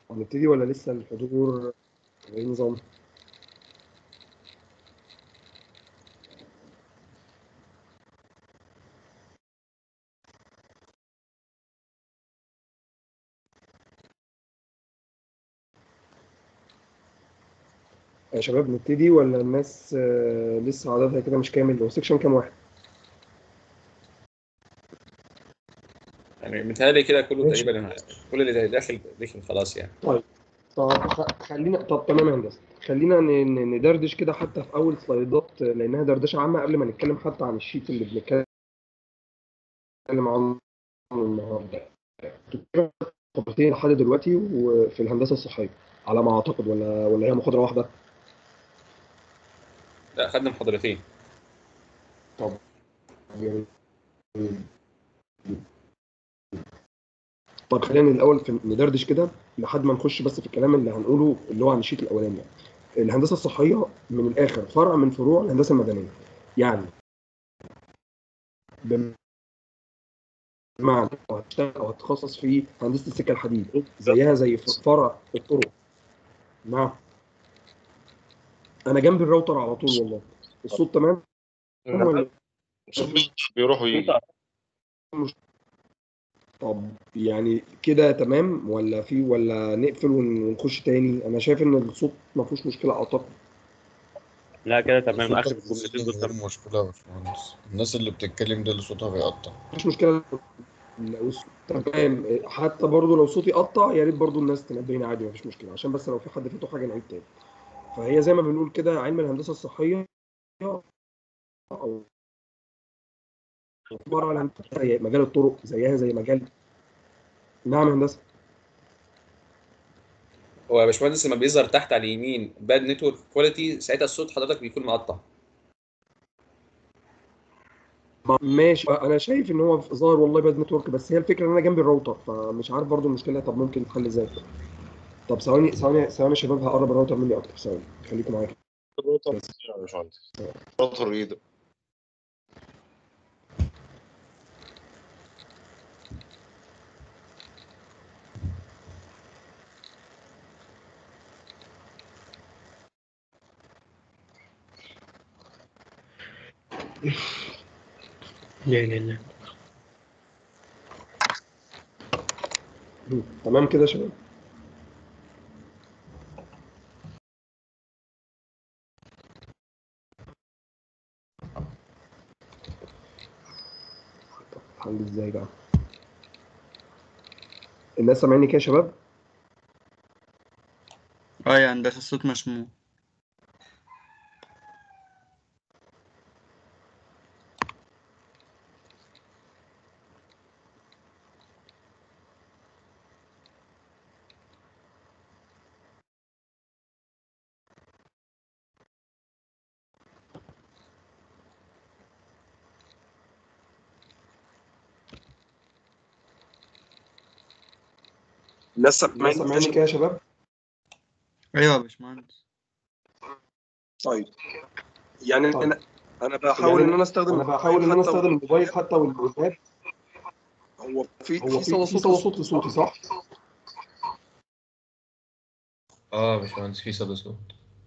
هنبتدي ولا لسه الحضور ايه نظام؟ يا شباب نبتدي ولا الناس آه، لسه عددها كده مش كامل هو سيكشن كام واحد؟ يعني متهيألي كده كله ماشي. تقريبا كل اللي داخل داخل خلاص يعني طب خ- خلينا طب تمام يا هندسه خلينا ن- ن- ندردش كده حتى في اول سلايدات لانها دردشه عامه قبل ما نتكلم حتى عن الشيت اللي بنتكلم عنه النهارده محاضرتين لحد دلوقتي وفي الهندسه الصحيه على ما اعتقد ولا ولا هي محاضره واحده لا خدنا محاضرتين يعني طب خلينا الاول في ندردش كده لحد ما نخش بس في الكلام اللي هنقوله اللي هو عن الشيت الاولاني يعني. الهندسه الصحيه من الاخر فرع من فروع الهندسه المدنيه يعني بمعنى لو هتشتغل او هتتخصص في هندسه السكه الحديد زيها زي ف- فرع الطرق نعم انا جنب الراوتر على طول والله الصوت تمام ولا بيروح ويجي طب يعني كده تمام ولا في ولا نقفل ون- ونخش تاني انا شايف ان الصوت ما فيهوش مشكله اعتقد لا كده تمام اخر صوتك الجملتين دول غير تمام مشكلة يا باشمهندس الناس اللي بتتكلم دي اللي صوتها بيقطع مفيش مشكله لو الصوت تمام حتى برضو لو صوتي قطع يا ريت برضو الناس تنبهني عادي مفيش مشكله عشان بس لو في حد فاته حاجه نعيد تاني فهي زي ما بنقول كده علم الهندسه الصحيه او عباره عن زي مجال الطرق زيها زي مجال نعم يا هندسه هو يا باشمهندس لما بيظهر تحت على اليمين باد نتورك كواليتي ساعتها الصوت حضرتك بيكون مقطع ماشي انا شايف ان هو ظاهر والله باد نتورك بس هي الفكره ان انا جنبي الراوتر فمش عارف برضو المشكله طب ممكن تتحل ازاي طب ثواني ثواني ثواني يا شباب هقرب الراوتر مني اكتر ثواني خليكم معايا كده. الروتر يا باشمهندس الروتر ايده لا لا لا مم. تمام كده يا شباب طب حل ازاي بقى الناس سامعيني كده يا شباب اه يا هندسة الصوت مسموع الناس الناس سامعين سامعيني كده يا شباب ايوه يا باشمهندس طيب يعني طيب. انا انا بحاول يعني ان انا استخدم انا بحاول ان انا حتى استخدم الموبايل حتى والايباد هو في هو في في صدى في صوت صوت صوت لصوتي صح؟ اه يا باشمهندس في صدى صوت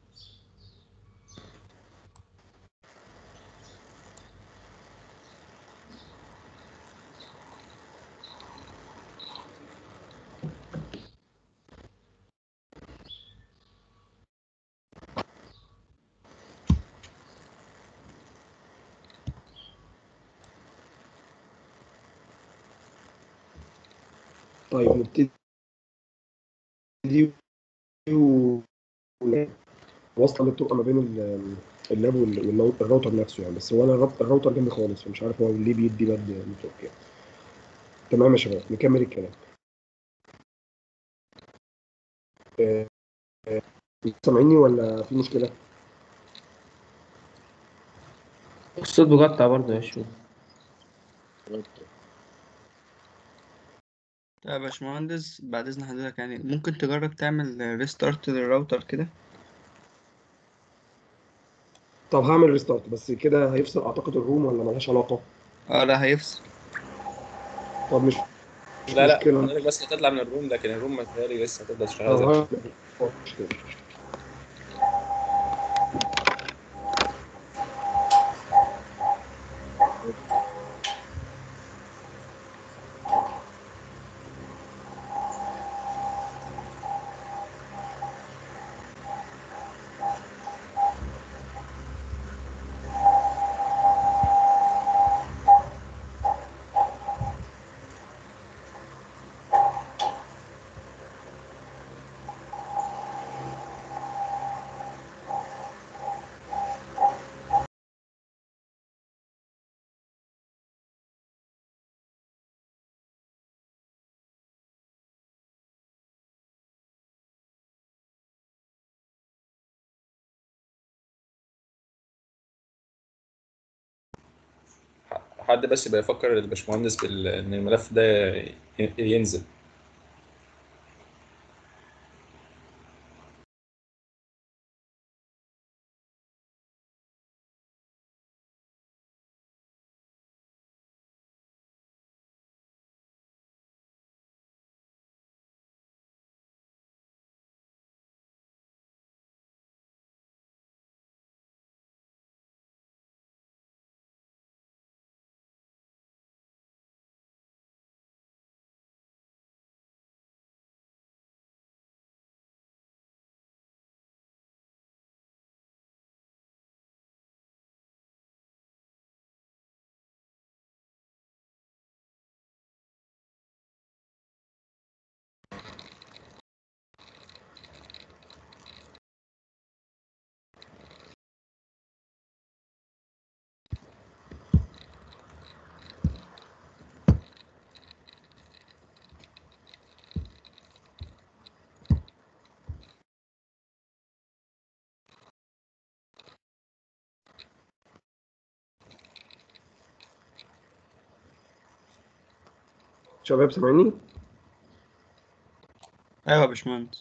طيب نبتدي و- واصله اللي بتبقى ما بين ال- اللاب وال- والراوتر نفسه يعني بس هو انا الرا- الراوتر جنبي خالص فمش عارف هو ليه بيدي باد نتورك يعني تمام يا شباب نكمل الكلام آه، آه، سامعيني ولا في مشكله؟ الصوت بيقطع برضه يا شو طيب يا باشمهندس بعد اذن حضرتك يعني ممكن تجرب تعمل ريستارت للراوتر كده طب هعمل ريستارت بس كده هيفصل اعتقد الروم ولا ملهاش علاقه؟ اه لا هيفصل طب مش لا لا مشكلة. حضرتك بس هتطلع من الروم لكن الروم متهيألي لسه هتبدا تشتغل زي اه مشكلة. حد بس يبقى يفكر الباشمهندس بال- ان الملف ده ي- ينزل شباب سامعيني؟ ايوه يا باشمهندس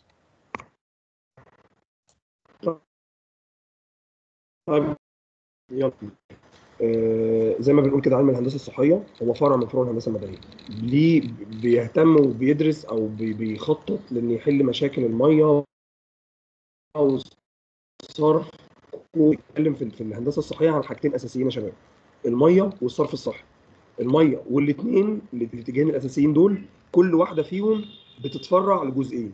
طيب يلا آه زي ما بنقول كده علم الهندسه الصحيه هو فرع من فروع الهندسه المدنيه ليه بيهتم وبيدرس او بي- بيخطط لان يحل مشاكل الميه والصرف ويتكلم في في الهندسه الصحيه عن حاجتين اساسيين يا شباب الميه والصرف الصحي الميه والاثنين الاتجاهين الاساسيين دول كل واحده فيهم بتتفرع لجزئين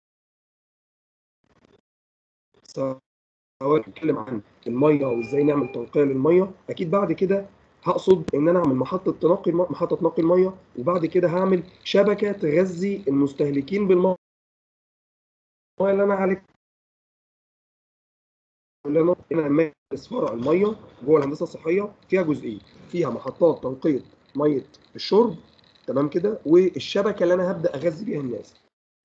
سواء نتكلم عن الميه وازاي نعمل تنقيه للميه اكيد بعد كده هقصد ان انا اعمل محطه تنقي الم- محطه تنقي الميه وبعد كده هعمل شبكه تغذي المستهلكين بالميه اللي انا عليك اللي انا انا مارس فرع الميه جوه الهندسه الصحيه فيها جزئين فيها محطات تنقيه ميه الشرب تمام كده والشبكه اللي انا هبدا اغذي بيها الناس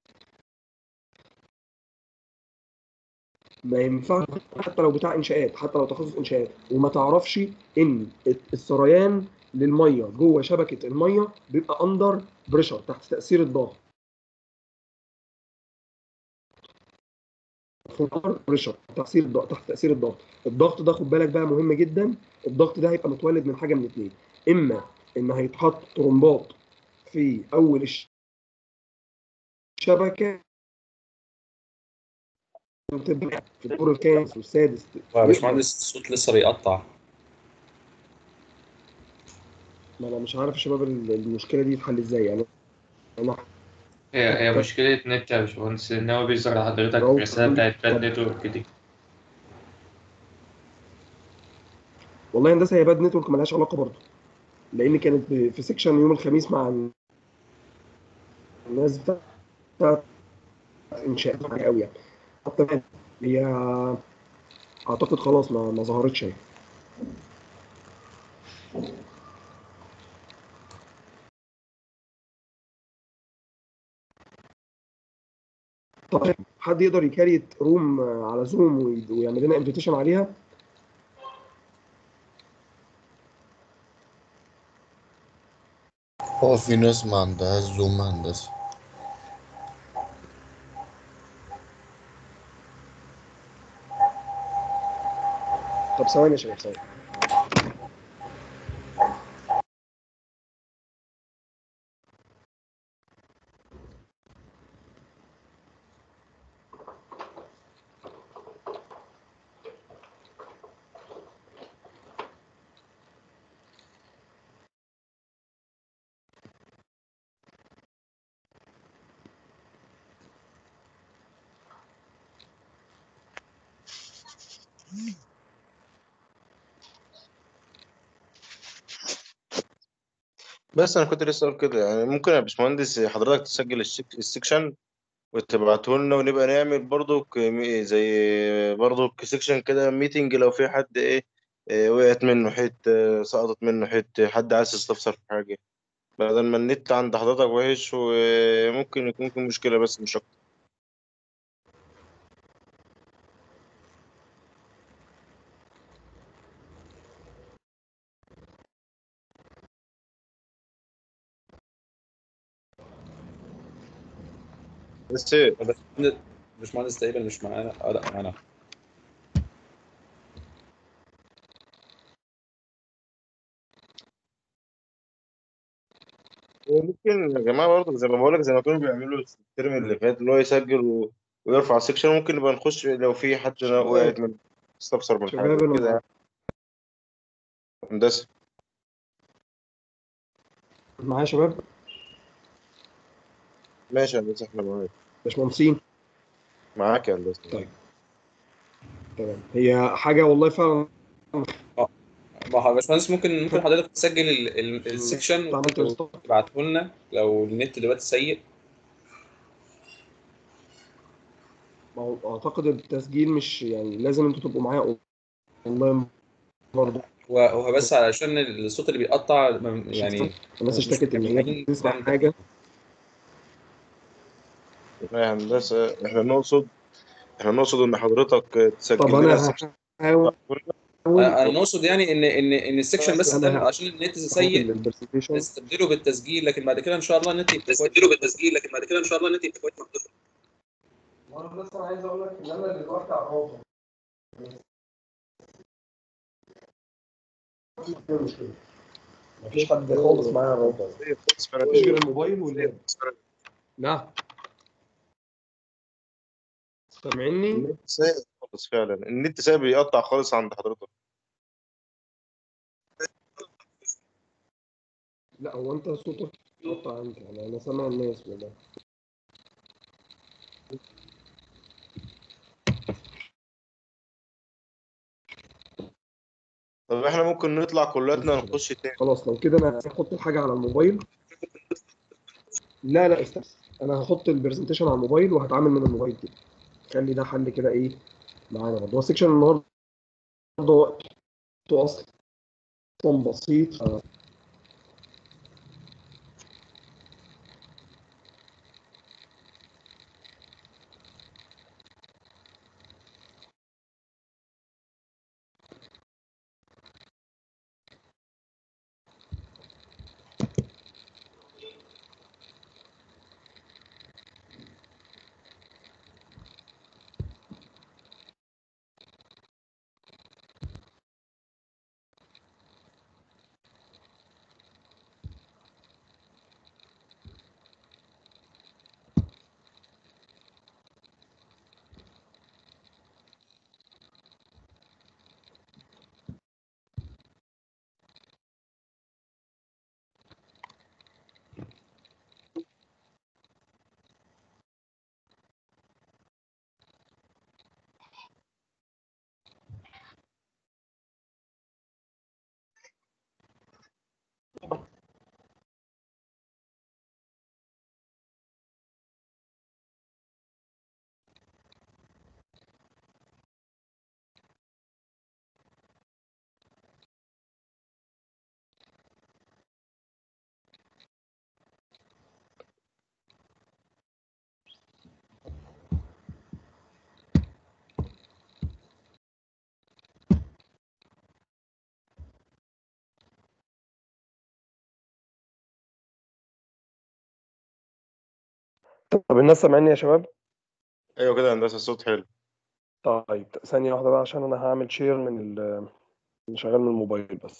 ما ينفعش حتى لو بتاع انشاءات حتى لو تخصص انشاءات وما تعرفش ان السريان للميه جوه شبكه الميه بيبقى اندر بريشر تحت تاثير الضغط بريشر تاثير الضغط تحت تاثير الضغط الضغط ده خد بالك بقى مهم جدا الضغط ده هيبقى متولد من حاجه من اثنين اما ان هيتحط طرمبات في اول الش- الشبكه وتبقى في الدور الخامس والسادس يا باشمهندس الصوت لسه بيقطع ما انا مش عارف يا شباب ال- المشكله دي تتحل ازاي يعني انا هي هي مشكلة نت يا باشمهندس إن هو بيظهر لحضرتك لو- الرسالة بتاعت باد نتورك دي والله هندسه هي باد نتورك ملهاش علاقه برضه لان كانت ب- في سيكشن يوم الخميس مع ال- الناس بتاعت بتاعت انشاء حاجه قوي يعني حتى هي اعتقد خلاص ما ما ظهرتش اهي طيب حد يقدر يكريت روم على زوم وي- ويعمل لنا انفيتيشن عليها هو في ناس ما عندهاش زوم هندسة طب ثواني يا شباب ثواني بس انا كنت لسه اقول كده يعني ممكن يا باشمهندس حضرتك تسجل السك- السكشن وتبعته لنا ونبقى نعمل برضو ك- مي- زي برضو سكشن كده ميتنج لو في حد ايه إيه وقعت منه حته سقطت منه حته حد عايز يستفسر في حاجه بدل ما النت عند حضرتك وحش وممكن يكون في مشكله بس مش اكتر بس ايه باشمهندس- باشمهندس تقريبا مش معانا اه لا معانا ممكن يا جماعه برضه زي ما بقول لك زي ما كانوا بيعملوا الترم اللي فات اللي هو يسجل و... ويرفع سكشن ممكن نبقى نخش لو في حد وقعت من استفسر من شباب حاجه انا كده يعني. هندسه معايا يا شباب ماشي يا هندسه احنا معاك باشمهندسين معاك يا هندسه طيب تمام هي حاجه والله فعلا ما هو يا باشمهندس ممكن ممكن حضرتك تسجل ال- ال- السكشن انت عملت ريستارت وتبعته لنا لو النت دلوقتي سيء ما هو اعتقد التسجيل مش يعني لازم انتوا تبقوا معايا اونلاين برضه هو هو بس علشان الصوت اللي بيقطع م- يعني الناس مش اشتكت ان هي متابعين بتسمع كلام حاجه يا هندسه احنا نقصد احنا نقصد ان حضرتك تسجل طب لنا انا السكشن هحاول انا أنا نقصد يعني ان ان ان السكشن بس أنا ده ه- عشان النت سيء البرزنتيشن نستبدله بالتسجيل لكن بعد كده ان شاء الله النت يبقى نستبدله بالتسجيل لكن بعد كده ان شاء الله النت يبقى كويس وانا بس انا عايز اقول لك ان انا دلوقتي على الراوتر مفيش حد خالص معايا على الراوتر مفيش غير الموبايل واللاب لا سامعني؟ النت سايق خالص فعلا النت سايق بيقطع خالص عند حضرتك لا هو انت صوتك قطع انت يعني انا سامع الناس والله طب احنا ممكن نطلع كلاتنا نخش تاني خلاص لو كده انا هحط الحاجه على الموبايل لا لا استنى انا هحط البرزنتيشن على الموبايل وهتعامل من الموبايل كده خلي ده حل كده ايه معانا برضه هو السكشن النهارده وقته اصلا بسيط ف- طب الناس سامعني يا شباب ايوه كده يا هندسه الصوت حلو طيب ثانيه واحده بقى عشان انا هعمل شير من ال من شغال من الموبايل بس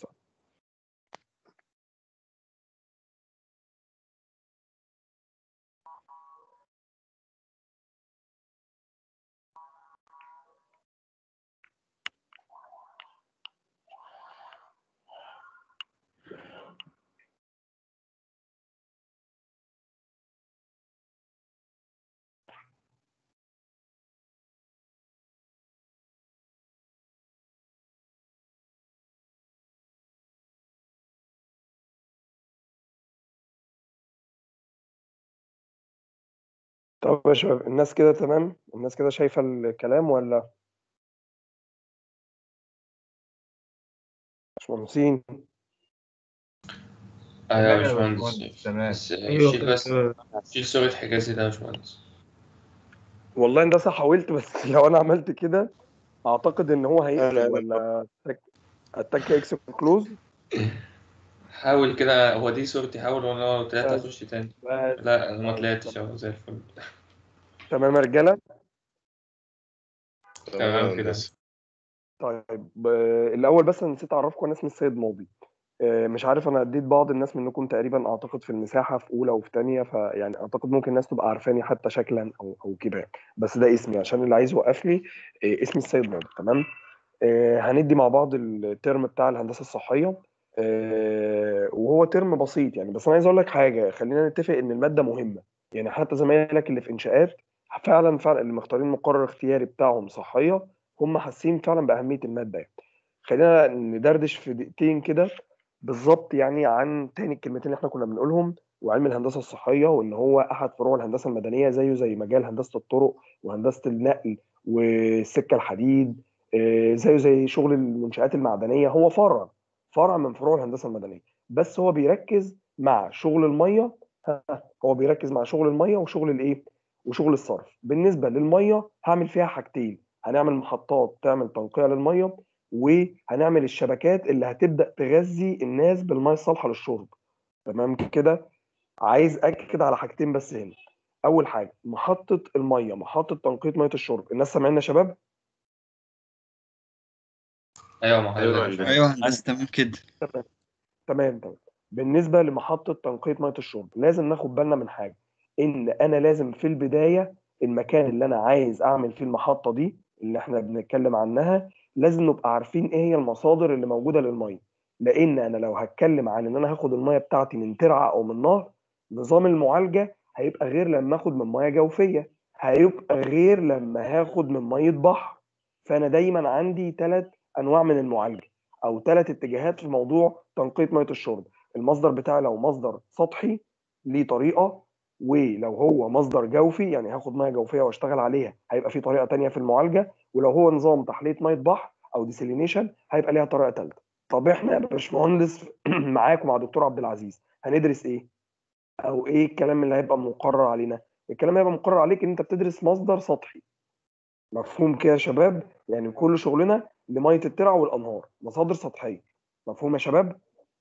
طب يا شباب الناس كده تمام الناس كده شايفة الكلام ولا مش مهندسين ايوه يا تمام يا باشمهندس باشمهندس، تمام. بس أيوة شيل كده بس تمام. شيل صورة حجازي ده يا باشمهندس والله هندسة حاولت بس لو انا عملت كده اعتقد ان هو هيقفل لا، لا. ولا أتك- اتك اكس كلوز حاول كده هو دي صورتي حاول وانا لو طلعت بس- اخش تاني بس لا انا ما طلعتش اهو زي الفل تمام يا رجالة تمام كده. هندسة. طيب آه، الاول بس انا نسيت اعرفكم انا اسمي السيد ماضي آه، مش عارف انا اديت بعض الناس منكم تقريبا اعتقد في المساحه في اولى وفي ثانيه فيعني اعتقد ممكن الناس تبقى عارفاني حتى شكلا او او كده يعني. بس ده اسمي عشان اللي عايز يوقفني آه، اسمي السيد ماضي تمام آه، هندي مع بعض الترم بتاع الهندسه الصحيه آه، وهو ترم بسيط يعني بس انا عايز اقول لك حاجه خلينا نتفق ان الماده مهمه يعني حتى زمايلك اللي في انشاءات فعلا فعلا اللي مختارين مقرر اختياري بتاعهم صحيه هم حاسين فعلا باهميه الماده يعني. خلينا ندردش في دقيقتين كده بالظبط يعني عن تاني الكلمتين اللي احنا كنا بنقولهم وعلم الهندسه الصحيه وان هو احد فروع الهندسه المدنيه زيه زي مجال هندسه الطرق وهندسه النقل والسكه الحديد آه، زيه زي شغل المنشآت المعدنيه هو فرع فرع من فروع الهندسه المدنيه بس هو بيركز مع شغل الميه ها، هو بيركز مع شغل الميه وشغل الايه وشغل الصرف بالنسبه للميه هعمل فيها حاجتين هنعمل محطات تعمل تنقيه للميه وهنعمل الشبكات اللي هتبدا تغذي الناس بالميه الصالحه للشرب تمام كده عايز اكد على حاجتين بس هنا اول حاجه محطه الميه محطه تنقيه ميه الشرب الناس سامعيننا يا شباب ايوه ما أيوة حضرتك هندسة. ايوه هندسه تمام كده تمام تمام بالنسبه لمحطه تنقيه ميه الشرب لازم ناخد بالنا من حاجه ان انا لازم في البدايه المكان اللي انا عايز اعمل فيه المحطه دي اللي احنا بنتكلم عنها لازم نبقى عارفين ايه هي المصادر اللي موجوده للميه لان انا لو هتكلم عن ان انا هاخد الميه بتاعتي من ترعه او من نهر نظام المعالجه هيبقى غير لما اخد من ميه جوفيه هيبقى غير لما هاخد من ميه بحر فانا دايما عندي ثلاث انواع من المعالجه او ثلاث اتجاهات في موضوع تنقيه ميه الشرب المصدر بتاعي لو مصدر سطحي ليه طريقه ولو هو مصدر جوفي يعني هاخد ميه جوفيه واشتغل عليها هيبقى في طريقه تانية في المعالجه ولو هو نظام تحليه ميه بحر او ديسيلينيشن هيبقى ليها طريقه ثالثه طب احنا يا باشمهندس معاك ومع دكتور عبد العزيز هندرس ايه او ايه الكلام اللي هيبقى مقرر علينا الكلام اللي هيبقى مقرر عليك ان انت بتدرس مصدر سطحي مفهوم كده يا شباب يعني كل شغلنا لميه الترع والانهار مصادر سطحيه مفهوم يا شباب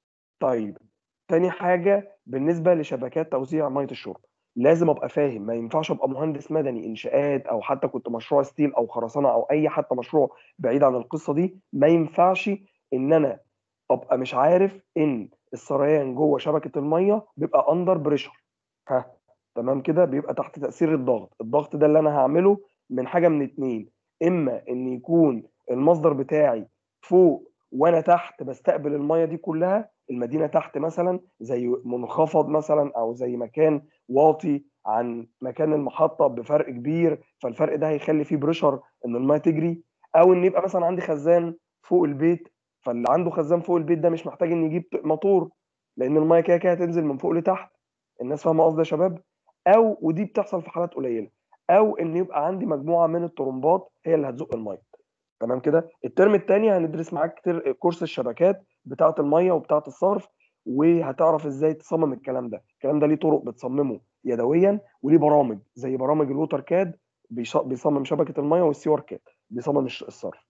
طيب تاني حاجه بالنسبه لشبكات توزيع ميه الشرب لازم ابقى فاهم ما ينفعش ابقى مهندس مدني انشاءات او حتى كنت مشروع ستيل او خرسانه او اي حتى مشروع بعيد عن القصه دي ما ينفعش ان انا ابقى مش عارف ان السريان جوه شبكه الميه بيبقى اندر بريشر ها تمام كده بيبقى تحت تاثير الضغط الضغط ده اللي انا هعمله من حاجه من اتنين اما ان يكون المصدر بتاعي فوق وانا تحت بستقبل الميه دي كلها المدينه تحت مثلا زي منخفض مثلا او زي مكان واطي عن مكان المحطه بفرق كبير فالفرق ده هيخلي فيه بريشر ان الميه تجري او ان يبقى مثلا عندي خزان فوق البيت فاللي عنده خزان فوق البيت ده مش محتاج ان يجيب موتور لان الميه كده كده هتنزل من فوق لتحت الناس فاهمه قصدي يا شباب او ودي بتحصل في حالات قليله او ان يبقى عندي مجموعه من الطرمبات هي اللي هتزق الميه تمام كده الترم الثاني هندرس معاك كتير كورس الشبكات بتاعه الميه وبتاعه الصرف وهتعرف ازاي تصمم الكلام ده الكلام ده ليه طرق بتصممه يدويا وليه برامج زي برامج الووتر كاد بيش- بيصمم شبكه الميه والسيور كاد بيصمم الش- الصرف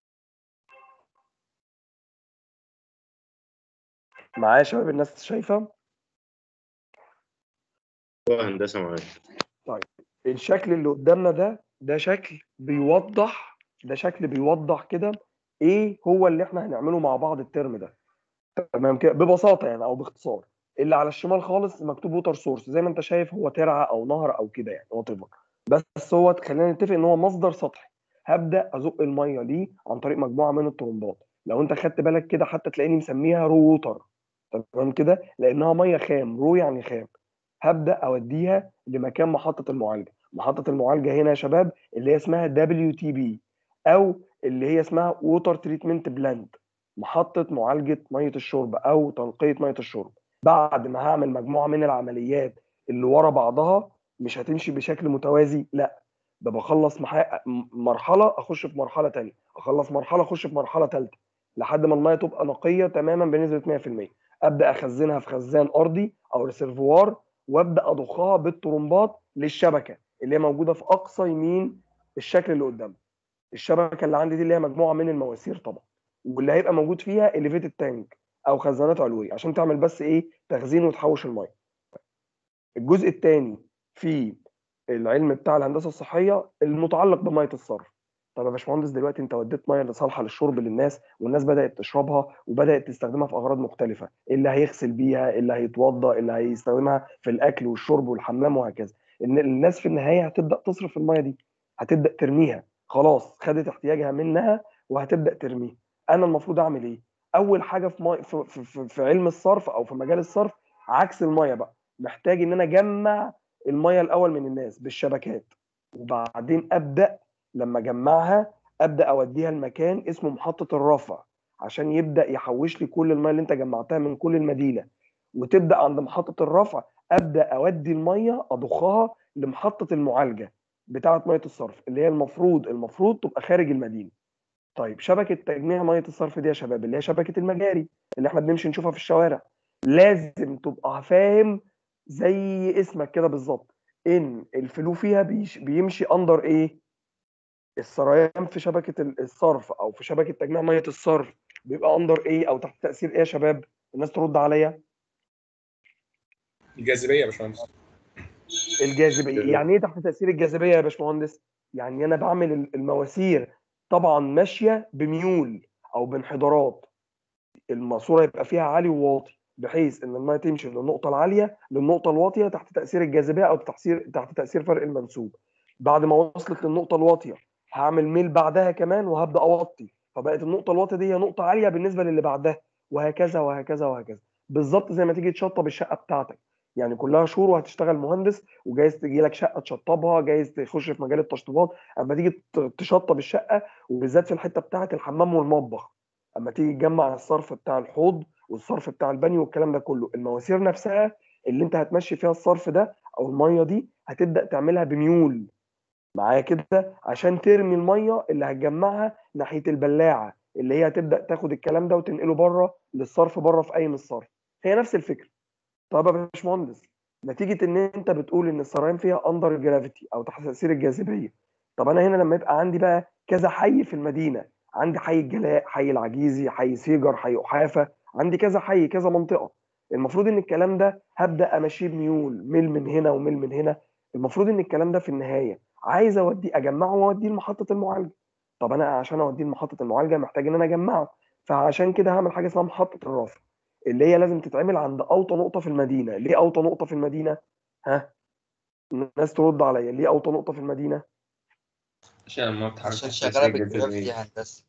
معايا يا شباب الناس شايفه أيوة هندسة معاك الشكل اللي قدامنا ده ده شكل بيوضح ده شكل بيوضح كده ايه هو اللي احنا هنعمله مع بعض الترم ده تمام كده ببساطه يعني او باختصار اللي على الشمال خالص مكتوب ووتر سورس زي ما انت شايف هو ترعه او نهر او كده يعني وات بس هو خلينا نتفق ان هو مصدر سطحي هبدا ازق الميه ليه عن طريق مجموعه من الطرمبات لو انت خدت بالك كده حتى تلاقيني مسميها رو ووتر تمام كده لانها ميه خام رو يعني خام هبدا اوديها لمكان محطه المعالجه محطه المعالجه هنا يا شباب اللي هي اسمها دبليو تي بي او اللي هي اسمها ووتر تريتمنت بلانت محطه معالجه ميه الشرب او تنقيه ميه الشرب بعد ما هعمل مجموعه من العمليات اللي ورا بعضها مش هتمشي بشكل متوازي لا ده بخلص محا... م- مرحله اخش في مرحله تانية اخلص مرحله اخش في مرحله ثالثه لحد ما الميه تبقى نقيه تماما بنسبه 100% ابدا اخزنها في خزان ارضي او ريسيرفوار وابدا اضخها بالطرمبات للشبكه اللي هي موجوده في اقصى يمين الشكل اللي قدامنا الشبكه اللي عندي دي اللي هي مجموعه من المواسير طبعا واللي هيبقى موجود فيها اليفيتد تانك او خزانات علويه عشان تعمل بس ايه تخزين وتحوش الميه الجزء الثاني في العلم بتاع الهندسه الصحيه المتعلق بميه الصرف طب يا باشمهندس دلوقتي انت وديت ميه صالحه للشرب للناس والناس بدات تشربها وبدات تستخدمها في اغراض مختلفه اللي هيغسل بيها اللي هيتوضا اللي هيستخدمها في الاكل والشرب والحمام وهكذا ان الناس في النهايه هتبدا تصرف الميه دي هتبدا ترميها خلاص خدت احتياجها منها وهتبدا ترميها انا المفروض اعمل ايه اول حاجه في, مي... في, في, في, في علم الصرف او في مجال الصرف عكس الميه بقى محتاج ان انا اجمع الميه الاول من الناس بالشبكات وبعدين ابدا لما اجمعها ابدا اوديها لمكان اسمه محطه الرفع عشان يبدا يحوش لي كل الميه اللي انت جمعتها من كل المدينه وتبدا عند محطه الرفع ابدا اودي الميه اضخها لمحطه المعالجه بتاعه ميه الصرف اللي هي المفروض المفروض تبقى خارج المدينه طيب شبكه تجميع ميه الصرف دي يا شباب اللي هي شبكه المجاري اللي احنا بنمشي نشوفها في الشوارع لازم تبقى فاهم زي اسمك كده بالظبط ان الفلو فيها بيش بيمشي اندر ايه السريان في شبكه ال- الصرف او في شبكه تجميع ميه الصرف بيبقى اندر ايه او تحت تاثير ايه يا شباب الناس ترد عليا الجاذبيه يا باشمهندس الجاذبيه يعني ايه تحت تاثير الجاذبيه يا باشمهندس يعني انا بعمل ال- المواسير طبعا ماشيه بميول او بانحدارات الماسوره يبقى فيها عالي وواطي بحيث ان الميه تمشي من النقطه العاليه للنقطه الواطيه تحت تاثير الجاذبيه او تاثير تحت تاثير فرق المنسوب بعد ما وصلت للنقطه الواطيه هعمل ميل بعدها كمان وهبدا اوطي فبقت النقطه الواطيه دي هي نقطه عاليه بالنسبه للي بعدها وهكذا وهكذا وهكذا بالظبط زي ما تيجي تشطب الشقه بتاعتك يعني كلها شهور وهتشتغل مهندس وجايز تجي لك شقه تشطبها جايز تخش في مجال التشطيبات اما تيجي ت- تشطب الشقه وبالذات في الحته بتاعه الحمام والمطبخ اما تيجي تجمع الصرف بتاع الحوض والصرف بتاع البانيو والكلام ده كله المواسير نفسها اللي انت هتمشي فيها الصرف ده او الميه دي هتبدا تعملها بميول معايا كده عشان ترمي الميه اللي هتجمعها ناحيه البلاعه اللي هي هتبدا تاخد الكلام ده وتنقله بره للصرف بره في قايم الصرف هي نفس الفكره طب يا باشمهندس نتيجه ان انت بتقول ان السرايان فيها اندر جرافيتي او تحت تاثير الجاذبيه طب انا هنا لما يبقى عندي بقى كذا حي في المدينه عندي حي الجلاء حي العجيزي حي سيجر حي احافه عندي كذا حي كذا منطقه المفروض ان الكلام ده هبدا امشيه بميول ميل من هنا وميل من هنا المفروض ان الكلام ده في النهايه عايز اوديه اجمعه واوديه لمحطه المعالجه طب انا عشان اوديه لمحطه المعالجه محتاج ان انا اجمعه فعشان كده هعمل حاجه اسمها محطه الرفع اللي هي لازم تتعمل عند اوطى نقطه في المدينه ليه اوطى نقطه في المدينه ها الناس ترد عليا ليه اوطى نقطه في المدينه عشان ما بتحركش عشان تأثير شغاله الجاذبية. بالجرافيتي يا هندسه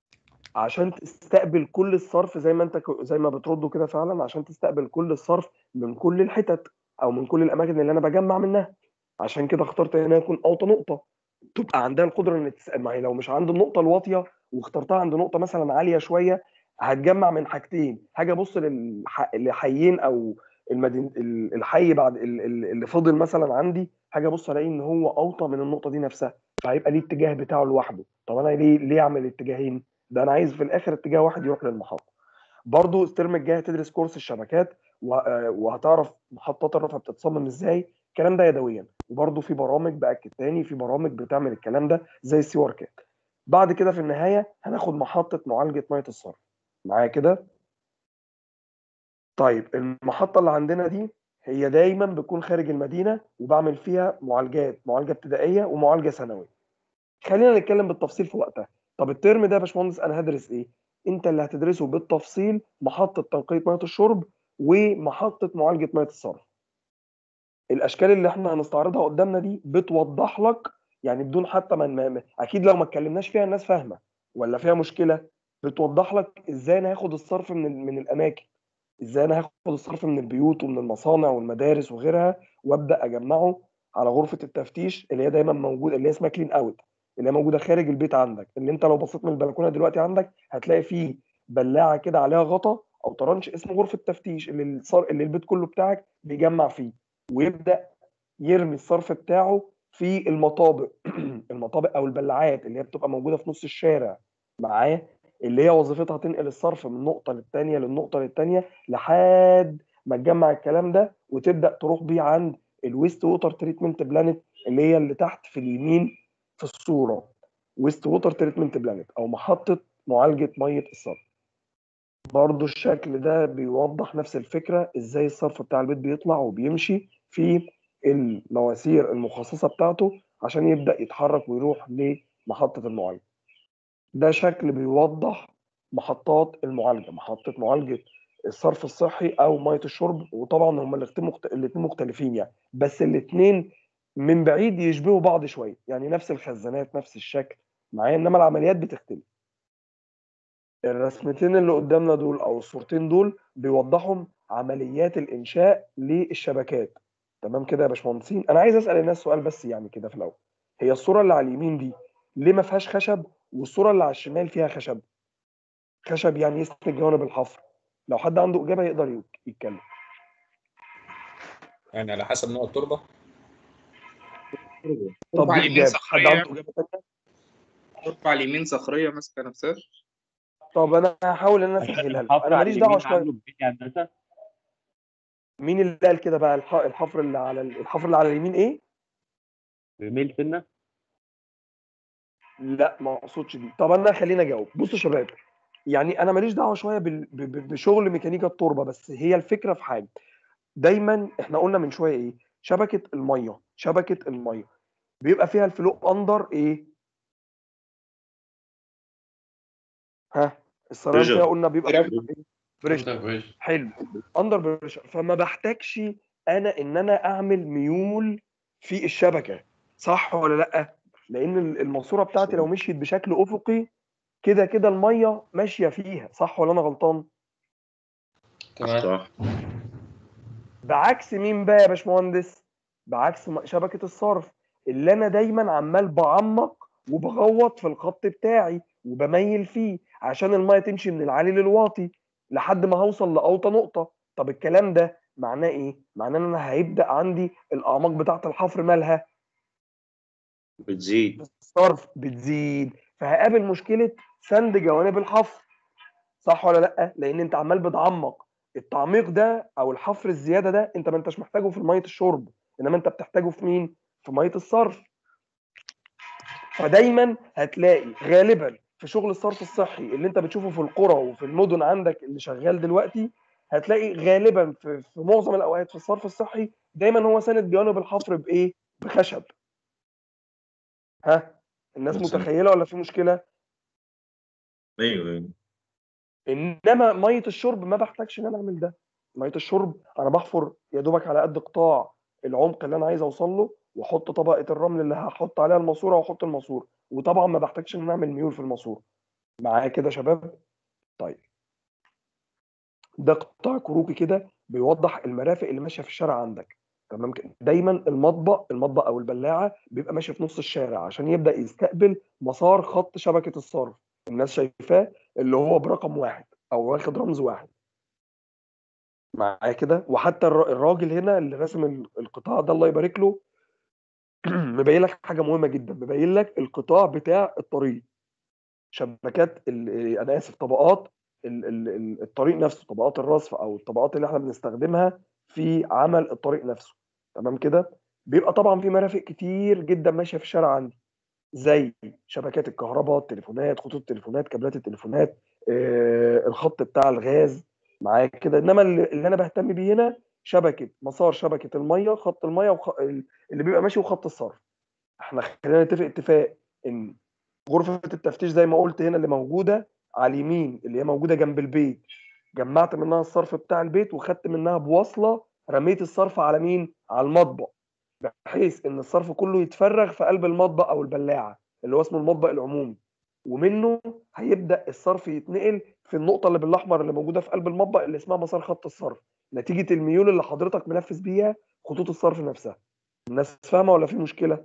عشان تستقبل كل الصرف زي ما انت ك- زي ما بتردوا كده فعلا عشان تستقبل كل الصرف من كل الحتت او من كل الاماكن اللي انا بجمع منها عشان كده اخترت هنا يكون اوطى نقطه تبقى عندها القدره ان تس... ما هي لو مش عند النقطه الواطيه واخترتها عند نقطه مثلا عاليه شويه هتجمع من حاجتين حاجه ابص للح... لحيين او المدين ال- الحي بعد ال- ال- اللي فضل مثلا عندي حاجه ابص الاقي ان هو اوطى من النقطه دي نفسها فهيبقى ليه اتجاه بتاعه لوحده طب انا ليه ليه اعمل اتجاهين ده انا عايز في الاخر اتجاه واحد يروح للمحطه برضو الترم الجاي هتدرس كورس الشبكات و- آه، وهتعرف محطات الرفع بتتصمم ازاي الكلام ده يدويا وبرضو في برامج باكد تاني في برامج بتعمل الكلام ده زي السي وركات بعد كده في النهايه هناخد محطه معالجه ميه الصرف معايا كده طيب المحطه اللي عندنا دي هي دايما بتكون خارج المدينه وبعمل فيها معالجات معالجه ابتدائيه ومعالجه ثانويه خلينا نتكلم بالتفصيل في وقتها طب الترم ده يا باشمهندس انا هدرس ايه انت اللي هتدرسه بالتفصيل محطه تنقيه ميه الشرب ومحطه معالجه ميه الصرف الاشكال اللي احنا هنستعرضها قدامنا دي بتوضح لك يعني بدون حتى ما ما- اكيد لو ما اتكلمناش فيها الناس فاهمه ولا فيها مشكله بتوضح لك ازاي انا هاخد الصرف من ال- من الاماكن ازاي انا هاخد الصرف من البيوت ومن المصانع والمدارس وغيرها وابدا اجمعه على غرفه التفتيش اللي هي دايما موجوده اللي هي اسمها كلين اوت اللي هي موجوده خارج البيت عندك اللي انت لو بصيت من البلكونه دلوقتي عندك هتلاقي فيه بلاعه كده عليها غطا او طرنش اسمه غرفه تفتيش اللي الصار اللي البيت كله بتاعك بيجمع فيه ويبدا يرمي الصرف بتاعه في المطابق المطابق او البلاعات اللي هي بتبقى موجوده في نص الشارع معايا اللي هي وظيفتها تنقل الصرف من نقطه للتانيه للنقطه للتانيه لحد ما تجمع الكلام ده وتبدا تروح بيه عند الويست ووتر تريتمنت بلانت اللي هي اللي تحت في اليمين في الصوره ويست ووتر تريتمنت بلانت او محطه معالجه ميه الصرف برضو الشكل ده بيوضح نفس الفكره ازاي الصرف بتاع البيت بيطلع وبيمشي في المواسير المخصصه بتاعته عشان يبدا يتحرك ويروح لمحطه المعالجه ده شكل بيوضح محطات المعالجه محطه معالجه الصرف الصحي او ميه الشرب وطبعا هما الاثنين مخت... الاتنين مختلفين يعني بس الاثنين من بعيد يشبهوا بعض شويه يعني نفس الخزانات نفس الشكل معايا انما العمليات بتختلف الرسمتين اللي قدامنا دول او الصورتين دول بيوضحوا عمليات الانشاء للشبكات تمام كده يا باشمهندسين انا عايز اسال الناس سؤال بس يعني كده في الاول هي الصوره اللي على اليمين دي ليه ما فيهاش خشب والصوره اللي على الشمال فيها خشب خشب يعني يسند جوانب الحفر لو حد عنده اجابه يقدر يك- يتكلم يعني على حسب نوع التربه طب على دي اليمين اجابه حد صخرية عنده اجابه ثانيه تربة على اليمين صخرية ماسكة نفسها طب انا هحاول ان انا اسهلها لك انا ماليش دعوه شويه مين اللي قال كده بقى الح- الحفر اللي على ال- الحفر اللي على اليمين ايه بميل سنه لا ما اقصدش دي طب انا خليني اجاوب بصوا يا شباب يعني انا ماليش دعوه شويه بال- ب- ب- بشغل ميكانيكا التربه بس هي الفكره في حاجه دايما احنا قلنا من شويه ايه شبكه الميه شبكه الميه بيبقى فيها الفلو اندر ايه ها السرعه Pressure. فيها قلنا بيبقى Pressure. بريشر حلو اندر بريشر فما بحتاجش انا ان انا اعمل ميول في الشبكه صح ولا لا لان ال- الماسوره بتاعتي لو مشيت بشكل افقي كده كده الميه ماشيه فيها صح ولا انا غلطان تمام صح بعكس مين بقى يا باشمهندس بعكس م- شبكه الصرف اللي انا دايما عمال بعمق وبغوط في الخط بتاعي وبميل فيه عشان الميه تمشي من العالي للواطي لحد ما هوصل لاوطى نقطه طب الكلام ده معناه ايه معناه ان انا هيبدا عندي الاعماق بتاعه الحفر مالها بتزيد الصرف بتزيد فهقابل مشكله سند جوانب الحفر صح ولا لا لان انت عمال بتعمق التعميق ده او الحفر الزياده ده انت ما انتش محتاجه في ميه الشرب انما انت بتحتاجه في مين في ميه الصرف فدايما هتلاقي غالبا في شغل الصرف الصحي اللي انت بتشوفه في القرى وفي المدن عندك اللي شغال دلوقتي هتلاقي غالبا في, في معظم الاوقات في الصرف الصحي دايما هو ساند جوانب الحفر بايه بخشب ها الناس بالظبط. متخيله ولا في مشكله ايوه ايوه انما ميه الشرب ما بحتاجش ان انا اعمل ده ميه الشرب انا بحفر يا دوبك على قد قطاع العمق اللي انا عايز اوصل له واحط طبقه الرمل اللي هحط عليها الماسوره واحط الماسوره وطبعا ما بحتاجش ان انا اعمل ميول في الماسوره معايا كده يا شباب طيب ده قطاع كروكي كده بيوضح المرافق اللي ماشيه في الشارع عندك تمام كده دايما المطبق المطبق او البلاعه بيبقى ماشي في نص الشارع عشان يبدا يستقبل مسار خط شبكه الصرف الناس شايفاه اللي هو برقم واحد او واخد رمز واحد معايا كده وحتى الر- الراجل هنا اللي راسم ال- القطاع ده الله يبارك له مبين لك حاجه مهمه جدا مبين لك القطاع بتاع الطريق شبكات ال- انا اسف طبقات ال- ال- ال- الطريق نفسه طبقات الرصف او الطبقات اللي احنا بنستخدمها في عمل الطريق نفسه تمام كده بيبقى طبعا في مرافق كتير جدا ماشيه في الشارع عندي زي شبكات الكهرباء التليفونات خطوط التليفونات كابلات التليفونات آه، الخط بتاع الغاز معايا كده انما اللي اللي انا بهتم بيه هنا شبكه مسار شبكه الميه خط الميه وخ... اللي بيبقى ماشي وخط الصرف احنا خلينا نتفق اتفاق ان غرفه التفتيش زي ما قلت هنا اللي موجوده على اليمين اللي هي موجوده جنب البيت جمعت منها الصرف بتاع البيت وخدت منها بوصله رميت الصرف على مين على المطبخ بحيث ان الصرف كله يتفرغ في قلب المطبخ او البلاعه اللي هو اسمه المطبخ العمومي ومنه هيبدا الصرف يتنقل في النقطه اللي بالاحمر اللي موجوده في قلب المطبخ اللي اسمها مسار خط الصرف نتيجه الميول اللي حضرتك منفذ بيها خطوط الصرف نفسها الناس فاهمه ولا في مشكله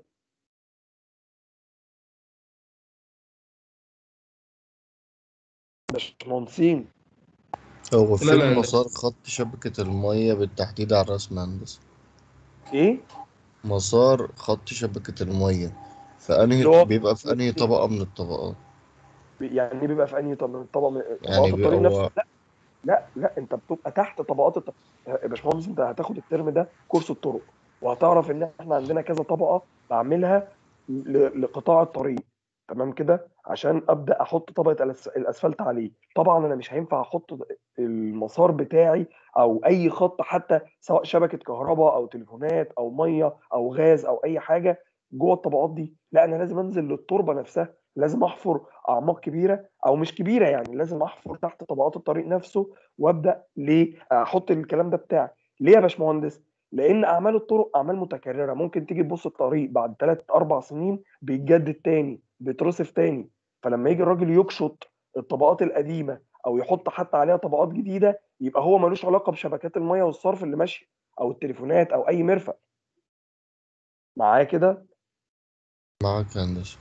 باشمهندسين هو تمام يا فين هندسة. مسار خط شبكة المية بالتحديد على الرسم هندسة ايه مسار خط شبكة المية فأنهي اللي هو- بيبقى في أنهي طبقة من الطبقات يعني ايه بيبقى في انهي طب طبقه من طبقات يعني الطريق بيبقى نفسه هو لا لا لا انت بتبقى تحت طبقات الط... يا باشمهندس انت هتاخد الترم ده كورس الطرق وهتعرف ان احنا عندنا كذا طبقه بعملها ل... لقطاع الطريق تمام كده عشان ابدا احط طبقه الأس... الاسفلت عليه طبعا انا مش هينفع احط المسار بتاعي او اي خط حتى سواء شبكه كهرباء او تليفونات او ميه او غاز او اي حاجه جوه الطبقات دي لا انا لازم انزل للتربه نفسها لازم احفر اعماق كبيره او مش كبيره يعني لازم احفر تحت طبقات الطريق نفسه وابدا ليه احط الكلام ده بتاعي ليه يا باشمهندس لان اعمال الطرق اعمال متكرره ممكن تيجي تبص الطريق بعد 3 4 سنين بيتجدد تاني بيترصف تاني فلما يجي الراجل يكشط الطبقات القديمه او يحط حتى عليها طبقات جديده يبقى هو ملوش علاقه بشبكات الميه والصرف اللي ماشيه او التليفونات او اي مرفق معايا كده معاك يا هندسة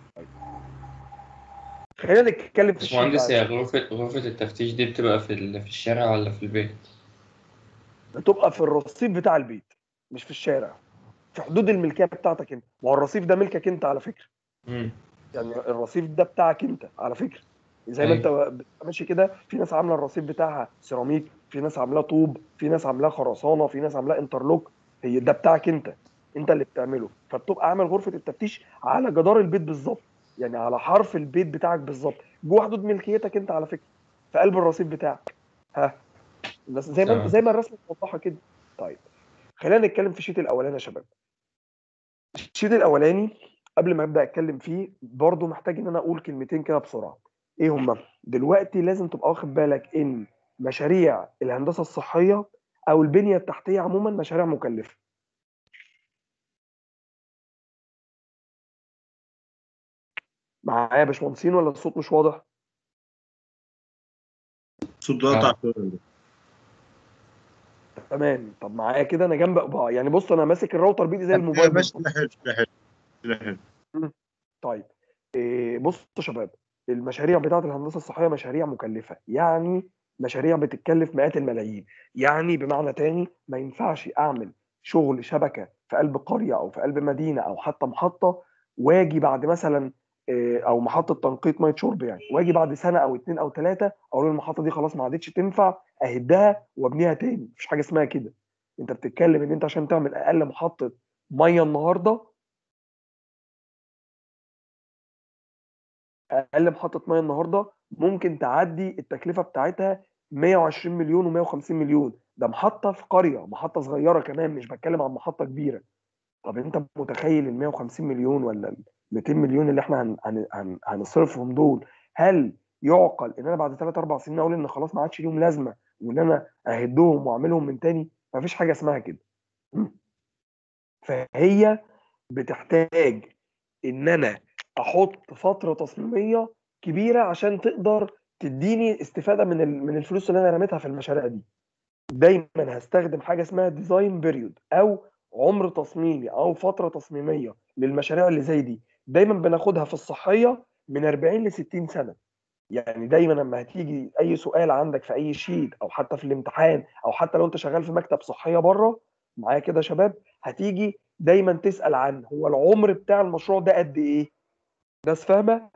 خلينا نتكلم في الشيء باشمهندس بقى. هي غرفة غرفة التفتيش دي بتبقى في ال- في الشارع ولا في البيت؟ بتبقى في الرصيف بتاع البيت مش في الشارع في حدود الملكيه بتاعتك انت ما هو الرصيف ده ملكك انت على فكره مم. يعني الرصيف ده بتاعك انت على فكره زي ما انت بتبقى ماشي كده في ناس عامله الرصيف بتاعها سيراميك في ناس عاملاه طوب في ناس عاملاه خرسانه في ناس عاملاه انترلوك هي ده بتاعك انت انت اللي بتعمله فبتبقى عامل غرفه التفتيش على جدار البيت بالظبط يعني على حرف البيت بتاعك بالظبط جوه حدود ملكيتك انت على فكره في قلب الرصيف بتاعك ها بس زي ما تمام. زي ما الرسم موضحه كده طيب خلينا نتكلم في الشيت الاولاني يا شباب الشيت الاولاني قبل ما ابدا اتكلم فيه برضو محتاج ان انا اقول كلمتين كده بسرعه ايه هما دلوقتي لازم تبقى واخد بالك ان مشاريع الهندسه الصحيه او البنيه التحتيه عموما مشاريع مكلفه معايا يا باشمهندسين ولا الصوت مش واضح صوت قطع تمام طب معايا كده انا جنب بقى يعني بص انا ماسك الراوتر بايدي زي الموبايل ماشي بالظبط. لا حلو لا حلو لا حلو طيب إيه بصوا يا شباب المشاريع بتاعه الهندسه الصحيه مشاريع مكلفه يعني مشاريع بتتكلف مئات الملايين يعني بمعنى تاني ما ينفعش اعمل شغل شبكه في قلب قريه او في قلب مدينه او حتى محطه واجي بعد مثلا إيه، او محطه تنقيط ميه شرب يعني واجي بعد سنه او اتنين او ثلاثه اقول المحطه دي خلاص ما عادتش تنفع اهدها وابنيها تاني مفيش حاجه اسمها كده انت بتتكلم ان انت عشان تعمل اقل محطه ميه النهارده اقل محطه ميه النهارده ممكن تعدي التكلفه بتاعتها 120 مليون و150 مليون ده محطه في قريه محطه صغيره كمان مش بتكلم عن محطه كبيره طب انت متخيل ال 150 مليون ولا ال 200 مليون اللي احنا هن هن هن هنصرفهم دول هل يعقل ان انا بعد 3 4 سنين اقول ان خلاص ما عادش ليهم لازمه وان انا اهدهم واعملهم من تاني مفيش حاجه اسمها كده م. فهي بتحتاج ان انا احط فتره تصميميه كبيره عشان تقدر تديني استفاده من ال- من الفلوس اللي انا رميتها في المشاريع دي دايما هستخدم حاجه اسمها ديزاين بيريود او عمر تصميمي او فتره تصميميه للمشاريع اللي زي دي دايما بناخدها في الصحيه من 40 ل 60 سنه يعني دايما لما هتيجي اي سؤال عندك في اي شيت او حتى في الامتحان او حتى لو انت شغال في مكتب صحيه بره معايا كده يا شباب هتيجي دايما تسال عن هو العمر بتاع المشروع ده قد ايه ناس فاهمه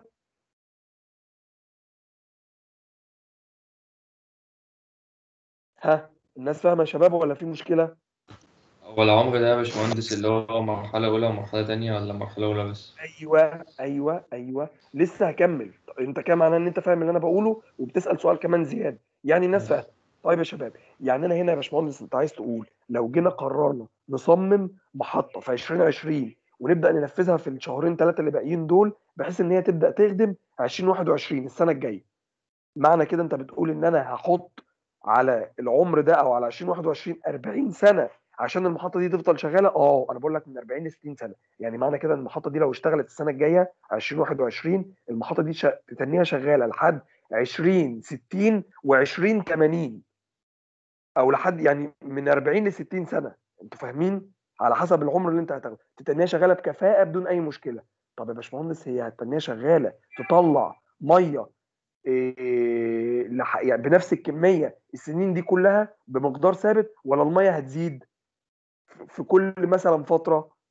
ها الناس فاهمه يا شباب ولا في مشكله هو العمر ده يا باشمهندس اللي هو مرحلة أولى ومرحلة تانية ولا مرحلة أولى بس؟ ايوه ايوه ايوه لسه هكمل طب انت كده معناه ان انت فاهم اللي انا بقوله وبتسال سؤال كمان زياده يعني الناس فاهمه طيب يا شباب يعني انا هنا يا باشمهندس انت عايز تقول لو جينا قررنا نصمم محطه في 2020 ونبدا ننفذها في الشهرين ثلاثه اللي باقيين دول بحيث ان هي تبدا تخدم 2021 السنه الجايه معنى كده انت بتقول ان انا هحط على العمر ده او على 2021 40 سنه عشان المحطه دي تفضل شغاله اه انا بقول لك من 40 ل 60 سنه يعني معنى كده ان المحطه دي لو اشتغلت السنه الجايه 2021 المحطه دي شا... تتنيها شغاله لحد 20 60 و20 80 او لحد يعني من 40 ل 60 سنه انتوا فاهمين على حسب العمر اللي انت هتاخده تتنيها شغاله بكفاءه بدون اي مشكله طب يا باشمهندس هي هتتنيها شغاله تطلع ميه إيه لح... يعني بنفس الكميه السنين دي كلها بمقدار ثابت ولا الميه هتزيد في كل مثلا فتره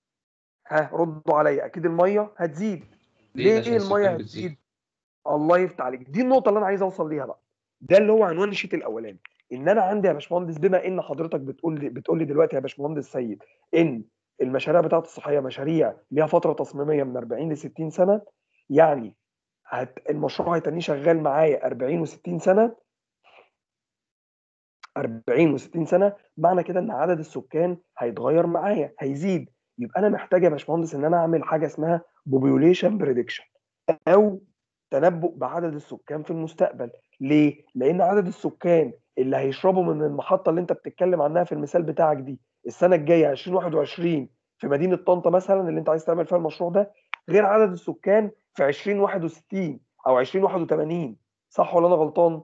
ها ردوا عليا اكيد الميه هتزيد ليه؟ عشان ليه السكان الميه بتزيد. هتزيد الله يفتح عليك دي النقطه اللي انا عايز اوصل ليها بقى ده اللي هو عنوان الشيت الاولاني ان انا عندي يا باشمهندس بما ان حضرتك بتقول لي بتقول لي دلوقتي يا باشمهندس سيد ان المشاريع بتاعت الصحيه مشاريع ليها فتره تصميميه من 40 ل 60 سنه يعني هت المشروع هيتنيه شغال معايا 40 و60 سنه 40 و60 سنه معنى كده ان عدد السكان هيتغير معايا هيزيد يبقى انا محتاج يا باشمهندس ان انا اعمل حاجه اسمها population prediction او تنبؤ بعدد السكان في المستقبل ليه لان عدد السكان اللي هيشربوا من المحطه اللي انت بتتكلم عنها في المثال بتاعك دي السنه الجايه 2021 في مدينه طنطا مثلا اللي انت عايز تعمل فيها المشروع ده غير عدد السكان في 2061 او 2081 صح ولا انا غلطان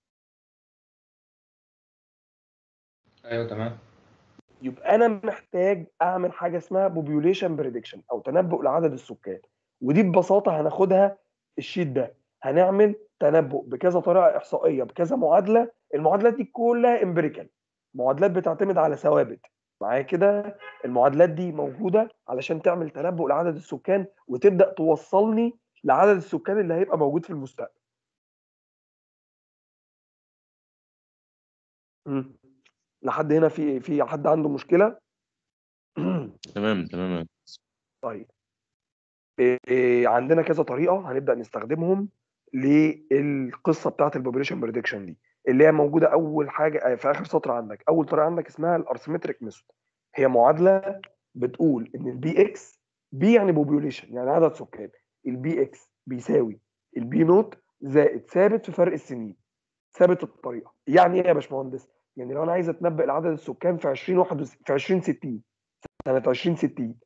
ايوه تمام يبقى انا محتاج اعمل حاجه اسمها population prediction او تنبؤ لعدد السكان ودي ببساطه هناخدها الشيت ده هنعمل تنبؤ بكذا طريقه احصائيه بكذا معادله المعادلات دي كلها امبريكال معادلات بتعتمد على ثوابت معايا كده المعادلات دي موجوده علشان تعمل تنبؤ لعدد السكان وتبدا توصلني لعدد السكان اللي هيبقى موجود في المستقبل مم. لحد هنا في في حد عنده مشكله تمام تمام طيب إيه عندنا كذا طريقه هنبدا نستخدمهم للقصه بتاعت البوبوليشن بريدكشن دي اللي هي موجوده اول حاجه في اخر سطر عندك اول طريقه عندك اسمها الارثمتريك ميثود هي معادله بتقول ان البي اكس بي يعني بوبوليشن يعني عدد سكان البي اكس بيساوي البي نوت زائد ثابت في فرق السنين ثابت الطريقه يعني ايه يا باشمهندس يعني لو انا عايز اتنبأ لعدد السكان في 20 في 2060 سنه 2060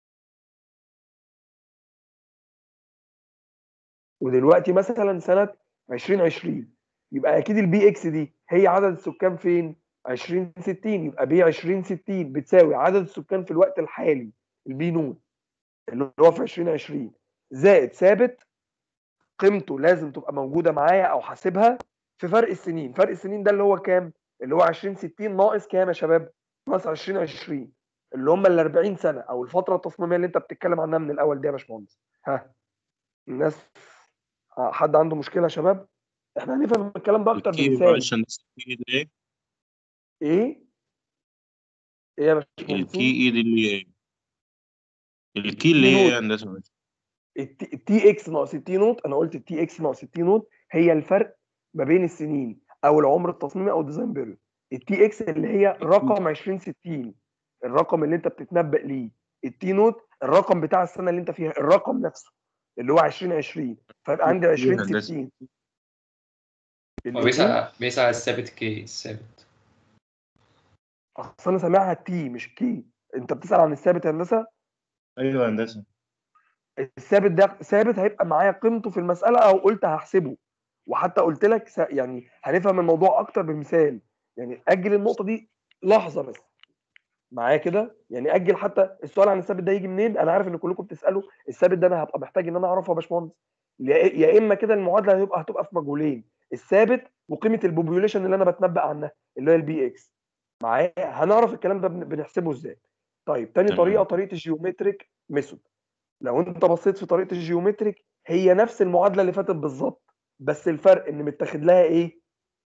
ودلوقتي مثلا سنه 2020 يبقى اكيد البي اكس دي هي عدد السكان فين 2060 يبقى بي 2060 بتساوي عدد السكان في الوقت الحالي البي نون اللي هو في 2020 زائد ثابت قيمته لازم تبقى موجوده معايا او حاسبها في فرق السنين فرق السنين ده اللي هو كام اللي هو 2060 ناقص كام يا شباب ناقص 2020 اللي هم ال 40 سنه او الفتره التصميميه اللي انت بتتكلم عنها من الاول دي يا باشمهندس ها الناس حد عنده مشكله يا شباب احنا هنفهم الكلام ده اكتر الكي بمثال معلش هندسة الكي دي ايه؟ ايه ايه يا باشمهندس الكي اي دي اللي هي ايه؟ الكي اللي هي ايه يا هندسة معلش؟ التي اكس ناقص التي نوت انا قلت التي اكس ناقص التي نوت هي الفرق ما بين السنين او العمر التصميمي او الديزاين بيريود التي اكس اللي هي رقم 2060 الرقم اللي انت بتتنبأ ليه التي نوت الرقم بتاع السنه اللي انت فيها الرقم نفسه اللي هو 2020 فيبقى عندي ايه 2060 هو بيسأل بيسأل على الثابت كي الثابت اصل انا سامعها تي مش كي انت بتسأل عن الثابت يا هندسه ايوه يا هندسة الثابت ده ثابت هيبقى معايا قيمته في المساله او قلت هحسبه وحتى قلت لك س- يعني هنفهم الموضوع اكتر بمثال يعني اجل النقطه دي لحظه بس معايا كده يعني اجل حتى السؤال عن الثابت ده يجي منين انا عارف ان كلكم بتسالوا الثابت ده انا هبقى محتاج ان انا اعرفه يا باشمهندس يا يا اما كده المعادله هتبقى هتبقى في مجهولين الثابت وقيمه البوبيوليشن اللي انا بتنبأ عنها اللي هي البي اكس معايا هنعرف الكلام ده بن- بنحسبه ازاي طيب تاني تمام. طريقه طريقه الجيومتريك ميثود لو انت بصيت في طريقه الجيومتريك هي نفس المعادله اللي فاتت بالظبط بس الفرق ان متاخد لها ايه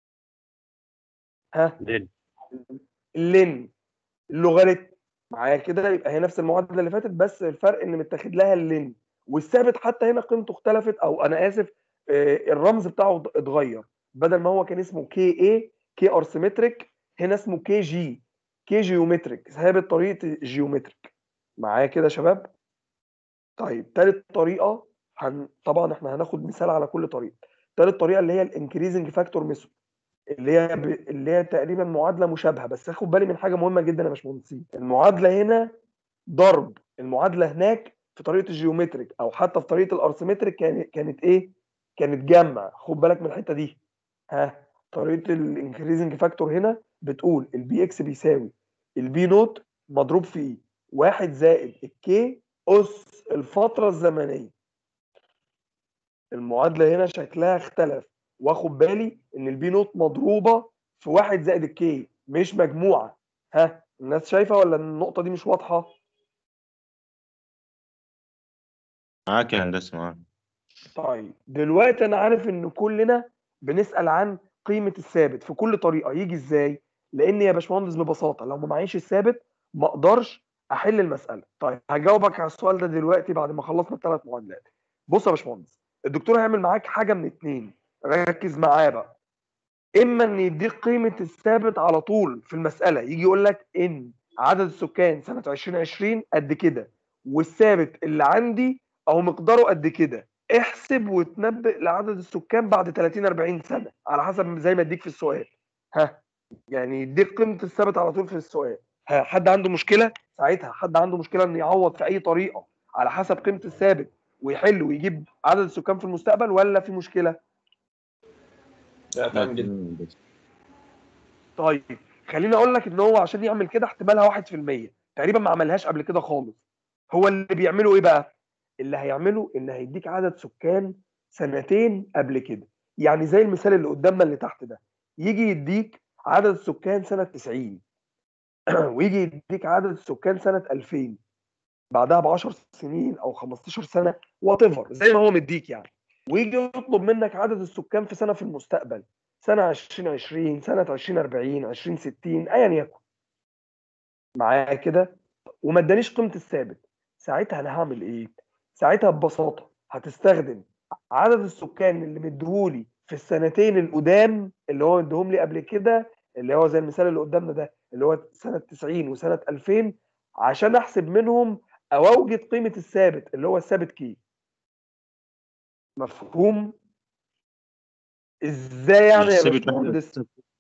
ها لين اللين اللوغاريتم معايا كده يبقى هي نفس المعادله اللي فاتت بس الفرق ان متاخد لها اللين والثابت حتى هنا قيمته اختلفت او انا اسف آه، الرمز بتاعه اتغير بدل ما هو كان اسمه كي اي كي ارثمتريك هنا اسمه كي جي كي جيومتريك ثابت طريقه الجيومتريك معايا كده يا شباب طيب تالت طريقه هن... طبعا احنا هناخد مثال على كل طريقه تالت طريقه اللي هي الانكريزنج فاكتور ميثود اللي هي ب... اللي هي تقريبا معادله مشابهه بس اخد بالي من حاجه مهمه جدا يا باشمهندسين المعادله هنا ضرب المعادله هناك في طريقه الجيومتريك او حتى في طريقه الارثمتريك كانت كانت ايه كانت جمع خد بالك من الحته دي ها طريقه الانكريزنج فاكتور هنا بتقول البي اكس بيساوي البي نوت مضروب في واحد زائد الكي اس الفتره الزمنيه المعادله هنا شكلها اختلف واخد بالي ان البي نوت مضروبه في واحد زائد الكي مش مجموعه ها الناس شايفه ولا النقطه دي مش واضحه معاك يا هندسه معاك طيب دلوقتي انا عارف ان كلنا بنسال عن قيمه الثابت في كل طريقه يجي ازاي لان يا باشمهندس ببساطه لو ما معيش الثابت ما اقدرش احل المساله طيب هجاوبك على السؤال ده دلوقتي بعد ما خلصنا الثلاث معادلات بص يا باشمهندس الدكتور هيعمل معاك حاجه من اتنين ركز معاه بقى اما ان يديك قيمه الثابت على طول في المساله يجي يقول لك ان عدد السكان سنه 2020 قد كده والثابت اللي عندي او مقداره قد كده احسب وتنبئ لعدد السكان بعد 30 40 سنه على حسب زي ما اديك في السؤال ها يعني يديك قيمه الثابت على طول في السؤال ها حد عنده مشكله ساعتها حد عنده مشكله ان يعوض في اي طريقه على حسب قيمه الثابت ويحل ويجيب عدد السكان في المستقبل ولا في مشكله لا تمام جدا طيب خليني اقول لك ان هو عشان يعمل كده احتمالها 1% تقريبا ما عملهاش قبل كده خالص هو اللي بيعمله ايه بقى اللي هيعمله ان هيديك عدد سكان سنتين قبل كده يعني زي المثال اللي قدامنا اللي تحت ده يجي يديك عدد السكان سنه 90 ويجي يديك عدد السكان سنه 2000 بعدها ب 10 سنين او 15 سنه وات زي ما هو مديك يعني ويجي يطلب منك عدد السكان في سنه في المستقبل سنه 2020 سنه 2040 2060 ايا يكن معايا كده وما ادانيش قيمه الثابت ساعتها انا هعمل ايه ساعتها ببساطه هتستخدم عدد السكان اللي مديهولي في السنتين القدام اللي هو مديهم لي قبل كده اللي هو زي المثال اللي قدامنا ده اللي هو سنه 90 وسنه 2000 عشان احسب منهم او اوجد قيمه الثابت اللي هو الثابت كي مفهوم ازاي يعني يا الثابت باشمهندس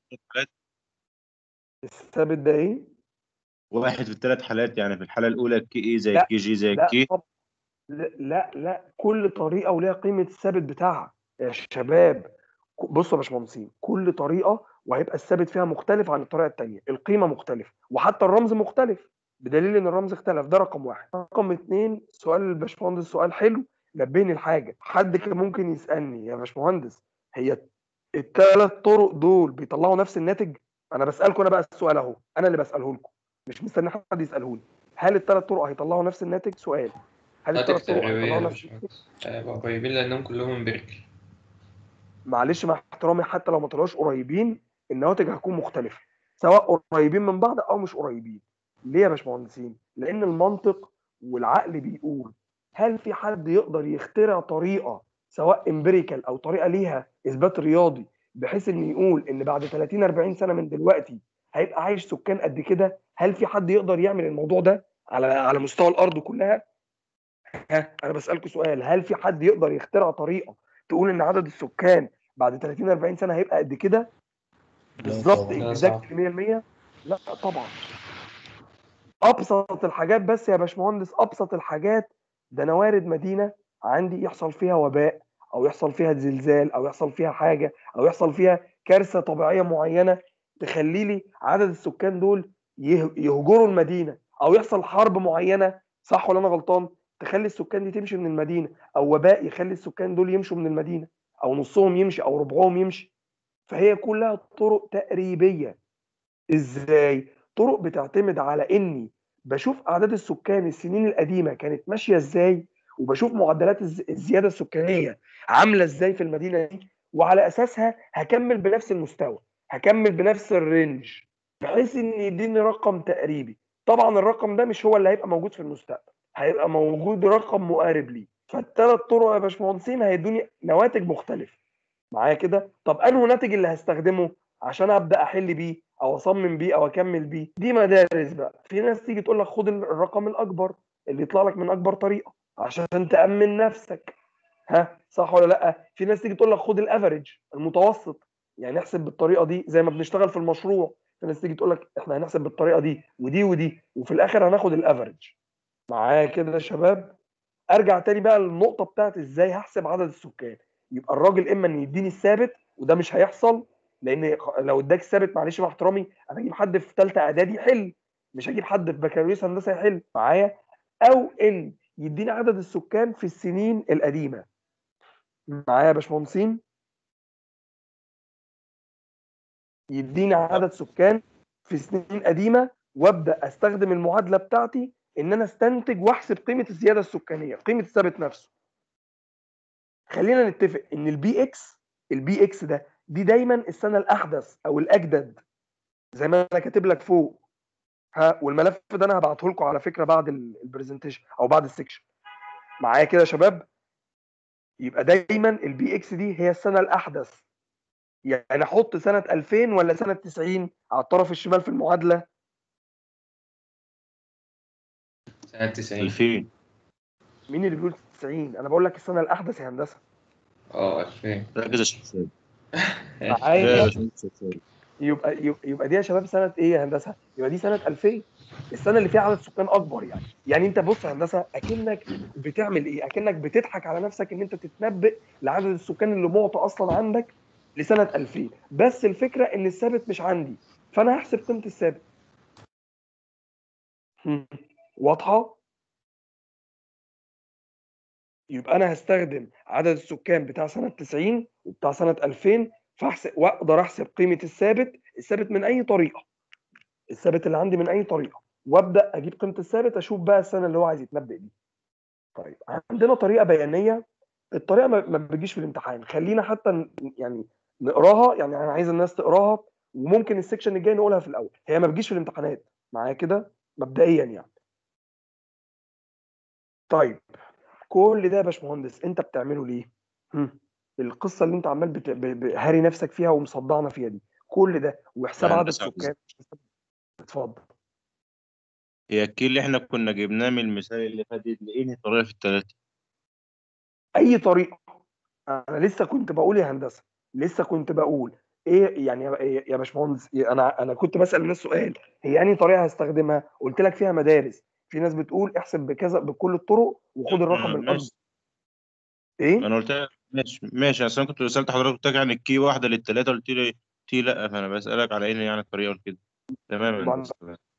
الثابت ده ايه واحد في الثلاث حالات يعني في الحاله الاولى الكي اي زي لا الكي جي زي لا الكي طب لا لا لا كل طريقه وليها قيمه الثابت بتاعها يا شباب ك- بصوا يا باشمهندسين كل طريقه وهيبقى الثابت فيها مختلف عن الطريقه الثانيه القيمه مختلفه وحتى الرمز مختلف بدليل ان الرمز اختلف ده رقم واحد رقم اتنين سؤال الباشمهندس سؤال حلو نبهني الحاجه حد كان ممكن يسالني يا باشمهندس هي الثلاث طرق دول بيطلعوا نفس الناتج انا بسالكم انا بقى السؤال اهو انا اللي بساله لكم مش مستني حد يساله لي هل الثلاث طرق هيطلعوا نفس الناتج سؤال هل ناتج الثلاث طرق تقريبية هيطلعوا يا نفس الناتج باشمهندس هيبقوا قريبين لأنهم كلهم امبيريكال معلش مع احترامي حتى لو ما طلعوش قريبين النواتج هتكون مختلفه سواء قريبين من بعض او مش قريبين ليه يا باشمهندسين لان المنطق والعقل بيقول هل في حد يقدر يخترع طريقه سواء امبيريكال او طريقه ليها اثبات رياضي بحيث ان يقول ان بعد 30 40 سنه من دلوقتي هيبقى عايش سكان قد كده هل في حد يقدر يعمل الموضوع ده على على مستوى الارض كلها ها انا بسالكم سؤال هل في حد يقدر يخترع طريقه تقول ان عدد السكان بعد 30 40 سنه هيبقى قد كده بالظبط طبعاً. لا اكزاكت صعب. 100% لا طبعا ابسط الحاجات بس يا باشمهندس ابسط الحاجات ده انا وارد مدينه عندي يحصل فيها وباء او يحصل فيها زلزال او يحصل فيها حاجه او يحصل فيها كارثه طبيعيه معينه تخلي لي عدد السكان دول يه- يهجروا المدينه او يحصل حرب معينه صح ولا انا غلطان تخلي السكان دي تمشي من المدينه او وباء يخلي السكان دول يمشوا من المدينه او نصهم يمشي او ربعهم يمشي فهي كلها طرق تقريبيه ازاي طرق بتعتمد على اني بشوف اعداد السكان السنين القديمه كانت ماشيه ازاي وبشوف معدلات الز- الزياده السكانيه عامله ازاي في المدينه دي وعلى اساسها هكمل بنفس المستوى هكمل بنفس الرينج بحيث ان يديني رقم تقريبي طبعا الرقم ده مش هو اللي هيبقى موجود في المستقبل هيبقى موجود رقم مقارب ليه فالثلاث طرق يا باشمهندسين هيدوني نواتج مختلفه معايا كده طب انه ناتج اللي هستخدمه عشان ابدا احل بيه او اصمم بيه او اكمل بيه دي مدارس بقى في ناس تيجي تقول لك خد الرقم الاكبر اللي يطلع لك من اكبر طريقه عشان تامن نفسك ها صح ولا لا في ناس تيجي تقول لك خد الافريج المتوسط يعني احسب بالطريقه دي زي ما بنشتغل في المشروع في ناس تيجي تقول لك احنا هنحسب بالطريقه دي ودي ودي وفي الاخر هناخد الافريج معايا كده يا شباب ارجع تاني بقى للنقطه بتاعت ازاي هحسب عدد السكان يبقى الراجل اما ان يديني الثابت وده مش هيحصل لان لو اداك الثابت معلش مع احترامي انا اجيب حد في ثالثه اعدادي يحل مش هجيب حد في بكالوريوس هندسه يحل معايا او ان يديني عدد السكان في السنين القديمه معايا يا باشمهندسين يديني عدد سكان في سنين قديمه وابدا استخدم المعادله بتاعتي ان انا استنتج واحسب قيمه الزياده السكانيه قيمه الثابت نفسه خلينا نتفق ان البي اكس البي اكس ده دي دايما السنه الاحدث او الاجدد زي ما انا كاتب لك فوق ها والملف ده انا هبعته لكم على فكره بعد البرزنتيشن او بعد السكشن معايا كده يا شباب يبقى دايما البي اكس دي هي السنه الاحدث يعني احط سنه 2000 ولا سنه 90 على الطرف الشمال في المعادله سنة 90 2000 مين اللي بيقول 90 انا بقول لك السنه الاحدث يا هندسه اه 2000 ركز يا شباب معايا يا شباب. يبقى يبقى- يبقى دي يا شباب سنه ايه يا هندسه؟ يبقى دي سنه 2000 السنه اللي فيها عدد سكان اكبر يعني يعني انت بص يا هندسه اكنك بتعمل ايه؟ اكنك بتضحك على نفسك ان انت تتنبئ لعدد السكان اللي معطى اصلا عندك لسنه 2000 بس الفكره ان الثابت مش عندي فانا هحسب قيمه الثابت هم. واضحه؟ يبقى انا هستخدم عدد السكان بتاع سنه 90 وبتاع سنه 2000 فاحسب واقدر احسب قيمه الثابت الثابت من اي طريقه الثابت اللي عندي من اي طريقه وابدا اجيب قيمه الثابت اشوف بقى السنه اللي هو عايز يتنبأ دي طيب عندنا طريقه بيانيه الطريقه ما ما بتجيش في الامتحان خلينا حتى ن- يعني نقراها يعني انا عايز الناس تقراها وممكن السكشن الجاي نقولها في الاول هي ما بتجيش في الامتحانات معايا كده مبدئيا يعني طيب كل ده يا باشمهندس انت بتعمله ليه هم. القصه اللي انت عمال بت... ب... ب... هاري نفسك فيها ومصدعنا فيها دي كل ده وحساب لا، عدد بس عاوز- سكان اتفضل هي الكي اللي احنا كنا جبناه من المثال اللي فات دي لقيني طريقه في الثلاثه اي طريقه انا لسه كنت بقول يا هندسه لسه كنت بقول ايه يعني يا- يا يا باشمهندس انا انا كنت بسال الناس سؤال هي انهي طريقه هستخدمها قلت لك فيها مدارس في ناس بتقول احسب بكذا بكل الطرق وخد الرقم آه، الاكبر ماشي. ايه انا قلت لك ماشي ماشي اصل انا كنت سالت حضرتك قلت لك يعني الكي واحده للثلاثه قلت لي قلت لي لا فانا بسالك على ايه يعني الطريقه كده تمام يا طبعاً. هندسة.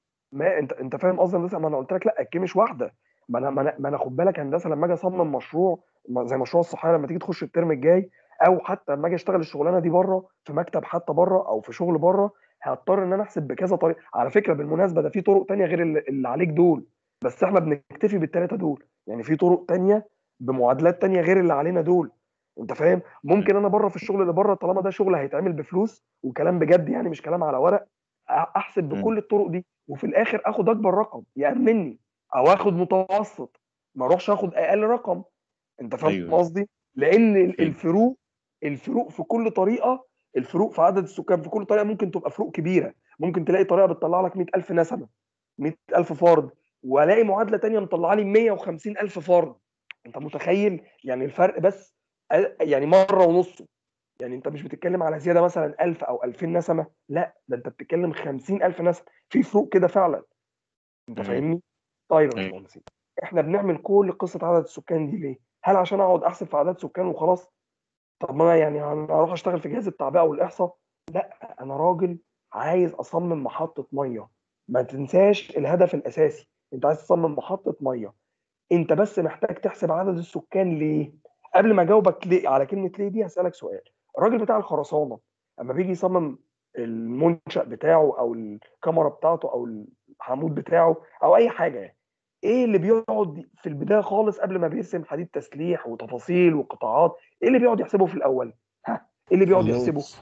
ما انت انت فاهم قصدي يا هندسه ما انا قلت لك لا الكي مش واحده ما انا ما انا, ما أنا خد بالك يا هندسه لما اجي اصمم مشروع ما- زي مشروع الصحيه لما تيجي تخش الترم الجاي او حتى لما اجي اشتغل الشغلانه دي بره في مكتب حتى بره او في شغل بره هضطر ان انا احسب بكذا طريقه على فكره بالمناسبه ده في طرق تانية غير اللي, اللي عليك دول بس احنا بنكتفي بالثلاثه دول يعني في طرق تانية بمعادلات تانية غير اللي علينا دول انت فاهم ممكن انا بره في الشغل اللي بره طالما ده شغل هيتعمل بفلوس وكلام بجد يعني مش كلام على ورق أ- احسب مم. بكل الطرق دي وفي الاخر اخد اكبر رقم يامنني او اخد متوسط ما اروحش اخد اقل رقم انت فاهم أيوة. قصدي لان ال- أيوة. الفروق الفروق في كل طريقه الفروق في عدد السكان في كل طريقه ممكن تبقى فروق كبيره ممكن تلاقي طريقه بتطلع لك 100000 نسمه 100000 فرد والاقي معادله تانية مطلعه لي 150000 فرد انت متخيل يعني الفرق بس أ- يعني مره ونص يعني انت مش بتتكلم على زياده مثلا 1000 او 2000 نسمه لا ده انت بتتكلم 50000 نسمه في فروق كده فعلا انت مم. فاهمني طيب يا أيوة. باشمهندس احنا بنعمل كل قصه عدد السكان دي ليه هل عشان اقعد احسب في اعداد سكان وخلاص طب ما أنا يعني انا اروح اشتغل في جهاز التعبئه والاحصاء لا انا راجل عايز اصمم محطه ميه ما تنساش الهدف الاساسي انت عايز تصمم محطه ميه انت بس محتاج تحسب عدد السكان ليه قبل ما اجاوبك ليه على كلمه ليه دي هسالك سؤال الراجل بتاع الخرسانه اما بيجي يصمم المنشأ بتاعه او الكاميرا بتاعته او العمود بتاعه او اي حاجه يعني ايه اللي بيقعد في البدايه خالص قبل ما بيرسم حديد تسليح وتفاصيل وقطاعات ايه اللي بيقعد يحسبه في الاول ها ايه اللي بيقعد اللودز. يحسبه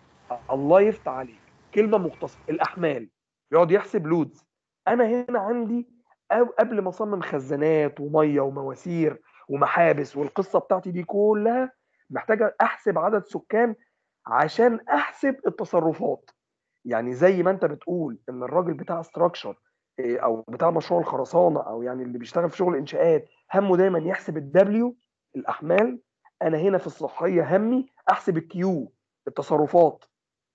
الله يفتح عليك كلمه مختصره الاحمال بيقعد يحسب لودز انا هنا عندي أو قبل ما اصمم خزانات وميه ومواسير ومحابس والقصه بتاعتي دي كلها محتاجه احسب عدد سكان عشان احسب التصرفات يعني زي ما انت بتقول ان الراجل بتاع استراكشر او بتاع مشروع الخرسانه او يعني اللي بيشتغل في شغل انشاءات همه دايما يحسب الدبليو الاحمال انا هنا في الصحيه همي احسب الكيو التصرفات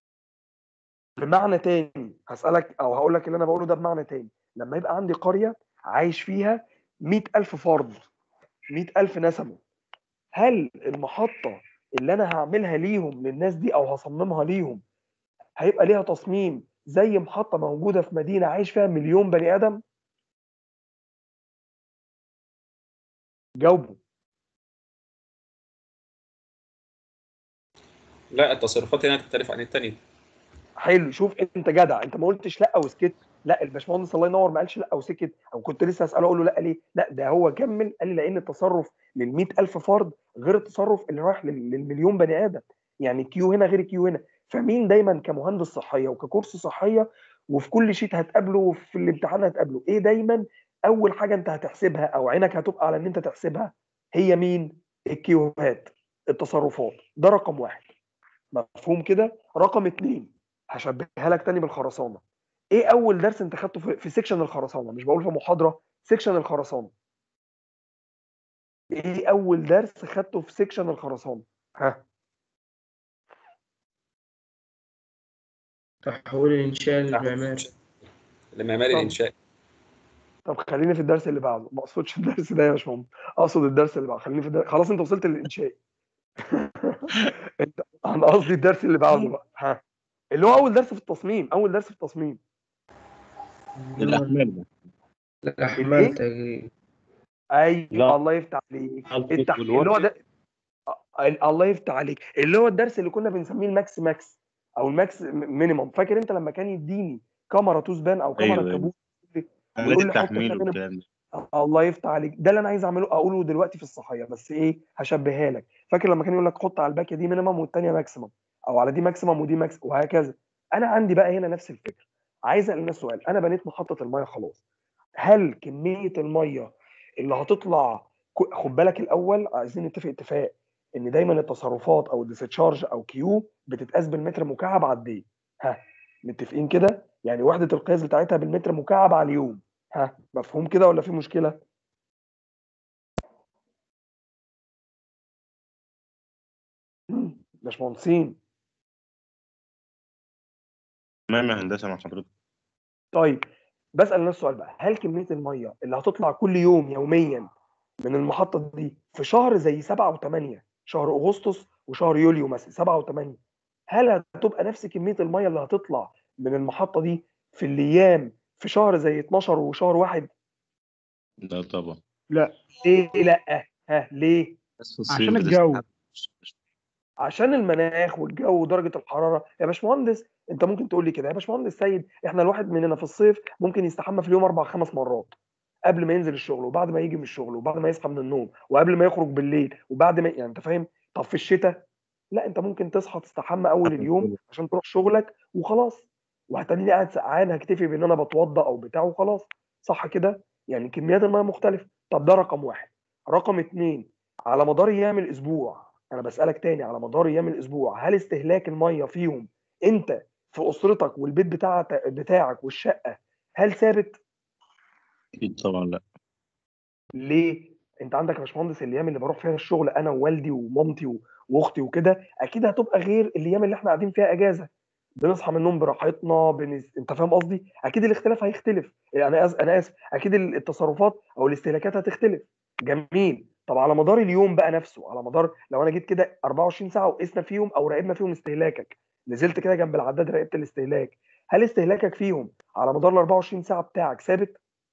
بمعنى تاني هسألك أو هقول لك اللي أنا بقوله ده بمعنى تاني لما يبقى عندي قرية عايش فيها مئة ألف فرد مئة ألف نسمة هل المحطة اللي أنا هعملها ليهم للناس دي أو هصممها ليهم هيبقى ليها تصميم زي محطة موجودة في مدينة عايش فيها مليون بني آدم؟ جاوبوا لا التصرفات هنا تختلف عن التانية حلو شوف انت جدع انت ما قلتش لا وسكت لا الباشمهندس الله ينور ما قالش لا او سكت او كنت لسه اساله اقول له لا ليه لا ده هو كمل قال لي لان التصرف لل 100000 فرد غير التصرف اللي رايح لل- للمليون بني ادم يعني كيو هنا غير كيو هنا فمين دايما كمهندس صحيه وككورس صحيه وفي كل شيت هتقابله وفي الامتحان هتقابله ايه دايما اول حاجه انت هتحسبها او عينك هتبقى على ان انت تحسبها هي مين الكيوهات التصرفات ده رقم واحد مفهوم كده رقم اتنين هشبهها لك تاني بالخرسانه ايه اول درس انت خدته في, في سيكشن الخرسانه مش بقول في محاضره سيكشن الخرسانه ايه اول درس خدته في سيكشن الخرسانه ها تحويل الإنشاء للمعماري المعماري طب. الانشائي طب خليني في الدرس اللي بعده ما اقصدش الدرس ده يا باشمهندس اقصد الدرس اللي بعده خليني في الدرس خلاص انت وصلت للانشاء انت انا قصدي الدرس اللي بعده بقى ها اللي هو اول درس في التصميم اول درس في التصميم الأحمال ده الأحمال الإيه؟ تقريبا ايوه لا. الله يفتح عليك الخط التح... والورق. اللي هو ده ال- الله يفتح عليك اللي هو الدرس اللي كنا بنسميه الماكس ماكس او الماكس م- مينيمم فاكر انت لما كان يديني كاميرا توز بان او كاميرا أيوة، أيوة. كابوس عملية ويقول لي حط التحميل هنا والكلام ده الله يفتح عليك ده اللي انا عايز اعمله اقوله دلوقتي في الصحيه بس ايه هشبهها لك فاكر لما كان يقول لك حط على الباكيه دي مينيمم والثانيه ماكسيمم او على دي ماكسيمم ودي ماكس وهكذا انا عندي بقى هنا نفس الفكره عايز اسال الناس سؤال انا بنيت محطه الميه خلاص هل كميه الميه اللي هتطلع ك- خد بالك الاول عايزين نتفق اتفاق ان دايما التصرفات او الديسشارج او كيو بتتقاس بالمتر مكعب على الدقيقه ها متفقين كده يعني وحده القياس بتاعتها بالمتر مكعب على اليوم ها مفهوم كده ولا في مشكله مم، باشمهندسين تمام يا هندسة مع حضرتك طيب بسال الناس سؤال بقى هل كميه الميه اللي هتطلع كل يوم يوميا من المحطه دي في شهر زي 7 و8 شهر اغسطس وشهر يوليو مثلا 7 و8 هل هتبقى نفس كميه الميه اللي هتطلع من المحطه دي في الايام في شهر زي 12 وشهر واحد لا طبعا لا ليه لا ها ليه بس في عشان الصيف الجو. بتسحب. عشان المناخ والجو ودرجه الحراره يا باشمهندس انت ممكن تقول لي كده يا باشمهندس سيد احنا الواحد مننا في الصيف ممكن يستحمى في اليوم اربع خمس مرات قبل ما ينزل الشغل وبعد ما يجي من الشغل وبعد ما يصحى من النوم وقبل ما يخرج بالليل وبعد ما يعني انت فاهم طب في الشتاء لا انت ممكن تصحى تستحمى اول اليوم عشان تروح شغلك وخلاص وهتلاقيني قاعد سقعان هكتفي بان انا بتوضى او بتاع وخلاص صح كده يعني كميات الميه مختلفه طب ده رقم واحد رقم اتنين على مدار ايام الاسبوع انا بسالك تاني على مدار ايام الاسبوع هل استهلاك الميه فيهم انت في اسرتك والبيت بتاعك بتاعك والشقه هل ثابت أكيد طبعا لا ليه انت عندك يا باشمهندس الايام اللي بروح فيها الشغل انا ووالدي ومامتي و- واختي وكده اكيد هتبقى غير الايام اللي احنا قاعدين فيها اجازه بنصحى من النوم براحتنا بنز... انت فاهم قصدي اكيد الاختلاف هيختلف انا أز... انا اسف اكيد ال- التصرفات او الاستهلاكات هتختلف جميل طب على مدار اليوم بقى نفسه على مدار لو انا جيت كده 24 ساعه وقسنا فيهم او راقبنا فيهم استهلاكك نزلت كده جنب العداد راقبت الاستهلاك هل استهلاكك فيهم على مدار ال 24 ساعه بتاعك ثابت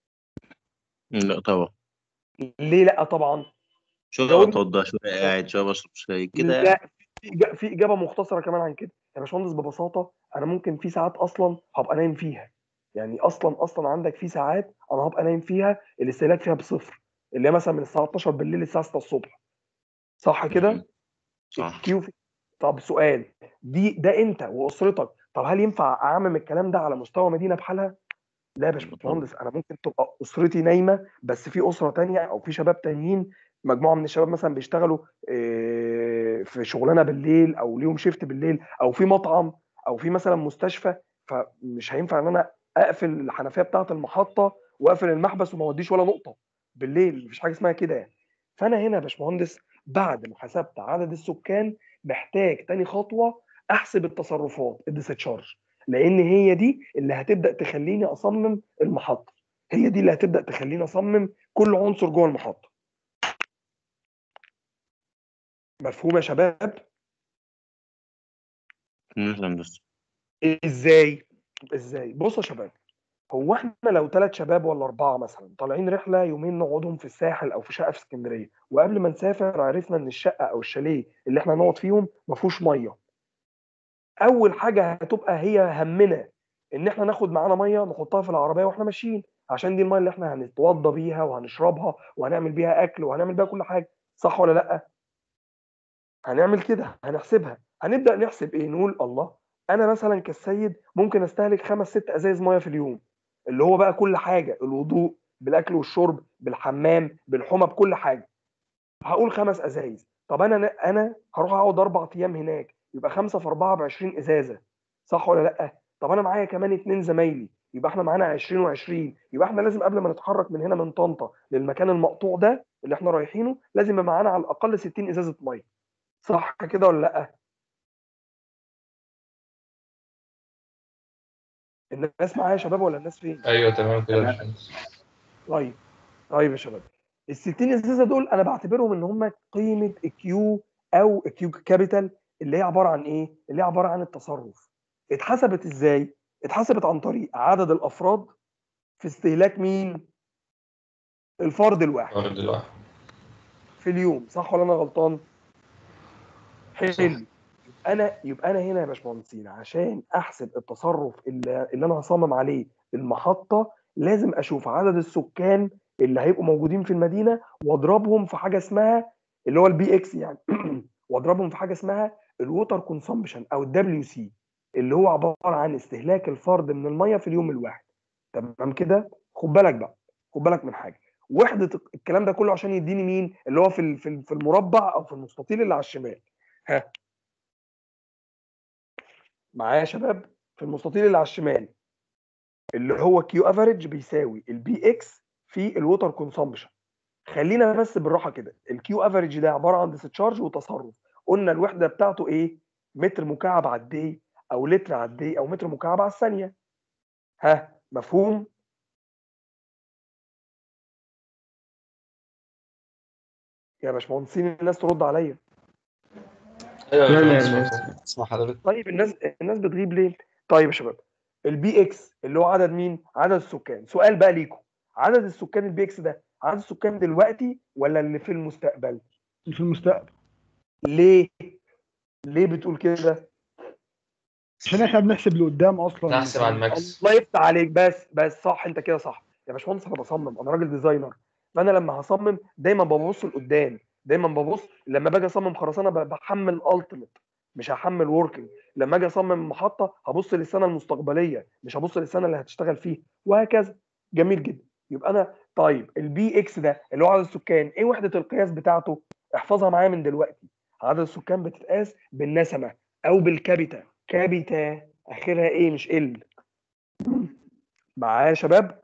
لا طبعا ليه لا طبعا شوية جاوبني. بتوضى شوية قاعد شوية بشرب شاي كده يعني. لا في إجا- في اجابه مختصره كمان عن كده يا باشمهندس ببساطه انا ممكن في ساعات اصلا هبقى نايم فيها يعني اصلا اصلا عندك في ساعات انا هبقى نايم فيها الاستهلاك فيها بصفر اللي هي مثلا من الساعه 12 بالليل للساعه 6 الصبح صح كده؟ صح كيو في طب سؤال دي ده انت واسرتك طب هل ينفع اعمم الكلام ده على مستوى مدينه بحالها؟ لا يا باشمهندس انا ممكن تبقى اسرتي نايمه بس في اسره تانية او في شباب تانيين مجموعه من الشباب مثلا بيشتغلوا آه، في شغلانه بالليل او ليهم شيفت بالليل او في مطعم او في مثلا مستشفى فمش هينفع ان انا اقفل الحنفيه بتاعه المحطه واقفل المحبس وما اوديش ولا نقطه بالليل مفيش حاجه اسمها كده يعني فانا هنا يا باشمهندس بعد ما حسبت عدد السكان محتاج تاني خطوه احسب التصرفات الديسشارج لان هي دي اللي هتبدا تخليني اصمم المحطه هي دي اللي هتبدا تخليني اصمم كل عنصر جوه المحطه مفهوم يا شباب ماشي هندسة ازاي ازاي بصوا يا شباب هو احنا لو ثلاث شباب ولا اربعه مثلا طالعين رحله يومين نقعدهم في الساحل او في شقه في اسكندريه وقبل ما نسافر عرفنا ان الشقه او الشاليه اللي احنا هنقعد فيهم ما فيهوش ميه اول حاجه هتبقى هي همنا ان احنا ناخد معانا ميه نحطها في العربيه واحنا ماشيين عشان دي الميه اللي احنا هنتوضى بيها وهنشربها وهنعمل بيها اكل وهنعمل بيها كل حاجه صح ولا لا هنعمل كده هنحسبها هنبدا نحسب ايه نقول الله انا مثلا كالسيد ممكن استهلك خمس ست ازايز ميه في اليوم اللي هو بقى كل حاجه الوضوء بالاكل والشرب بالحمام بالحمى بكل حاجه هقول خمس ازايز طب انا انا هروح اقعد اربع ايام هناك يبقى خمسه في اربعه ب 20 ازازه صح ولا لا طب انا معايا كمان اتنين زمايلي يبقى احنا معانا 20 و20 يبقى احنا لازم قبل ما نتحرك من هنا من طنطا للمكان المقطوع ده اللي احنا رايحينه لازم يبقى معانا على الاقل 60 ازازه ميه صح كده ولا لا الناس معايا يا شباب ولا الناس فين ايوه تمام كده يا باشمهندس طيب طيب يا شباب ال 60 ازازه دول انا بعتبرهم ان هم قيمه الكيو او الكيو كابيتال اللي هي عباره عن ايه؟ اللي هي عباره عن التصرف. اتحسبت ازاي؟ اتحسبت عن طريق عدد الافراد في استهلاك مين؟ الفرد الواحد فرد الواحد في اليوم صح ولا انا غلطان؟ حلو انا يبقى انا هنا يا باشمهندسين عشان احسب التصرف اللي, اللي انا هصمم عليه المحطه لازم اشوف عدد السكان اللي هيبقوا موجودين في المدينه واضربهم في حاجه اسمها اللي هو البي اكس يعني واضربهم في حاجه اسمها الووتر كونسامبشن او الدبليو سي اللي هو عباره عن استهلاك الفرد من الميه في اليوم الواحد تمام كده خد بالك بقى خد بالك من حاجه وحده الكلام ده كله عشان يديني مين اللي هو في ال- في ال- في المربع او في المستطيل اللي على الشمال ها معايا يا شباب في المستطيل اللي على الشمال اللي هو كيو افريج بيساوي البي اكس في الووتر كونسامبشن خلينا بس بالراحه كده الكيو افريج ده عباره عن ديسشارج وتصرف قلنا الوحده بتاعته ايه متر مكعب على الدي او لتر على الدي او متر مكعب على الثانيه ها مفهوم يا باشمهندسين الناس ترد عليا ايوه لا، لا، يا لا. باشمهندس اسمع حضرتك طيب الناس الناس بتغيب ليه طيب يا شباب البي اكس اللي هو عدد مين عدد السكان سؤال بقى ليكم عدد السكان البي اكس ده عدد السكان دلوقتي ولا اللي في المستقبل في المستقبل ليه ليه بتقول كده عشان احنا بنحسب لقدام اصلا نحسب على الماكس الله يفتح عليك بس بس صح انت كده صح يا باشمهندس انا بصمم انا راجل ديزاينر فانا لما هصمم دايما ببص لقدام دايما ببص لما باجي اصمم خرسانه ب- بحمل التيميت مش هحمل وركينج لما اجي اصمم محطه هبص للسنه المستقبليه مش هبص للسنه اللي هتشتغل فيها وهكذا جميل جدا يبقى انا طيب البي اكس ده اللي هو عدد السكان ايه وحده القياس بتاعته احفظها معايا من دلوقتي عدد السكان بتتقاس بالنسمه او بالكابيتا كابيتا اخرها ايه مش ال معايا يا شباب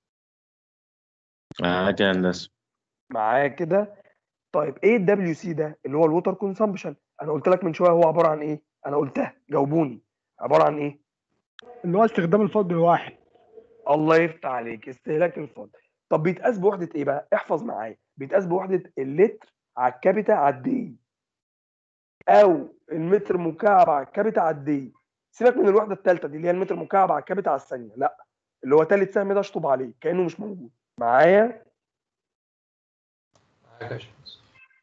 معاك يا هندسه معايا كده طيب ايه الدبليو سي ده اللي هو الووتر كونسامبشن انا قلت لك من شويه هو عباره عن ايه انا قلتها جاوبوني عباره عن ايه اللي هو استخدام الفرد الواحد الله يفتح عليك استهلاك الفرد طب بيتقاس بوحده ايه بقى احفظ معايا بيتقاس بوحده اللتر على الكابيتا على الدي او المتر مكعب على الكابيتا على الدي سيبك من الوحده الثالثه دي اللي هي المتر مكعب على الكابيتا على الثانيه لا اللي هو ثالث سهم ده اشطب عليه كانه مش موجود معايا معاك يا باشمهندس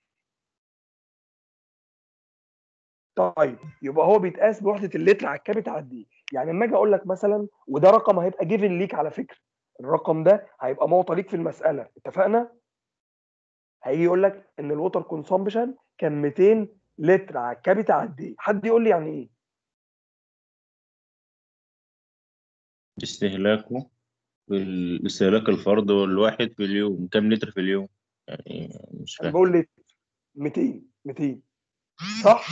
طيب يبقى هو بيتقاس بوحده اللتر على الكابيتا على الدي يعني لما اجي اقول لك مثلا وده رقم هيبقى جيفن ليك على فكره الرقم ده هيبقى معطى ليك في المساله اتفقنا هيجي يقول لك ان الووتر كونسامبشن كان 200 لتر على الكابيتا على الدي حد يقول لي يعني ايه استهلاكه بال- استهلاك الفرد والواحد في اليوم كم لتر في اليوم يعني مش انا فاهم بقول لك 200 200 صح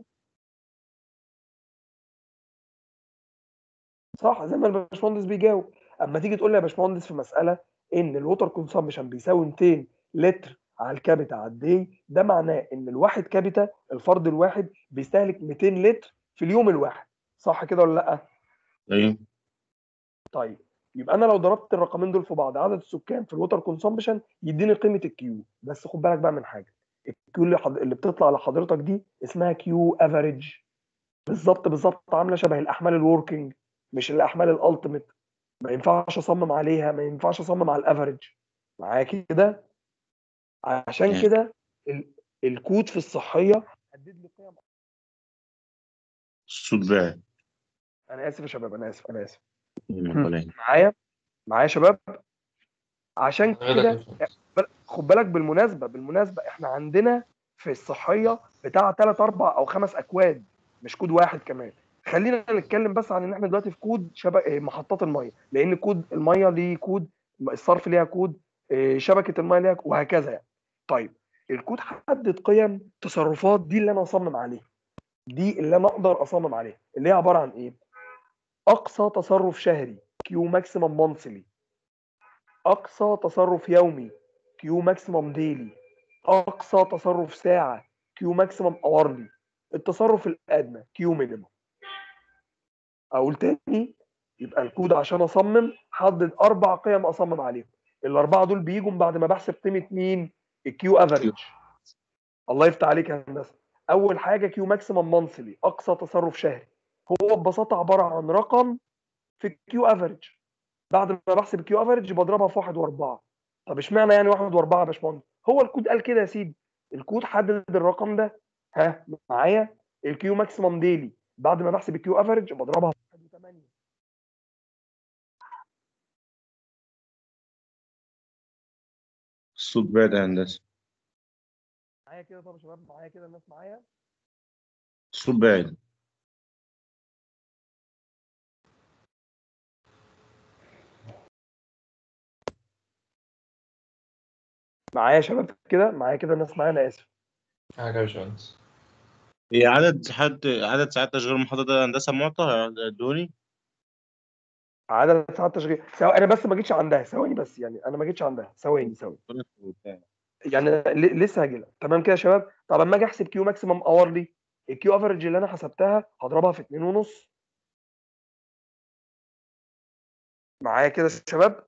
صح زي ما الباشمهندس بيجاوب اما تيجي تقول لي يا باشمهندس في مساله ان الووتر كونسامبشن بيساوي 200 لتر على الكابيتا على الدي ده معناه ان الواحد كابيتا الفرد الواحد بيستهلك 200 لتر في اليوم الواحد صح كده ولا لا ايوه طيب يبقى انا لو ضربت الرقمين دول في بعض عدد السكان في الووتر كونسامبشن يديني قيمه الكيو بس خد بالك بقى من حاجه الكيو اللي, حض... اللي بتطلع لحضرتك دي اسمها كيو افريج بالظبط بالظبط عامله شبه الاحمال الوركينج مش الاحمال الالتيميت ما ينفعش اصمم عليها ما ينفعش اصمم على الافريج معايا كده عشان Yeah. كده ال... الكود في الصحيه حدد لي قيم الصوت بعد انا اسف يا شباب انا اسف انا اسف معايا معايا يا شباب عشان غيرك كده يا باشمهندس. بل- خد بالك بالمناسبه بالمناسبه احنا عندنا في الصحيه بتاع 3 4 او 5 اكواد مش كود واحد كمان خلينا نتكلم بس عن ان احنا دلوقتي في كود شبه إيه، محطات الميه لان كود الميه ليه كود الصرف ليها كود إيه، شبكه الميه ليها كود، وهكذا يعني طيب الكود حدد قيم تصرفات دي اللي انا اصمم عليها دي اللي انا اقدر اصمم عليها اللي هي عباره عن ايه اقصى تصرف شهري كيو ماكسيمم مانثلي اقصى تصرف يومي كيو ماكسيمم ديلي اقصى تصرف ساعه كيو ماكسيمم اورلي التصرف الادنى كيو مينيمم اقول تاني يبقى الكود عشان اصمم حدد اربع قيم اصمم عليهم الاربعه دول بيجوا بعد ما بحسب قيمه مين الكيو افريج الله يفتح عليك يا هندسه اول حاجه كيو ماكسيمم مانثلي اقصى تصرف شهري هو ببساطه عباره عن رقم في الكيو افريج بعد ما بحسب الكيو افريج بضربها في واحد واربعه طب اشمعنى يعني واحد واربعه يا باشمهندس هو الكود قال كده يا سيدي الكود حدد الرقم ده ها معايا الكيو ماكسيمم ديلي بعد ما بحسب الكيو افريج بضربها في واحد وثمانية الصوت بعد يا هندسة معايا كده طب يا شباب معايا كده الناس معايا الصوت بعد معايا يا شباب كده معايا كده الناس معايا انا اسف حاجة يا باشمهندس هي عدد ساعات عدد ساعات تشغيل المحطة ده هندسة معطى ادوني عدد ساعات تشغيل سواء انا بس ما جيتش عندها ثواني بس يعني انا ما جيتش عندها ثواني ثواني يعني ل- لسه هاجي لها تمام كده يا شباب طب اما اجي احسب كيو ماكسيمم اورلي الكيو افريج اللي انا حسبتها هضربها في 2 ونص معايا كده يا شباب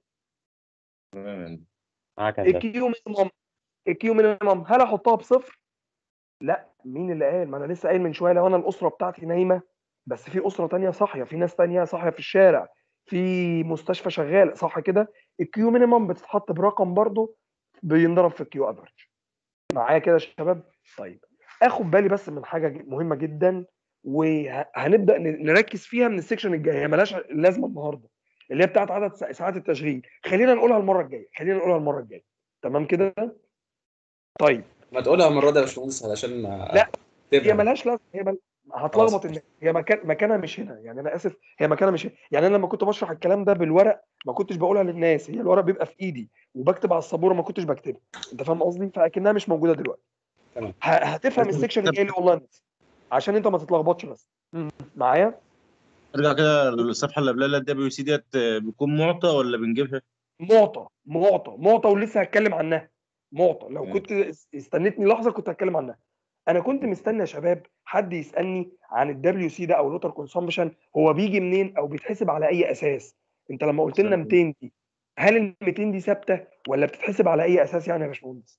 معاك يا هندسة الكيو مينيمم الكيو مينيمم هل احطها بصفر؟ لا مين اللي قال؟ ما انا لسه قايل من شويه لو انا الاسره بتاعتي نايمه بس في اسره تانية صاحيه في ناس تانية صاحيه في الشارع في مستشفى شغال صح كده؟ الكيو مينيمم بتتحط برقم برضه بينضرب في الكيو افريج معايا كده يا شباب؟ طيب اخد بالي بس من حاجه ج- مهمه جدا وهنبدا نركز فيها من السكشن الجاي هي ملهاش لازمه النهارده اللي هي بتاعت عدد سا- ساعات التشغيل خلينا نقولها المره الجايه خلينا نقولها المره الجايه تمام كده طيب ما تقولها المره دي يا باشمهندس علشان ما لا هي تفهم ملهاش لازمه هي مل... هتلخبط الناس هي مكان مكانها مش هنا يعني انا اسف هي مكانها مش هنا يعني انا لما كنت بشرح الكلام ده بالورق ما كنتش بقولها للناس هي الورق بيبقى في ايدي وبكتب على السبوره ما كنتش بكتبها انت فاهم قصدي فاكنها مش موجوده دلوقتي تمام ه... هتفهم السكشن الجاي اللي اونلاين عشان انت ما تتلخبطش بس مم. معايا ارجع كده للصفحة اللي قبلها الدبليو سي ديت بتكون معطى ولا بنجيبها؟ معطى معطى معطى ولسه هتكلم عنها معطى لو كنت اس- استنيتني لحظه كنت هتكلم عنها انا كنت مستني يا شباب حد يسالني عن الدبليو سي ده او الوتر كونسامبشن هو بيجي منين او بيتحسب على اي اساس انت لما قلت لنا 200 دي هل ال 200 دي ثابته ولا بتتحسب على اي اساس يعني يا باشمهندس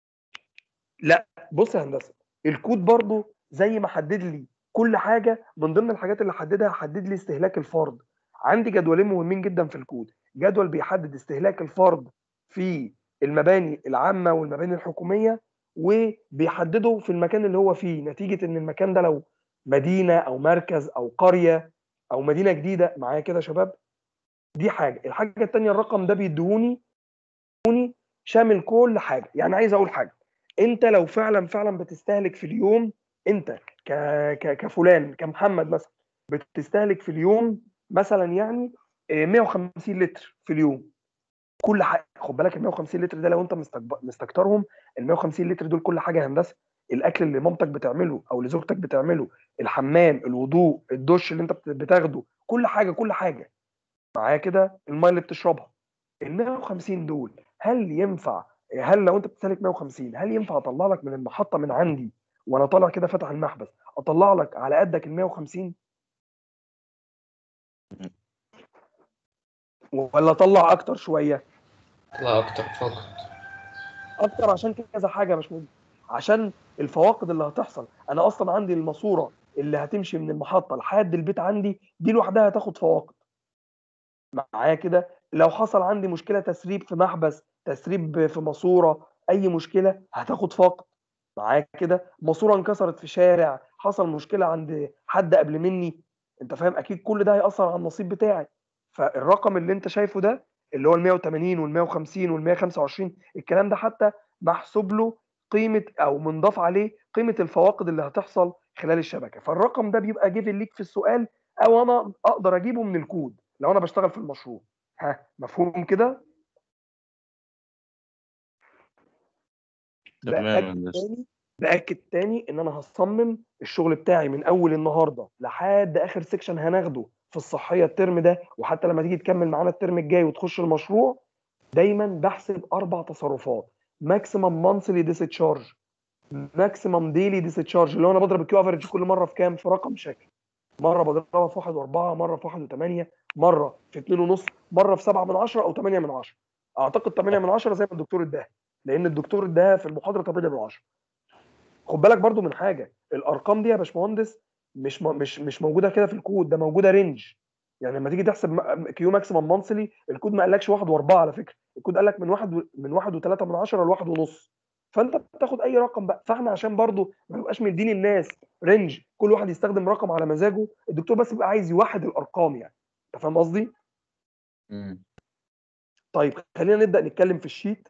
لا بص يا هندسه الكود برضو زي ما حدد لي كل حاجه من ضمن الحاجات اللي حددها حدد لي استهلاك الفرد عندي جدولين مهمين جدا في الكود جدول بيحدد استهلاك الفرد في المباني العامه والمباني الحكوميه وبيحدده في المكان اللي هو فيه نتيجه ان المكان ده لو مدينه او مركز او قريه او مدينه جديده معايا كده يا شباب دي حاجه الحاجه الثانيه الرقم ده بيديهوني بيديهوني شامل كل حاجه يعني عايز اقول حاجه انت لو فعلا فعلا بتستهلك في اليوم انت ك... ك... كفلان كمحمد مثلا بتستهلك في اليوم مثلا يعني آه، 150 لتر في اليوم كل حاجه خد بالك ال 150 لتر ده لو انت مستكب... مستكترهم ال 150 لتر دول كل حاجه هندسه الاكل اللي مامتك بتعمله او اللي زوجتك بتعمله الحمام الوضوء الدش اللي انت بت- بتاخده كل حاجه كل حاجه معايا كده الميه اللي بتشربها ال 150 دول هل ينفع هل لو انت بتستهلك 150 هل ينفع اطلع لك من المحطه من عندي وانا طالع كده فاتح المحبس اطلع لك على قدك ال 150 ولا اطلع اكتر شويه لا أكتر فقط اكتر عشان كذا حاجه يا باشمهندس عشان الفواقد اللي هتحصل انا اصلا عندي الماسوره اللي هتمشي من المحطه لحد البيت عندي دي لوحدها هتاخد فواقد معايا كده لو حصل عندي مشكله تسريب في محبس تسريب في ماسوره اي مشكله هتاخد فاقد معايا كده ماسوره انكسرت في شارع حصل مشكله عند حد قبل مني انت فاهم اكيد كل ده هياثر على النصيب بتاعي فالرقم اللي انت شايفه ده اللي هو ال 180 وال 150 وال 125 الكلام ده حتى محسوب له قيمه او منضاف عليه قيمه الفواقد اللي هتحصل خلال الشبكه فالرقم ده بيبقى جيفن ليك في السؤال او انا اقدر اجيبه من الكود لو انا بشتغل في المشروع ها مفهوم كده تمام يا باكد هندسة تاني باكد تاني ان انا هصمم الشغل بتاعي من اول النهارده لحد اخر سيكشن هناخده في الصحيه الترم ده وحتى لما تيجي تكمل معانا الترم الجاي وتخش المشروع دايما بحسب اربع تصرفات ماكسيمم مانثلي ديسشارج ماكسيمم ديلي ديسشارج اللي هو انا بضرب الكيو افريج كل مره في كام في رقم شكل مره بضربها في 1 و4 مره في 1 و8 مره في 2 ونص مره في 7 من 10 او 8 من 10 اعتقد 8 من 10 زي ما الدكتور اداها لان الدكتور اداها في المحاضره 8 من 10 خد بالك برضو من حاجه الارقام دي يا باشمهندس مش م- مش مش موجوده كده في الكود ده موجوده رينج يعني لما تيجي تحسب م- كيو ماكسيمم مانثلي الكود ما قالكش 1 و4 على فكره الكود قال لك من 1 و- من 1 و3 من 10 ل 1 ونص فانت بتاخد اي رقم بقى فاحنا عشان برضو ما نبقاش مدين الناس رينج كل واحد يستخدم رقم على مزاجه الدكتور بس بيبقى عايز يوحد الارقام يعني انت فاهم قصدي مم. طيب خلينا نبدا نتكلم في الشيت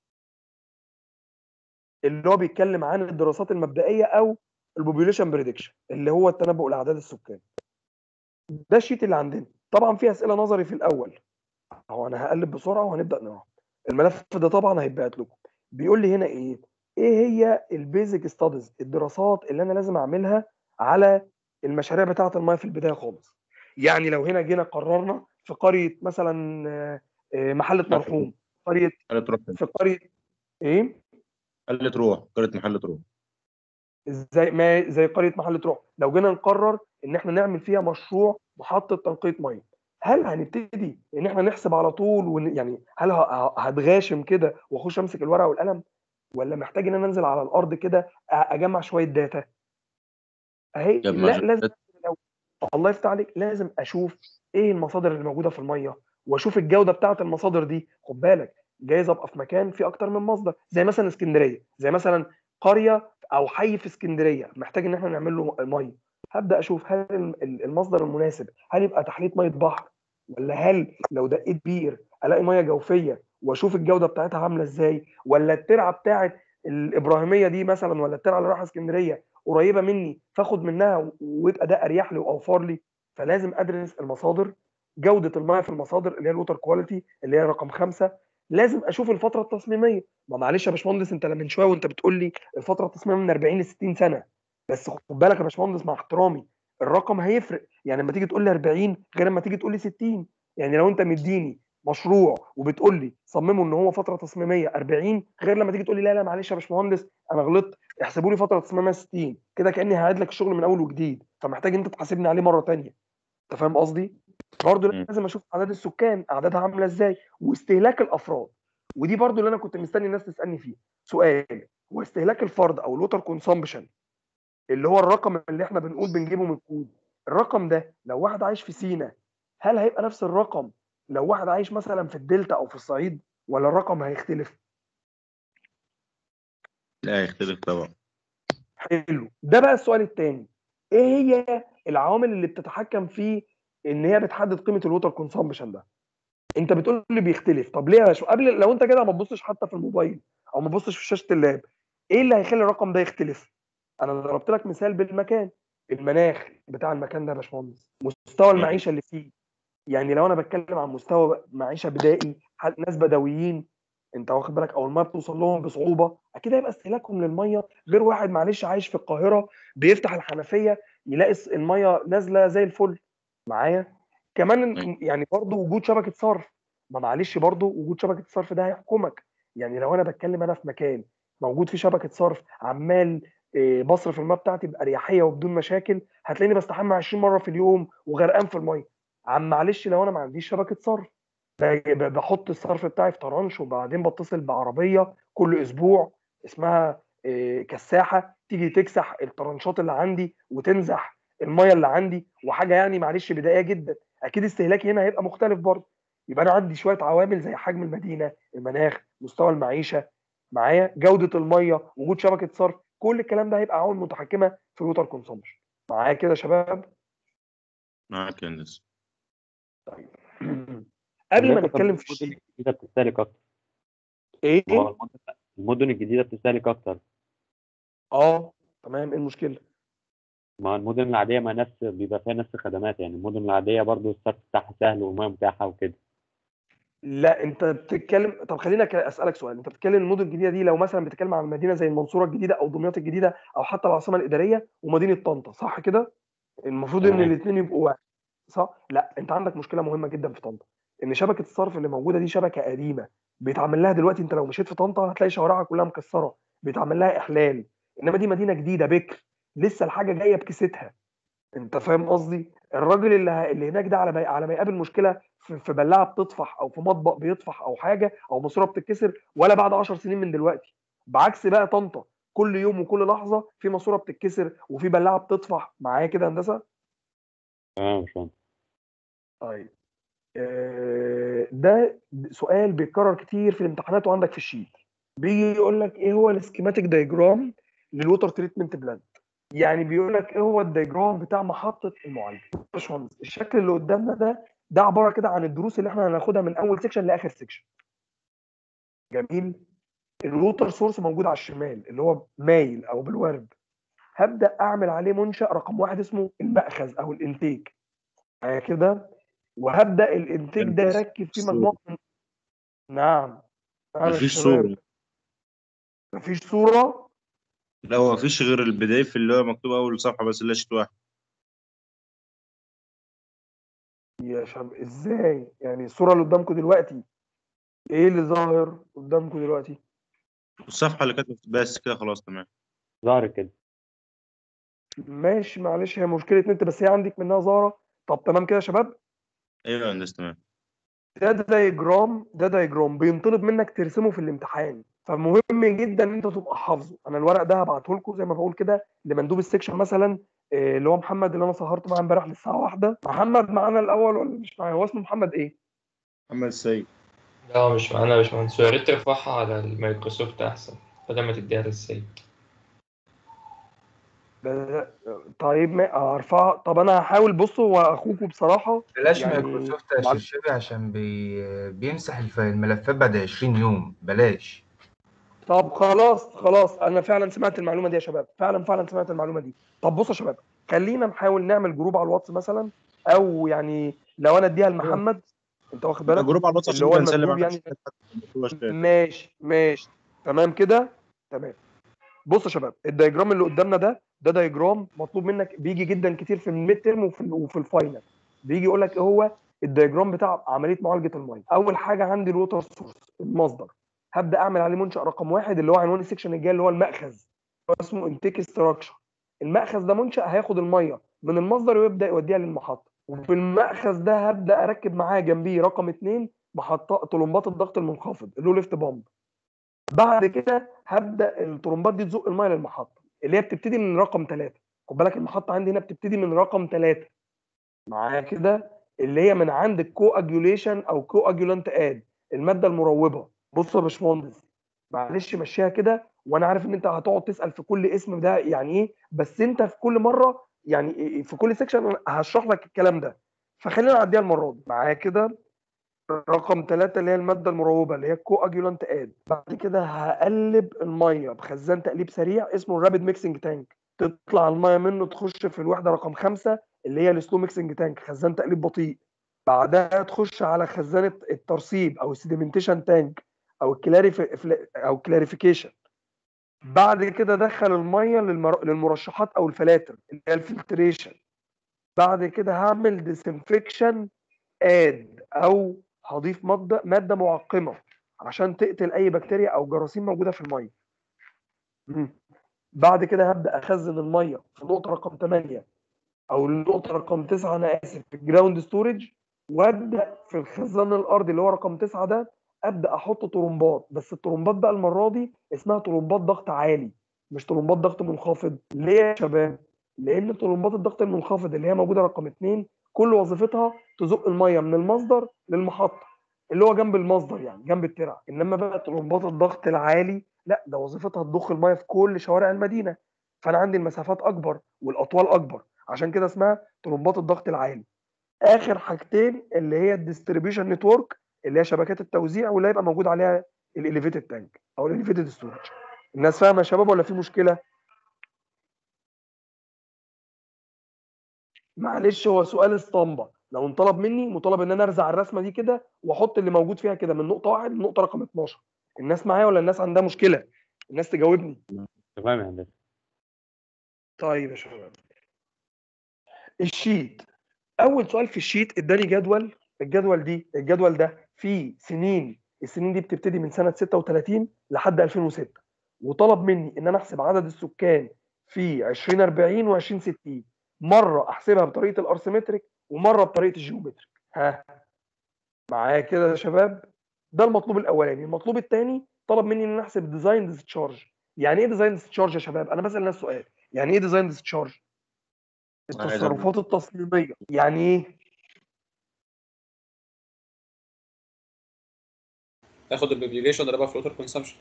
اللي هو بيتكلم عن الدراسات المبدئيه او البوبيوليشن بريدكشن اللي هو التنبؤ لاعداد السكان ده الشيت اللي عندنا طبعا في اسئله نظري في الاول هو انا هقلب بسرعه وهنبدا نقرا الملف ده طبعا هيتبعت لكم بيقول لي هنا ايه ايه هي البيزك ستاديز الدراسات اللي انا لازم اعملها على المشاريع بتاعه الميه في البدايه خالص يعني لو هنا جينا قررنا في قريه مثلا آه، آه، محله مرحوم قريه محل تروح في قريه ايه محل تروح قرية محل تروح زي ما زي قريه محل تروح لو جينا نقرر ان احنا نعمل فيها مشروع محطه تنقيه ميه هل هنبتدي ان احنا نحسب على طول ون... يعني هل ه- ه- هتغاشم كده واخش امسك الورقه والقلم ولا محتاج ان انا انزل على الارض كده أ- اجمع شويه داتا اهي جمع لا شوية لازم لو- الله يفتح عليك لازم اشوف ايه المصادر اللي موجوده في الميه واشوف الجوده بتاعه المصادر دي خد بالك جايز ابقى في مكان فيه اكتر من مصدر زي مثلا اسكندريه زي مثلا قريه او حي في اسكندريه محتاج ان احنا نعمل له ميه هبدا اشوف هل الم- ال- المصدر المناسب هل يبقى تحليط ميه بحر ولا هل لو دقيت بير الاقي ميه جوفيه واشوف الجوده بتاعتها عامله ازاي ولا الترعه بتاعت الابراهيميه دي مثلا ولا الترعه اللي رايحه اسكندريه قريبه مني فاخد منها و- ويبقى ده اريح لي واوفر لي فلازم ادرس المصادر جوده الميه في المصادر اللي هي الووتر كواليتي اللي هي رقم خمسه لازم اشوف الفتره التصميميه ما معلش يا باشمهندس انت من شويه وانت بتقول لي الفتره التصميميه من 40 ل 60 سنه بس خد بالك يا باشمهندس مع احترامي الرقم هيفرق يعني لما تيجي تقول لي 40 غير لما تيجي تقول لي 60 يعني لو انت مديني مشروع وبتقول لي صممه ان هو فتره تصميميه 40 غير لما تيجي تقول لي لا لا معلش يا باشمهندس انا غلطت احسبوا لي فتره تصميميه 60 كده كاني هعيد لك الشغل من اول وجديد فمحتاج انت تحاسبني عليه مره تانية انت فاهم قصدي برضه مم. لازم اشوف اعداد السكان اعدادها عامله ازاي واستهلاك الافراد ودي برضه اللي انا كنت مستني الناس تسالني فيه سؤال هو استهلاك الفرد او الوتر كونسامبشن اللي هو الرقم اللي احنا بنقول بنجيبه من الكود الرقم ده لو واحد عايش في سينا هل هيبقى نفس الرقم لو واحد عايش مثلا في الدلتا او في الصعيد ولا الرقم هيختلف لا يختلف طبعا حلو ده بقى السؤال الثاني ايه هي العوامل اللي بتتحكم في ان هي بتحدد قيمه الوتر كونسامبشن ده انت بتقول لي بيختلف طب ليه يا باشا قبل لو انت كده ما تبصش حتى في الموبايل او ما تبصش في شاشه اللاب ايه اللي هيخلي الرقم ده يختلف انا ضربت لك مثال بالمكان المناخ بتاع المكان ده يا باشمهندس مستوى المعيشه اللي فيه يعني لو انا بتكلم عن مستوى معيشه بدائي حال- ناس بدويين انت واخد بالك او الميه بتوصل لهم بصعوبه اكيد هيبقى استهلاكهم للميه غير واحد معلش عايش في القاهره بيفتح الحنفيه يلاقي الس- الميه نازله زي الفل معايا كمان أيوة. يعني برضو وجود شبكه صرف ما معلش برضو وجود شبكه صرف ده هيحكمك يعني لو انا بتكلم انا في مكان موجود فيه شبكه صرف عمال آه، بصرف الميه بتاعتي باريحيه وبدون مشاكل هتلاقيني بستحمى 20 مره في اليوم وغرقان في الميه عم معلش لو انا ما عنديش شبكه صرف ب- ب- بحط الصرف بتاعي في طرنش وبعدين بتصل بعربيه كل اسبوع اسمها آه، كساحه تيجي تكسح الطرنشات اللي عندي وتنزح الميه اللي عندي وحاجه يعني معلش بدائيه جدا اكيد استهلاكي هنا هيبقى مختلف برضه يبقى انا عندي شويه عوامل زي حجم المدينه المناخ مستوى المعيشه معايا جوده الميه وجود شبكه صرف كل الكلام ده هيبقى عوامل متحكمه في الوتر كونسومشن معايا كده يا شباب معاك يا هندسة طيب قبل ما الناس نتكلم في المدن الشيء الجديدة بتستهلك أكتر ايه ما هو المدن المدن الجديدة بتستهلك أكتر اه تمام ايه المشكله ما المدن العادية ما نفس بيبقى فيها نفس الخدمات يعني المدن العادية برضو الصرف بتاعها سهل والمياه متاحة وكده لا انت بتتكلم طب خلينا ك- اسالك سؤال انت بتتكلم المدن الجديده دي لو مثلا بتتكلم عن مدينه زي المنصوره الجديده او دمياط الجديده او حتى العاصمه الاداريه ومدينه طنطا صح كده المفروض ان تمام الاثنين يبقوا واحد صح لا انت عندك مشكله مهمه جدا في طنطا ان شبكه الصرف اللي موجوده دي شبكه قديمه بيتعمل لها دلوقتي انت لو مشيت في طنطا هتلاقي شوارعها كلها مكسره بيتعمل لها احلال انما دي مدينه جديده بكر لسه الحاجه جايه بكيستها انت فاهم قصدي الراجل اللي ه- اللي هناك ده على ما على ما يقابل مشكله في في بلاعه بتطفح او في مطبخ بيطفح او حاجه او ماسوره بتتكسر ولا بعد 10 سنين من دلوقتي بعكس بقى طنطا كل يوم وكل لحظه في ماسوره بتتكسر وفي بلاعه بتطفح معايا كده هندسه تمام يا باشمهندس طيب آه، ده سؤال بيتكرر كتير في الامتحانات وعندك في الشيت بيجي يقول لك ايه هو السكيماتيك دايجرام للوتر تريتمنت بلانت يعني بيقول لك ايه هو الدايجرام بتاع محطه المعالجه باشمهندس الشكل اللي قدامنا ده ده عباره كده عن الدروس اللي احنا هناخدها من اول سيكشن لاخر سيكشن جميل الووتر سورس موجود على الشمال اللي هو مايل او بالورد هبدا اعمل عليه منشا رقم واحد اسمه المأخذ او الانتيك معايا كده وهبدا الانتيك ده يركب فيه مجموعه من- نعم نعم يا مفيش شباب. صورة مفيش صوره لا هو مفيش غير البداية في اللي هو مكتوب أول صفحة بس اللي شيت واحد يا شباب ازاي يعني الصوره اللي قدامكم دلوقتي ايه اللي ظاهر قدامكم دلوقتي الصفحة اللي كانت بس كده خلاص تمام ظهر كده ماشي معلش هي مشكله نت بس هي عندك منها ظاهره طب تمام كده يا شباب أيوه يا هندسة تمام ده دايجرام ده دايجرام بينطلب منك ترسمه في الامتحان فمهم جدا ان انت تبقى حافظه انا الورق ده هبعته لكم زي ما بقول كده لمندوب السكشن مثلا آه، اللي هو محمد اللي انا سهرت معاه امبارح للساعه واحدة محمد معانا الاول ولا مش معانا هو اسمه محمد ايه محمد السيد لا هو مش معانا يا باشمهندس يا ريت ترفعها على المايكروسوفت أحسن بدل ما تديها للسيد ده ده- طيب ما ارفع طب انا هحاول بصوا هو اخوكم بصراحه بلاش يعني مايكروسوفت يا معلش. شرشبي عشان بي... بيمسح الف- الملفات بعد 20 يوم بلاش طب خلاص خلاص انا فعلا سمعت المعلومه دي يا شباب فعلا فعلا سمعت المعلومه دي طب بصوا يا شباب خلينا نحاول نعمل جروب على الواتس مثلا او يعني لو انا اديها لمحمد انت واخد بالك جروب على الواتس اللي عشان هو نبقى نسلم المندوب على يعني هو شات. ماشي ماشي تمام كده تمام بص يا شباب الدايجرام اللي قدامنا ده ده دايجرام مطلوب منك بيجي جدا كتير في الميد ترم وفي وفي الفاينل بيجي يقول لك ايه هو الدايجرام بتاع عمليه معالجه الميه اول حاجه عندي الووتر سورس المصدر هبدا اعمل عليه منشا رقم واحد اللي هو عنوان السكشن الجاي اللي هو المأخذ هو اسمه انتيك ستراكشر المأخذ ده منشأ هياخد الميه من المصدر ويبدا يوديها للمحطه وفي المأخذ ده هبدا اركب معاه جنبيه رقم اثنين محطه طلمبات الضغط المنخفض اللي هو ليفت بامب بعد كده هبدا الطرمبات دي تزق الميه للمحطه اللي هي بتبتدي من رقم ثلاثه خد بالك المحطه عندي هنا بتبتدي من رقم ثلاثه معايا كده اللي هي من عند الكواجيوليشن او كواجيولانت اد الماده المروبه بص يا باشمهندس معلش مشيها كده وانا عارف ان انت هتقعد تسال في كل اسم ده يعني ايه بس انت في كل مره يعني في كل سيكشن هشرح لك الكلام ده فخلينا نعديها المره دي معايا كده رقم ثلاثة اللي هي المادة المروبة اللي هي الكواجيولانت اد بعد كده هقلب المية بخزان تقليب سريع اسمه الرابيد ميكسنج تانك تطلع المية منه تخش في الوحدة رقم خمسة اللي هي السلو ميكسنج تانك خزان تقليب بطيء بعدها تخش على خزان الت- الترسيب او السيديمنتيشن تانك او الكلاريف او كلاريفيكيشن بعد كده دخل الميه للمر... للمرشحات او الفلاتر اللي هي الفلتريشن بعد كده هعمل ديسنفكشن اد او هضيف ماده ماده معقمه عشان تقتل اي بكتيريا او جراثيم موجوده في الميه مم. بعد كده هبدا اخزن الميه في نقطه رقم 8 او النقطه رقم 9 انا اسف في الجراوند ستورج وابدا في الخزان الارضي اللي هو رقم 9 ده ابدا احط طرمبات بس الطرمبات بقى المره دي اسمها طرمبات ضغط عالي مش طرمبات ضغط منخفض ليه يا شباب لان طرمبات الضغط المنخفض اللي هي موجوده رقم 2 كل وظيفتها تزق الميه من المصدر للمحطه اللي هو جنب المصدر يعني جنب الترع انما بقى طرمبات الضغط العالي لا ده وظيفتها تضخ الميه في كل شوارع المدينه فانا عندي المسافات اكبر والاطوال اكبر عشان كده اسمها طرمبات الضغط العالي اخر حاجتين اللي هي الديستريبيوشن نتورك اللي هي شبكات التوزيع واللي هيبقى موجود عليها الاليفيتد تانك او الاليفيتد ستورج الناس فاهمه يا شباب ولا في مشكله معلش هو سؤال اسطمبه لو انطلب مني مطالب ان انا ارزع الرسمه دي كده واحط اللي موجود فيها كده من نقطه واحد لنقطه رقم 12 الناس معايا ولا الناس عندها مشكله الناس تجاوبني تمام يا هندسه طيب يا شباب الشيت اول سؤال في الشيت اداني جدول الجدول دي الجدول ده فيه سنين السنين دي بتبتدي من سنه 36 لحد 2006 وطلب مني ان انا احسب عدد السكان في 2040 و2060 مره احسبها بطريقه الارثمتريك ومره بطريقه الجيومتريك ها معايا كده يا شباب ده المطلوب الاولاني المطلوب الثاني طلب مني ان انا احسب ديزاين ديسشارج يعني ايه ديزاين ديسشارج يا شباب انا بسال الناس سؤال يعني ايه ديزاين ديسشارج التصرفات التصميميه يعني ايه تاخد البوبيوليشن ضربها في الوتر كونسامشن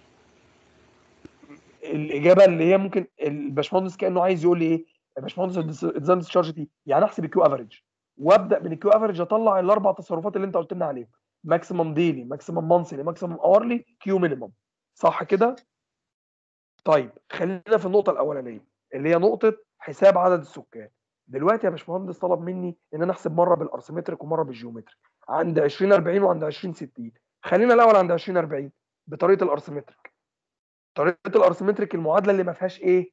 الاجابه اللي هي ممكن الباشمهندس كانه عايز يقول لي ايه يا باشمهندس الديزاين ديسشارج دي يعني احسب الكيو افريج وابدا من الكيو افريج اطلع الاربع تصرفات اللي انت قلت لنا عليهم ماكسيمم ديلي ماكسيمم مانثلي ماكسيمم اورلي كيو مينيمم صح كده طيب خلينا في النقطه الاولانيه اللي هي نقطه حساب عدد السكان دلوقتي يا باشمهندس طلب مني ان انا احسب مره بالارثمتريك ومره بالجيومتريك عند 2040 وعند 2060 خلينا الاول عند 2040 بطريقه الارثمتريك طريقه الارثمتريك المعادله اللي ما فيهاش ايه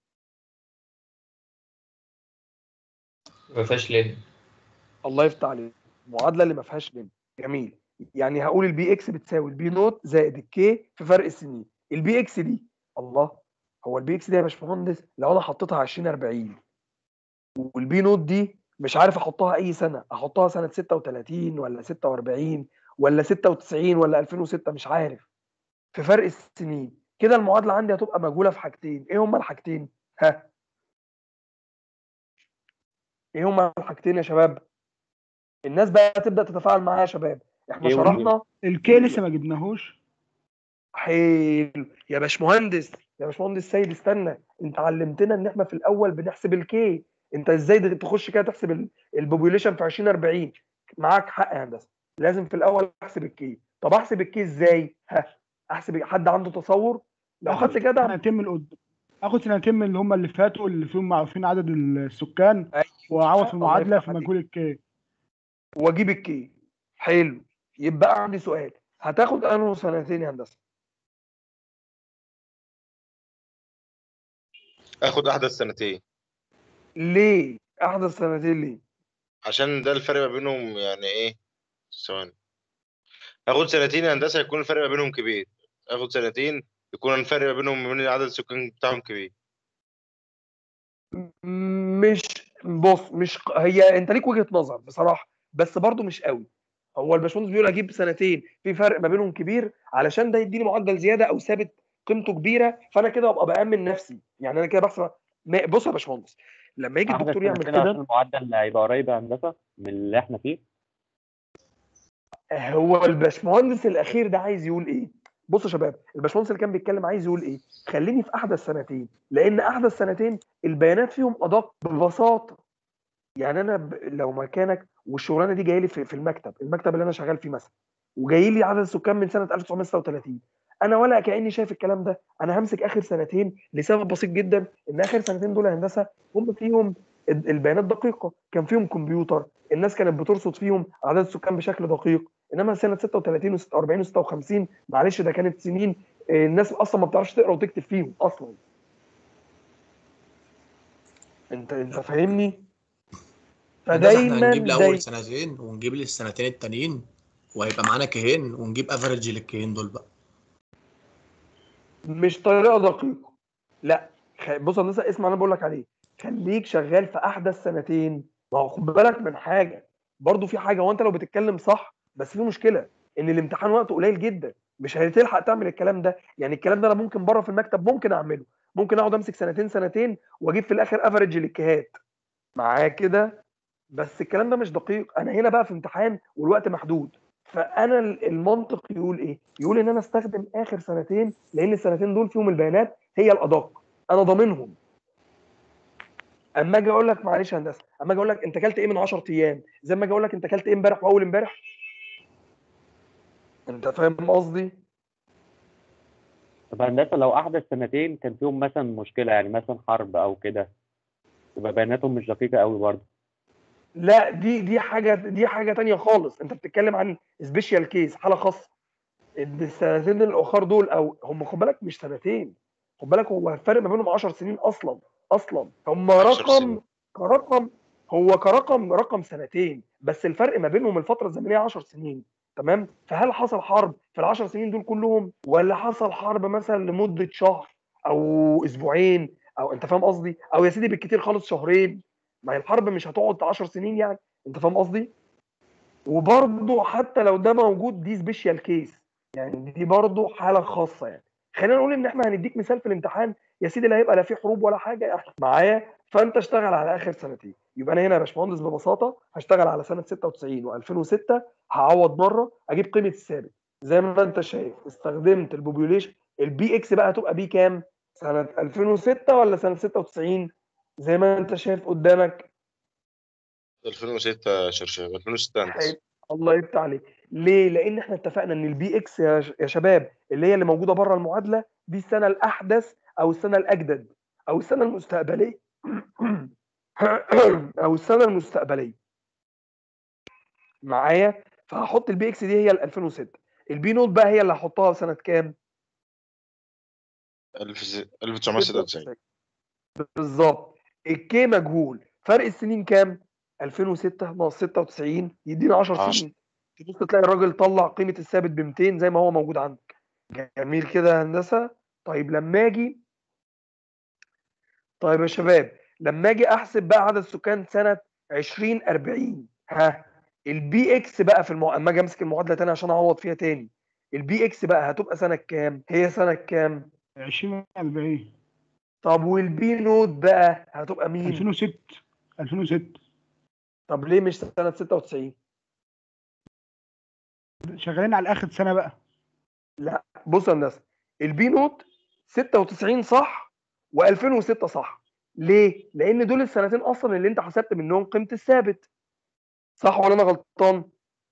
ما فيهاش ليه الله يفتح عليك المعادله اللي ما فيهاش لين جميل يعني هقول البي اكس بتساوي البي نوت زائد الكي في فرق السنين البي اكس دي الله هو البي اكس دي يا باشمهندس لو انا حطيتها 20 40 والبي نوت دي مش عارف احطها اي سنه احطها سنه 36 ولا 46 ولا 96 ولا 2006 مش عارف في فرق السنين كده المعادله عندي هتبقى مجهوله في حاجتين ايه هما الحاجتين ها ايه هما الحاجتين يا شباب الناس بقى تبدا تتفاعل معايا يا شباب احنا إيه شرحنا الكي لسه ما جبناهوش حلو يا باشمهندس يا باشمهندس سيد استنى انت علمتنا ان احنا في الاول بنحسب الكي انت ازاي د- تخش كده تحسب ال- البوبوليشن في 2040 معاك حق يا هندسه لازم في الاول احسب الكي طب احسب الكي ازاي ها احسب حد عنده تصور لو اخد خدت كده سنتين من قدام اخد سنتين من اللي هم اللي فاتوا اللي فيهم معروفين عدد السكان واعوض في الله المعادله يفتح في عليك. مجهول الكي واجيب الكي حلو يبقى عندي سؤال هتاخد انه سنتين يا هندسه اخد احدث سنتين ليه احدث سنتين ليه عشان ده الفرق ما بينهم يعني ايه ثواني اخد سنتين هندسه يكون الفرق ما بينهم كبير اخد سنتين يكون الفرق ما بينهم وبين عدد السكان بتاعهم كبير مش بص مش ق- هي انت ليك وجهة نظر بصراحة بس برضو مش قوي هو الباشمهندس بيقول اجيب سنتين في فرق ما بينهم كبير علشان ده يديني معدل زيادة او ثابت قيمته كبيرة فانا كده ابقى بأمن نفسي يعني انا كده بحسب ما- بص يا باشمهندس لما يجي احدث الدكتور يعمل سنتين عشان كده المعدل هيبقى قريب يا هندسه من اللي احنا فيه هو الباشمهندس الاخير ده عايز يقول ايه بصوا يا شباب الباشمهندس اللي كان بيتكلم عايز يقول ايه خليني في احدث سنتين لان احدث سنتين البيانات فيهم ادق ببساطه يعني انا ب... لو مكانك والشغلانه دي جايه لي في... في المكتب المكتب اللي انا شغال فيه مثلا وجاي لي عدد السكان من سنه 1936 انا ولا كاني شايف الكلام ده انا همسك اخر سنتين لسبب بسيط جدا ان اخر سنتين دول يا هندسه هم فيهم ال- البيانات دقيقه كان فيهم كمبيوتر الناس كانت بترصد فيهم عدد السكان بشكل دقيق انما سنه 36 و46 و56 معلش ده كانت سنين آه، الناس اصلا ما بتعرفش تقرا وتكتب فيهم اصلا انت انت فاهمني هندسة احنا فدايما هنجيب دايما لأول سنتين ونجيب للسنتين التانيين وهيبقى معانا كيهين ونجيب افريج للكيهين دول بقى مش طريقه دقيقه لا خ- بص يا هندسه اسمع انا بقول لك عليه خليك شغال في احدث سنتين ما هو خد بالك من حاجه برضو في حاجه وانت لو بتتكلم صح بس في مشكله ان الامتحان وقته قليل جدا مش هتلحق تعمل الكلام ده يعني الكلام ده انا ممكن بره في المكتب ممكن اعمله ممكن اقعد امسك سنتين سنتين واجيب في الاخر افريج للكيهات معايا كده بس الكلام ده مش دقيق انا هنا بقى في امتحان والوقت محدود فانا ال- المنطق يقول ايه يقول ان انا استخدم اخر سنتين لان السنتين دول فيهم البيانات هي الادق انا ضامنهم اما اجي اقول لك معلش يا هندسه اما اجي اقول لك انت اكلت ايه من 10 ايام زي ما اجي اقول لك انت اكلت ايه امبارح واول امبارح انت فاهم قصدي طب هندسه لو احدث سنتين كان فيهم مثلا مشكله يعني مثلا حرب او كده تبقى بياناتهم مش دقيقه قوي برضه لا دي دي حاجه دي حاجه تانية خالص انت بتتكلم عن سبيشال كيس حاله خاصه إن السنتين الاخر دول او هم خد بالك مش سنتين خد بالك هو الفرق ما بينهم 10 سنين اصلا اصلا هم 10 رقم سنين. كرقم هو كرقم رقم سنتين بس الفرق ما بينهم الفتره الزمنيه 10 سنين تمام فهل حصل حرب في ال 10 سنين دول كلهم ولا حصل حرب مثلا لمده شهر او اسبوعين او انت فاهم قصدي او يا سيدي بالكتير خالص شهرين ما هي الحرب مش هتقعد 10 سنين يعني انت فاهم قصدي وبرضه حتى لو ده موجود دي سبيشال كيس يعني دي برضه حاله خاصه يعني خلينا نقول ان احنا هنديك مثال في الامتحان يا سيدي لا هيبقى لا في حروب ولا حاجه معايا فانت اشتغل على اخر سنتين يبقى انا هنا يا باشمهندس ببساطه هشتغل على سنه 96 و2006 هعوض مره اجيب قيمه الثابت زي ما انت شايف استخدمت البوبيوليشن البي اكس بقى هتبقى بي كام سنه 2006 ولا سنه 96 زي ما انت شايف قدامك 2006 شرشاب 2006 هندسه حلو. الله يفتح عليك ليه لان احنا اتفقنا ان البي اكس يا ش- يا شباب اللي هي اللي موجوده بره المعادله دي السنه الاحدث او السنه الاجدد او السنه المستقبليه او السنه المستقبليه معايا فهحط البي اكس دي هي ال 2006 البي نوت بقى هي اللي هحطها سنه كام 1996 بالظبط الكي مجهول فرق السنين كام 2006 ناقص 96 يدينا 10 عشرة. سنين تبص تلاقي الراجل طلع قيمه الثابت ب 200 زي ما هو موجود عندك جميل كده يا هندسه طيب لما اجي طيب يا شباب لما اجي احسب بقى عدد سكان سنه 2040 ها البي اكس بقى في المع... اما اجي امسك المعادله تاني عشان اعوض فيها تاني البي اكس بقى هتبقى سنه كام هي سنه كام 2040 طب والبي نوت بقى هتبقى مين 2006 2006 طب ليه مش سنه 96 شغالين على اخر سنه بقى لا بص يا هندسه البي نوت 96 صح و2006 صح ليه؟ لان دول السنتين اصلا اللي انت حسبت منهم قيمه الثابت صح ولا انا غلطان؟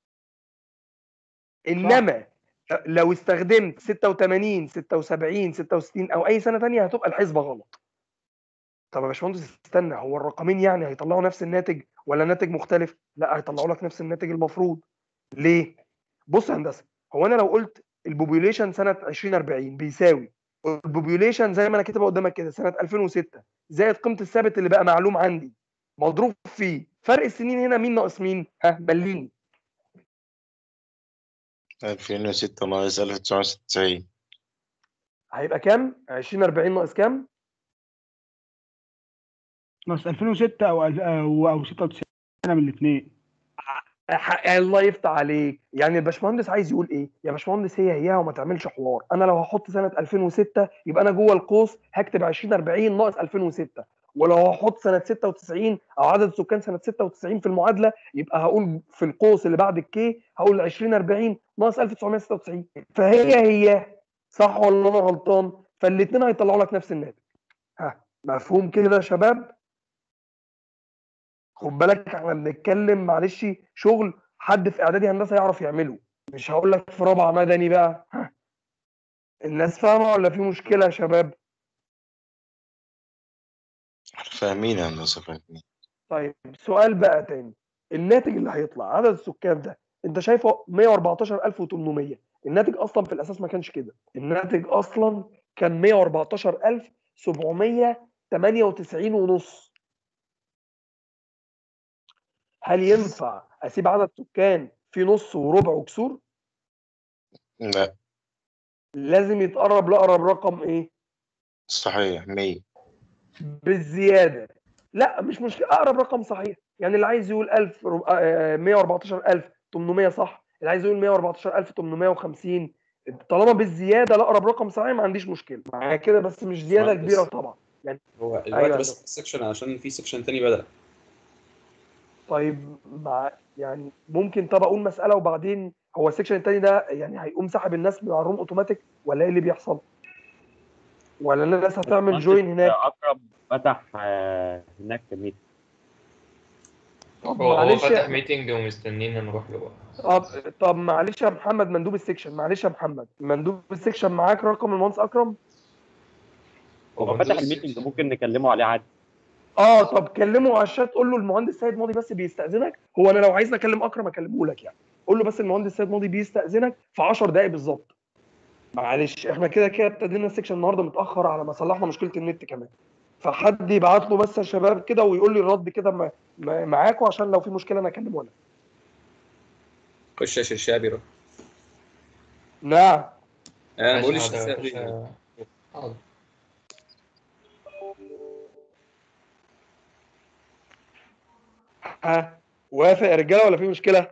انما لو استخدمت 86 76 66 او اي سنه ثانيه هتبقى الحسبه غلط طب يا باشمهندس استنى هو الرقمين يعني هيطلعوا نفس الناتج ولا ناتج مختلف؟ لا هيطلعوا لك نفس الناتج المفروض ليه؟ بص يا هندسه هو انا لو قلت البوبيوليشن سنه 2040 بيساوي البوبيوليشن زي ما انا كاتبها قدامك كده سنه 2006 زائد قيمه الثابت اللي بقى معلوم عندي مضروب فيه فرق السنين هنا مين ناقص مين؟ ها مليني 2006 ناقص 1996 هيبقى كام؟ 2040 ناقص كام؟ ناقص 2006 او او او 96 سنه من الاثنين ح- الله يفتح عليك يعني الباشمهندس عايز يقول ايه يا باشمهندس هي هي وما تعملش حوار انا لو هحط سنه 2006 يبقى انا جوه القوس هكتب 2040 ناقص 2006 ولو هحط سنه 96 او عدد سكان سنه 96 في المعادله يبقى هقول في القوس اللي بعد الكي هقول 2040 ناقص 1996 فهي هي صح ولا انا غلطان فالاثنين هيطلعوا لك نفس الناتج ها مفهوم كده يا شباب خد بالك احنا بنتكلم معلش شغل حد في اعدادي هندسه يعرف يعمله مش هقول لك في رابعه مدني بقى ها. الناس فاهمه ولا في مشكله يا شباب فاهمين يا هندسه فاهمين طيب سؤال بقى تاني الناتج اللي هيطلع عدد السكان ده انت شايفه 114800 الناتج اصلا في الاساس ما كانش كده الناتج اصلا كان 114798 ونص هل ينفع اسيب عدد سكان في نص وربع وكسور لا لازم يتقرب لاقرب رقم ايه صحيح 100 بالزياده لا مش مشكله اقرب رقم صحيح يعني اللي عايز يقول 1000 رب- آه، 114800 صح اللي عايز يقول 114850 طالما بالزياده لاقرب رقم صحيح ما عنديش مشكله معايا كده بس مش زياده مهندس. كبيره طبعا يعني هو أيوة الوقت يا بس دكتور. في السكشن عشان في سكشن تاني بدأ طيب مع يعني ممكن طب اقول مساله وبعدين هو السكشن التاني ده يعني هيقوم سحب الناس من على الروم اوتوماتيك ولا ايه اللي بيحصل؟ ولا الناس هتعمل جوين هناك اقرب فتح آه، هناك ميت هو هو معلش فاتح ميتنج ومستنينا نروح له بقى طب طب معلش يا محمد مندوب السكشن معلش يا محمد مندوب السكشن معاك رقم المهندس اكرم هو فتح الميتنج ممكن نكلمه عليه عادي اه طب كلمه على الشات قول له المهندس سيد ماضي بس بيستاذنك هو انا لو عايز اكلم اكرم اكلمه لك يعني قول له بس المهندس سيد ماضي بيستاذنك في 10 دقائق بالظبط معلش احنا كده كده ابتدينا السكشن النهارده متاخر على ما صلحنا مشكله النت كمان فحد يبعت له بس يا شباب كده ويقول لي الرد كده مع- مع- معاكم عشان لو في مشكله انا اكلمه انا خش يا شرشابي روح نعم انا ماشي، بقول حاضر، الشرشابي خش- حاضر. ها وافق يا رجاله ولا في مشكله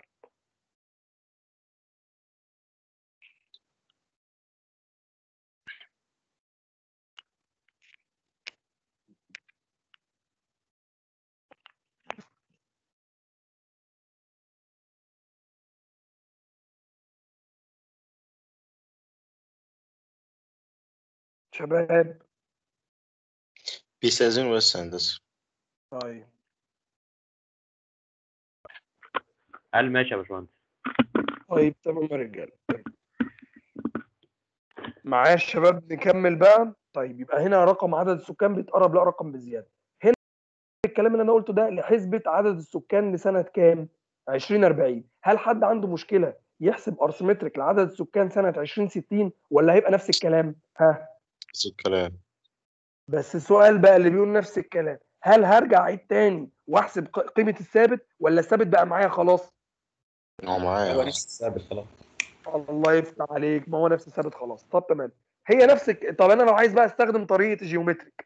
شباب بيستأذنوا بس هندسة طيب قال ماشي يا باشمهندس طيب تمام يا رجاله طيب. معايا الشباب نكمل بقى طيب يبقى هنا رقم عدد السكان بيتقرب لا رقم بزياده هنا الكلام اللي انا قلته ده لحسبه عدد السكان لسنه كام 2040 هل حد عنده مشكله يحسب ارثمتريك لعدد السكان سنه 2060 ولا هيبقى نفس الكلام ها نفس الكلام بس السؤال بقى اللي بيقول نفس الكلام هل هرجع اعيد تاني واحسب ق- قيمه الثابت ولا الثابت بقى معايا خلاص هو معايا هو آه. نفس الثابت خلاص الله يفتح عليك ما هو نفس الثابت خلاص طب تمام هي نفس الك- طب انا لو عايز بقى استخدم طريقه الجيومتريك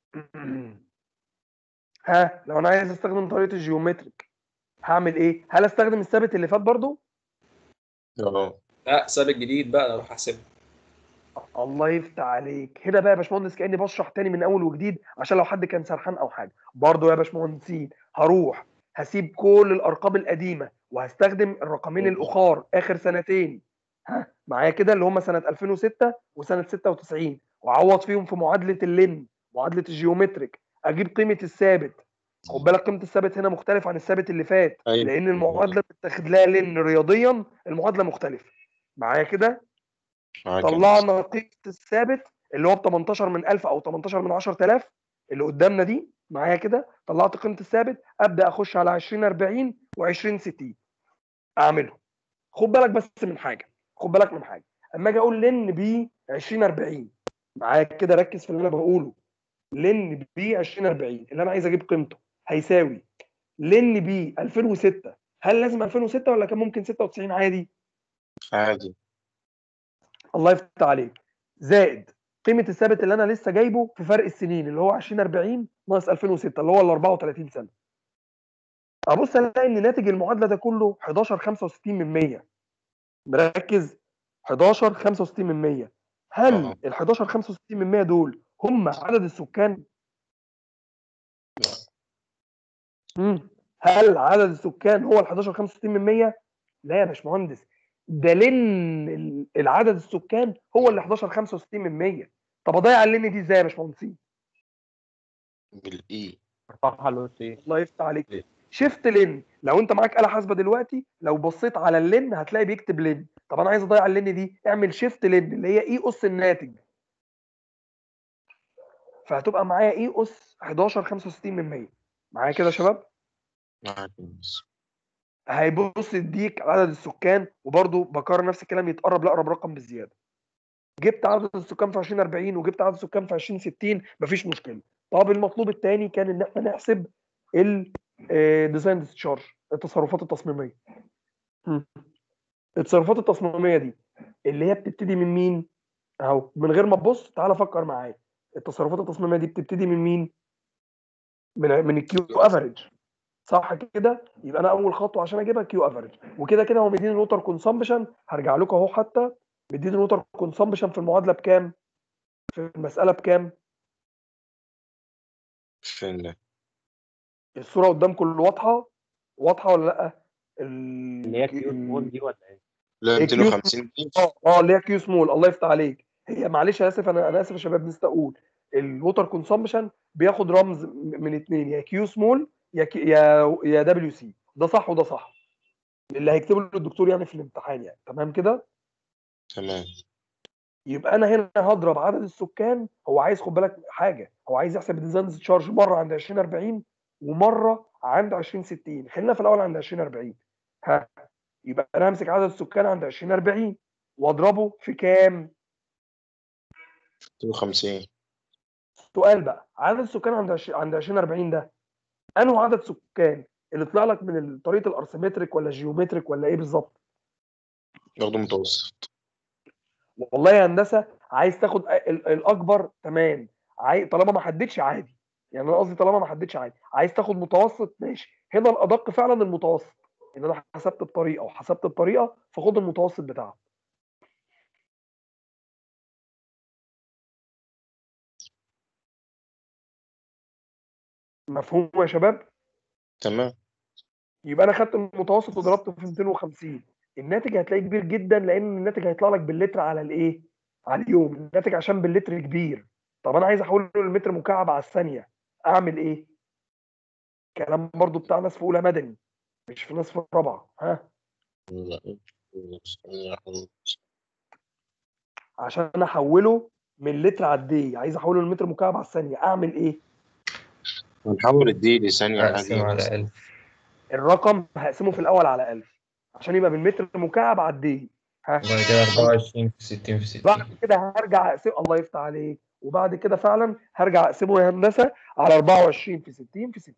ها لو انا عايز استخدم طريقه الجيومتريك هعمل ايه هل استخدم الثابت اللي فات برضو اه لا ثابت جديد بقى اروح احسبه الله يفتح عليك هنا بقى يا باشمهندس كاني بشرح تاني من اول وجديد عشان لو حد كان سرحان او حاجه برضو يا باشمهندسين هروح هسيب كل الارقام القديمه وهستخدم الرقمين الاخر اخر سنتين ها معايا كده اللي هم سنه 2006 وسنه 96 واعوض فيهم في معادله اللين معادله الجيومتريك اجيب قيمه الثابت خد بالك قيمه الثابت هنا مختلف عن الثابت اللي فات أيوة. لان المعادله بتتاخد لها لين رياضيا المعادله مختلفه معايا كده معاك يا هندسة. طلعنا قيمه الثابت اللي هو ب 18 من 1000 او 18 من 10000 اللي قدامنا دي معايا كده طلعت قيمه الثابت ابدا اخش على 2040 و20 60 اعمله خد بالك بس من حاجه خد بالك من حاجه اما اجي اقول لن ب 2040 معايا كده ركز في اللي انا بقوله لن ب 2040 اللي انا عايز اجيب قيمته هيساوي لن ب 2006 هل لازم 2006 ولا كان ممكن 96 عادي عادي الله يفتح عليك زائد قيمه الثابت اللي انا لسه جايبه في فرق السنين اللي هو 2040 ناقص 2006 اللي هو ال 34 سنه ابص الاقي ان ناتج المعادله ده كله 11 65 من 100 مركز 11 65 من 100 هل اه ال 11 65 من 100 دول هم عدد السكان مم. هل عدد السكان هو ال 11 65 من 100 لا يا باشمهندس ده لن ال- العدد السكان هو ال 11 65 من 100 طب اضيع اللن دي ازاي يا باشمهندسين بالاي ارفعها له سي الله يفتح عليك شيفت لن لو انت معاك آلة حاسبة دلوقتي لو بصيت على اللن هتلاقي بيكتب لن طب انا عايز اضيع اللن دي اعمل شيفت لن اللي هي اي اس الناتج فهتبقى معايا اي اس 11 65 من 100 معايا كده يا شباب معاك يا هندسة. هيبص يديك عدد السكان وبرضه بكرر نفس الكلام يتقرب لاقرب رقم بالزياده جبت عدد السكان في 2040 وجبت عدد السكان في 2060 مفيش مشكله طب المطلوب الثاني كان ان احنا نحسب الديزاين ديسشارج التصرفات التصميميه مم. التصرفات التصميميه دي اللي هي بتبتدي من مين اهو من غير ما تبص تعالى فكر معايا التصرفات التصميميه دي بتبتدي من مين من من الكيو افريج صح كده يبقى انا اول خطوه عشان اجيبها كيو افريج وكده كده هو مديني الوتر كونسامبشن هرجع لكم اهو حتى مديني الوتر كونسامبشن في المعادله بكام في المساله بكام فين ده الصوره قدامكم واضحه واضحه ولا لا اللي هي كيو سمول دي ولا ايه؟ لا الكيو 250 دي اه اه اللي هي كيو سمول الله يفتح عليك هي معلش انا اسف انا انا اسف يا شباب نسيت اقول الووتر كونسامبشن بياخد رمز م- من اتنين يا كيو سمول يا كي يا يا دبليو سي ده صح وده صح اللي هيكتبه له الدكتور يعني في الامتحان يعني تمام كده تمام يبقى انا هنا هضرب عدد السكان هو عايز خد بالك حاجه هو عايز يحسب الديزاين تشارج مره عند 2040 ومره عند 2060 خلينا في الاول عند 2040 ها يبقى انا همسك عدد السكان عند 2040 واضربه في كام 250 سؤال بقى عدد السكان عند 20 عند 2040 ده انه عدد سكان اللي طلع لك من طريقه الارثمتريك ولا الجيومتريك ولا ايه بالظبط برضه متوسط والله يا هندسه عايز تاخد ال- الاكبر تمام عاي... طالما ما حددش عادي يعني انا قصدي طالما ما حددش عادي عايز تاخد متوسط ماشي هنا الادق فعلا المتوسط ان انا حسبت الطريقه وحسبت الطريقه فخد المتوسط بتاعها مفهوم يا شباب تمام يبقى انا خدت المتوسط وضربته في 250 الناتج هتلاقيه كبير جدا لان الناتج هيطلع لك باللتر على الايه على اليوم الناتج عشان باللتر كبير طب انا عايز احوله للمتر مكعب على الثانيه اعمل ايه كلام برضو بتاع ناس في اولى مدني مش في ناس في رابعه ها عشان احوله من لتر على الدي عايز احوله لمتر مكعب على الثانيه اعمل ايه هنحول الدي لثانية أقسم عادية على بس. ألف الرقم هقسمه في الاول على 1000 عشان يبقى بالمتر مكعب على الدي ها وبعد كده 24 في 60 في 60 بعد كده هرجع اقسم الله يفتح عليك وبعد كده فعلا هرجع اقسمه يا هندسه على 24 في 60 في 60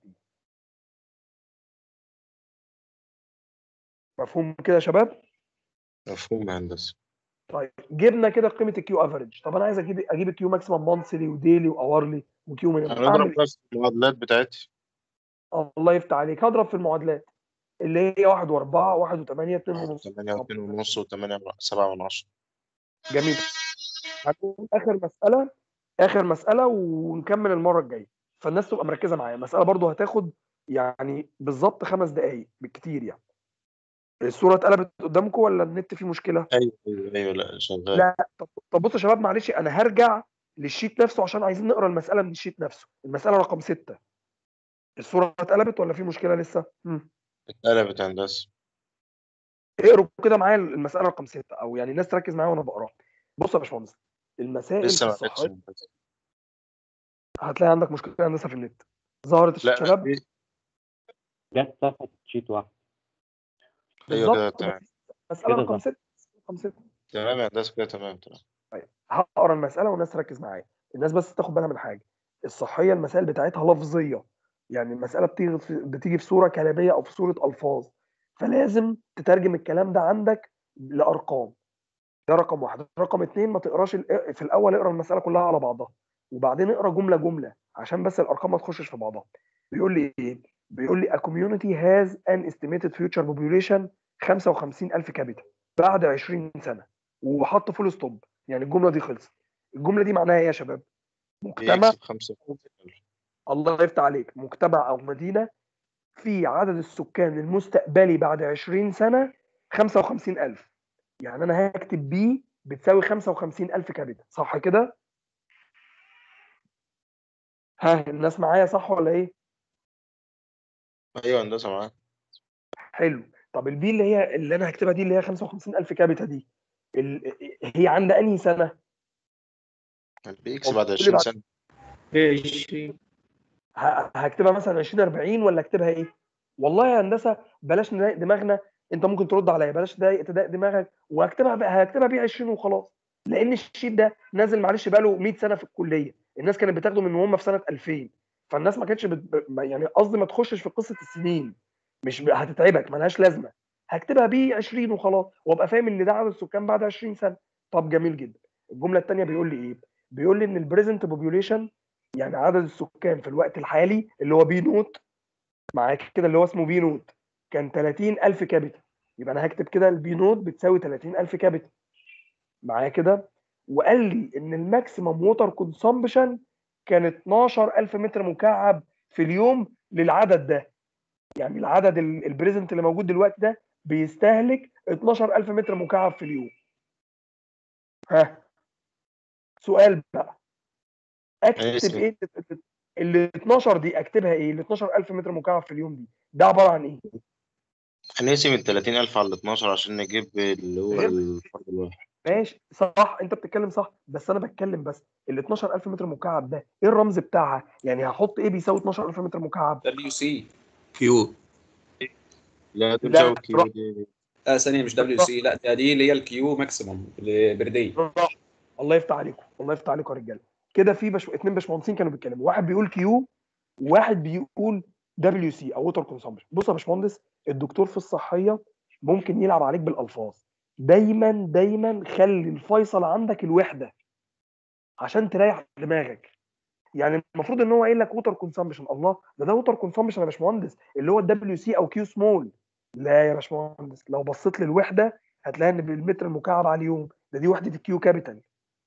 مفهوم كده يا شباب مفهوم يا هندسة طيب جبنا كده قيمه الكيو افريج طب انا عايز اجيب اجيب الكيو ماكسيمم مانثلي وديلي واورلي وكيو مينيمم هنضرب اعمل بس المعادلات بتاعتي إيه؟ الله يفتح عليك هضرب في المعادلات اللي هي 1 و4 1 و8 2 ونص 8 و2 ونص و8 7 من 10 جميل هنقول اخر مساله اخر مساله ونكمل المره الجايه فالناس تبقى مركزه معايا المساله برضو هتاخد يعني بالظبط خمس دقائق بالكتير يعني الصوره اتقلبت قدامكم ولا النت فيه مشكله ايوه ايوه ايوه لا شغال لا طب طب بصوا يا شباب معلش انا هرجع للشيت نفسه عشان عايزين نقرا المساله من الشيت نفسه المساله رقم ستة الصوره اتقلبت ولا في مشكله لسه مم. اتقلبت هندسة اقروا كده معايا المساله رقم ستة او يعني الناس تركز معايا وانا بقراها بص يا باشمهندس المسائل لسه ما في عرفتش الصحيح هتلاقي عندك مشكله هندسه في النت ظهرت لا الشباب في- جت صفحة شيت واحد ايوه كده بالظبط تمام مساله كده رقم صح. ستة رقم ستة تمام يا هندسة كده تمام تمام هقرا المساله والناس تركز معايا الناس بس تاخد بالها من حاجه الصحيه المسائل بتاعتها لفظيه يعني المساله بتيجي في بتيجي في صوره كلاميه او في صوره الفاظ فلازم تترجم الكلام ده عندك لارقام ده رقم واحد رقم اتنين ما تقراش ال- في الاول اقرا المساله كلها على بعضها وبعدين اقرا جمله جمله عشان بس الارقام ما تخشش في بعضها بيقول لي ايه بيقول لي a community has an estimated future population 55000 كابيتا بعد 20 سنه وحط فول ستوب يعني الجمله دي خلصت الجمله دي معناها ايه يا شباب مجتمع بيكسب 5 الله يفتح عليك مجتمع او مدينه في عدد السكان المستقبلي بعد 20 سنه 55000 يعني انا هكتب بي بتساوي 55000 كابيتا صح كده ها الناس معايا صح ولا ايه ايوه هندسة معاك حلو طب البي اللي هي اللي انا هكتبها دي اللي هي 55000 كابيتا دي ال... هي عند انهي سنه بيكسب بعد قول لي 20 بعد- سنة عشرين ه- هكتبها مثلا 2040 ولا اكتبها ايه والله يا هندسه بلاش نضايق دماغنا انت ممكن ترد عليا بلاش تضايق تضايق دماغك وهكتبها بقى هكتبها بيه 20 وخلاص لان الشيت ده نازل معلش بقاله 100 سنه في الكليه الناس كانت بتاخده من وهم في سنه 2000 فالناس ما كانتش بت... ب- ما- يعني قصدي ما تخشش في قصه السنين مش ب... هتتعبك ملهاش لازمه هكتبها بيه 20 وخلاص وابقى فاهم ان ده عدد السكان بعد 20 سنه طب جميل جدا الجمله الثانيه بيقول لي ايه بيقول لي ان البريزنت بوبيوليشن يعني عدد السكان في الوقت الحالي اللي هو بي نوت معاك كده اللي هو اسمه بي نوت كان 30000 كابيتا يبقى انا هكتب كده البي نوت بتساوي 30000 كابيتا معايا كده وقال لي ان الماكسيمم ووتر كونسامبشن كان 12000 متر مكعب في اليوم للعدد ده يعني العدد ال- البريزنت اللي موجود دلوقتي ده بيستهلك 12000 متر مكعب في اليوم ها سؤال بقى اكتب اسأل. ايه ال 12 دي اكتبها ايه ال 12000 متر مكعب في اليوم دي ده عباره عن ايه هنقسم ال 30000 على ال 12 عشان نجيب اللي هو غير- الفرد الواحد ماشي صح انت بتتكلم صح بس انا بتكلم بس ال 12000 متر مكعب ده ايه الرمز بتاعها يعني هحط ايه بيساوي 12000 متر مكعب دبليو سي كيو لا دي لا، بتساوي كيو روح. دي اه ثانيه مش دبليو سي لا ده دي اللي هي الكيو ماكسيموم برديه صح الله يفتح عليكم الله يفتح عليكم يا رجاله كده في بش... اتنين باشمهندسين كانوا بيتكلموا واحد بيقول كيو وواحد بيقول دبليو سي او ووتر كونسامبشن بص يا باشمهندس الدكتور في الصحيه ممكن يلعب عليك بالالفاظ دايما دايما خلي الفيصل عندك الوحده عشان تريح دماغك يعني المفروض ان هو قايل لك ووتر كونسامبشن الله ده ده ووتر كونسامبشن يا باشمهندس اللي هو الدبليو سي او كيو سمول لا يا باشمهندس لو بصيت للوحده هتلاقي ان بالمتر المكعب على اليوم ده دي وحده الكيو كابيتال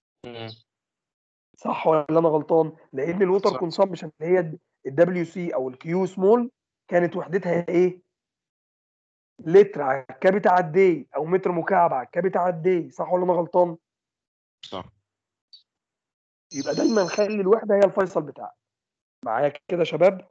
صح ولا انا غلطان لان الووتر صح. كونسامبشن اللي هي الدبليو سي او الكيو سمول كانت وحدتها ايه لتر على الكابيتا على الدي او متر مكعب على الكابيتا على الدي صح ولا انا غلطان صح يبقى دايما خلي الوحده هي الفيصل بتاعك معايا كده يا شباب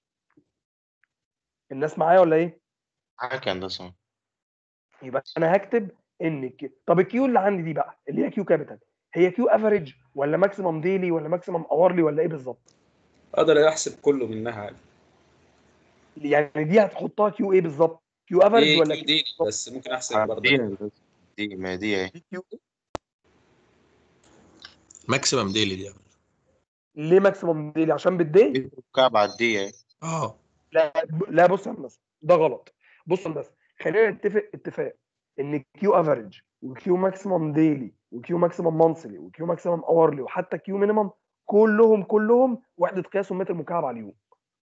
الناس معايا ولا ايه معاك يا هندسه يبقى انا هكتب ان الكيو طب الكيو اللي عندي دي بقى اللي هي كيو كابيتال هي كيو افريج ولا ماكسيمم ديلي ولا ماكسيمم اورلي ولا ايه بالظبط اقدر احسب كله منها عادي يعني دي هتحطها كيو ايه بالظبط كيو افريج دي ولا كيو دي بس ممكن احسب دي برضه يا هندسة. دي ما دي اهي كيو ماكسيمم ديلي دي ليه ماكسيمم ديلي عشان بالدي مكعب على الدي اهي اه لا لا بص يا هندسه ده غلط بص يا هندسه خلينا نتفق اتفاق ان كيو افريج وكيو ماكسيمم ديلي وكيو ماكسيمم مانثلي وكيو ماكسيمم اورلي وحتى كيو مينيمم كلهم كلهم وحده قياسهم متر مكعب على اليوم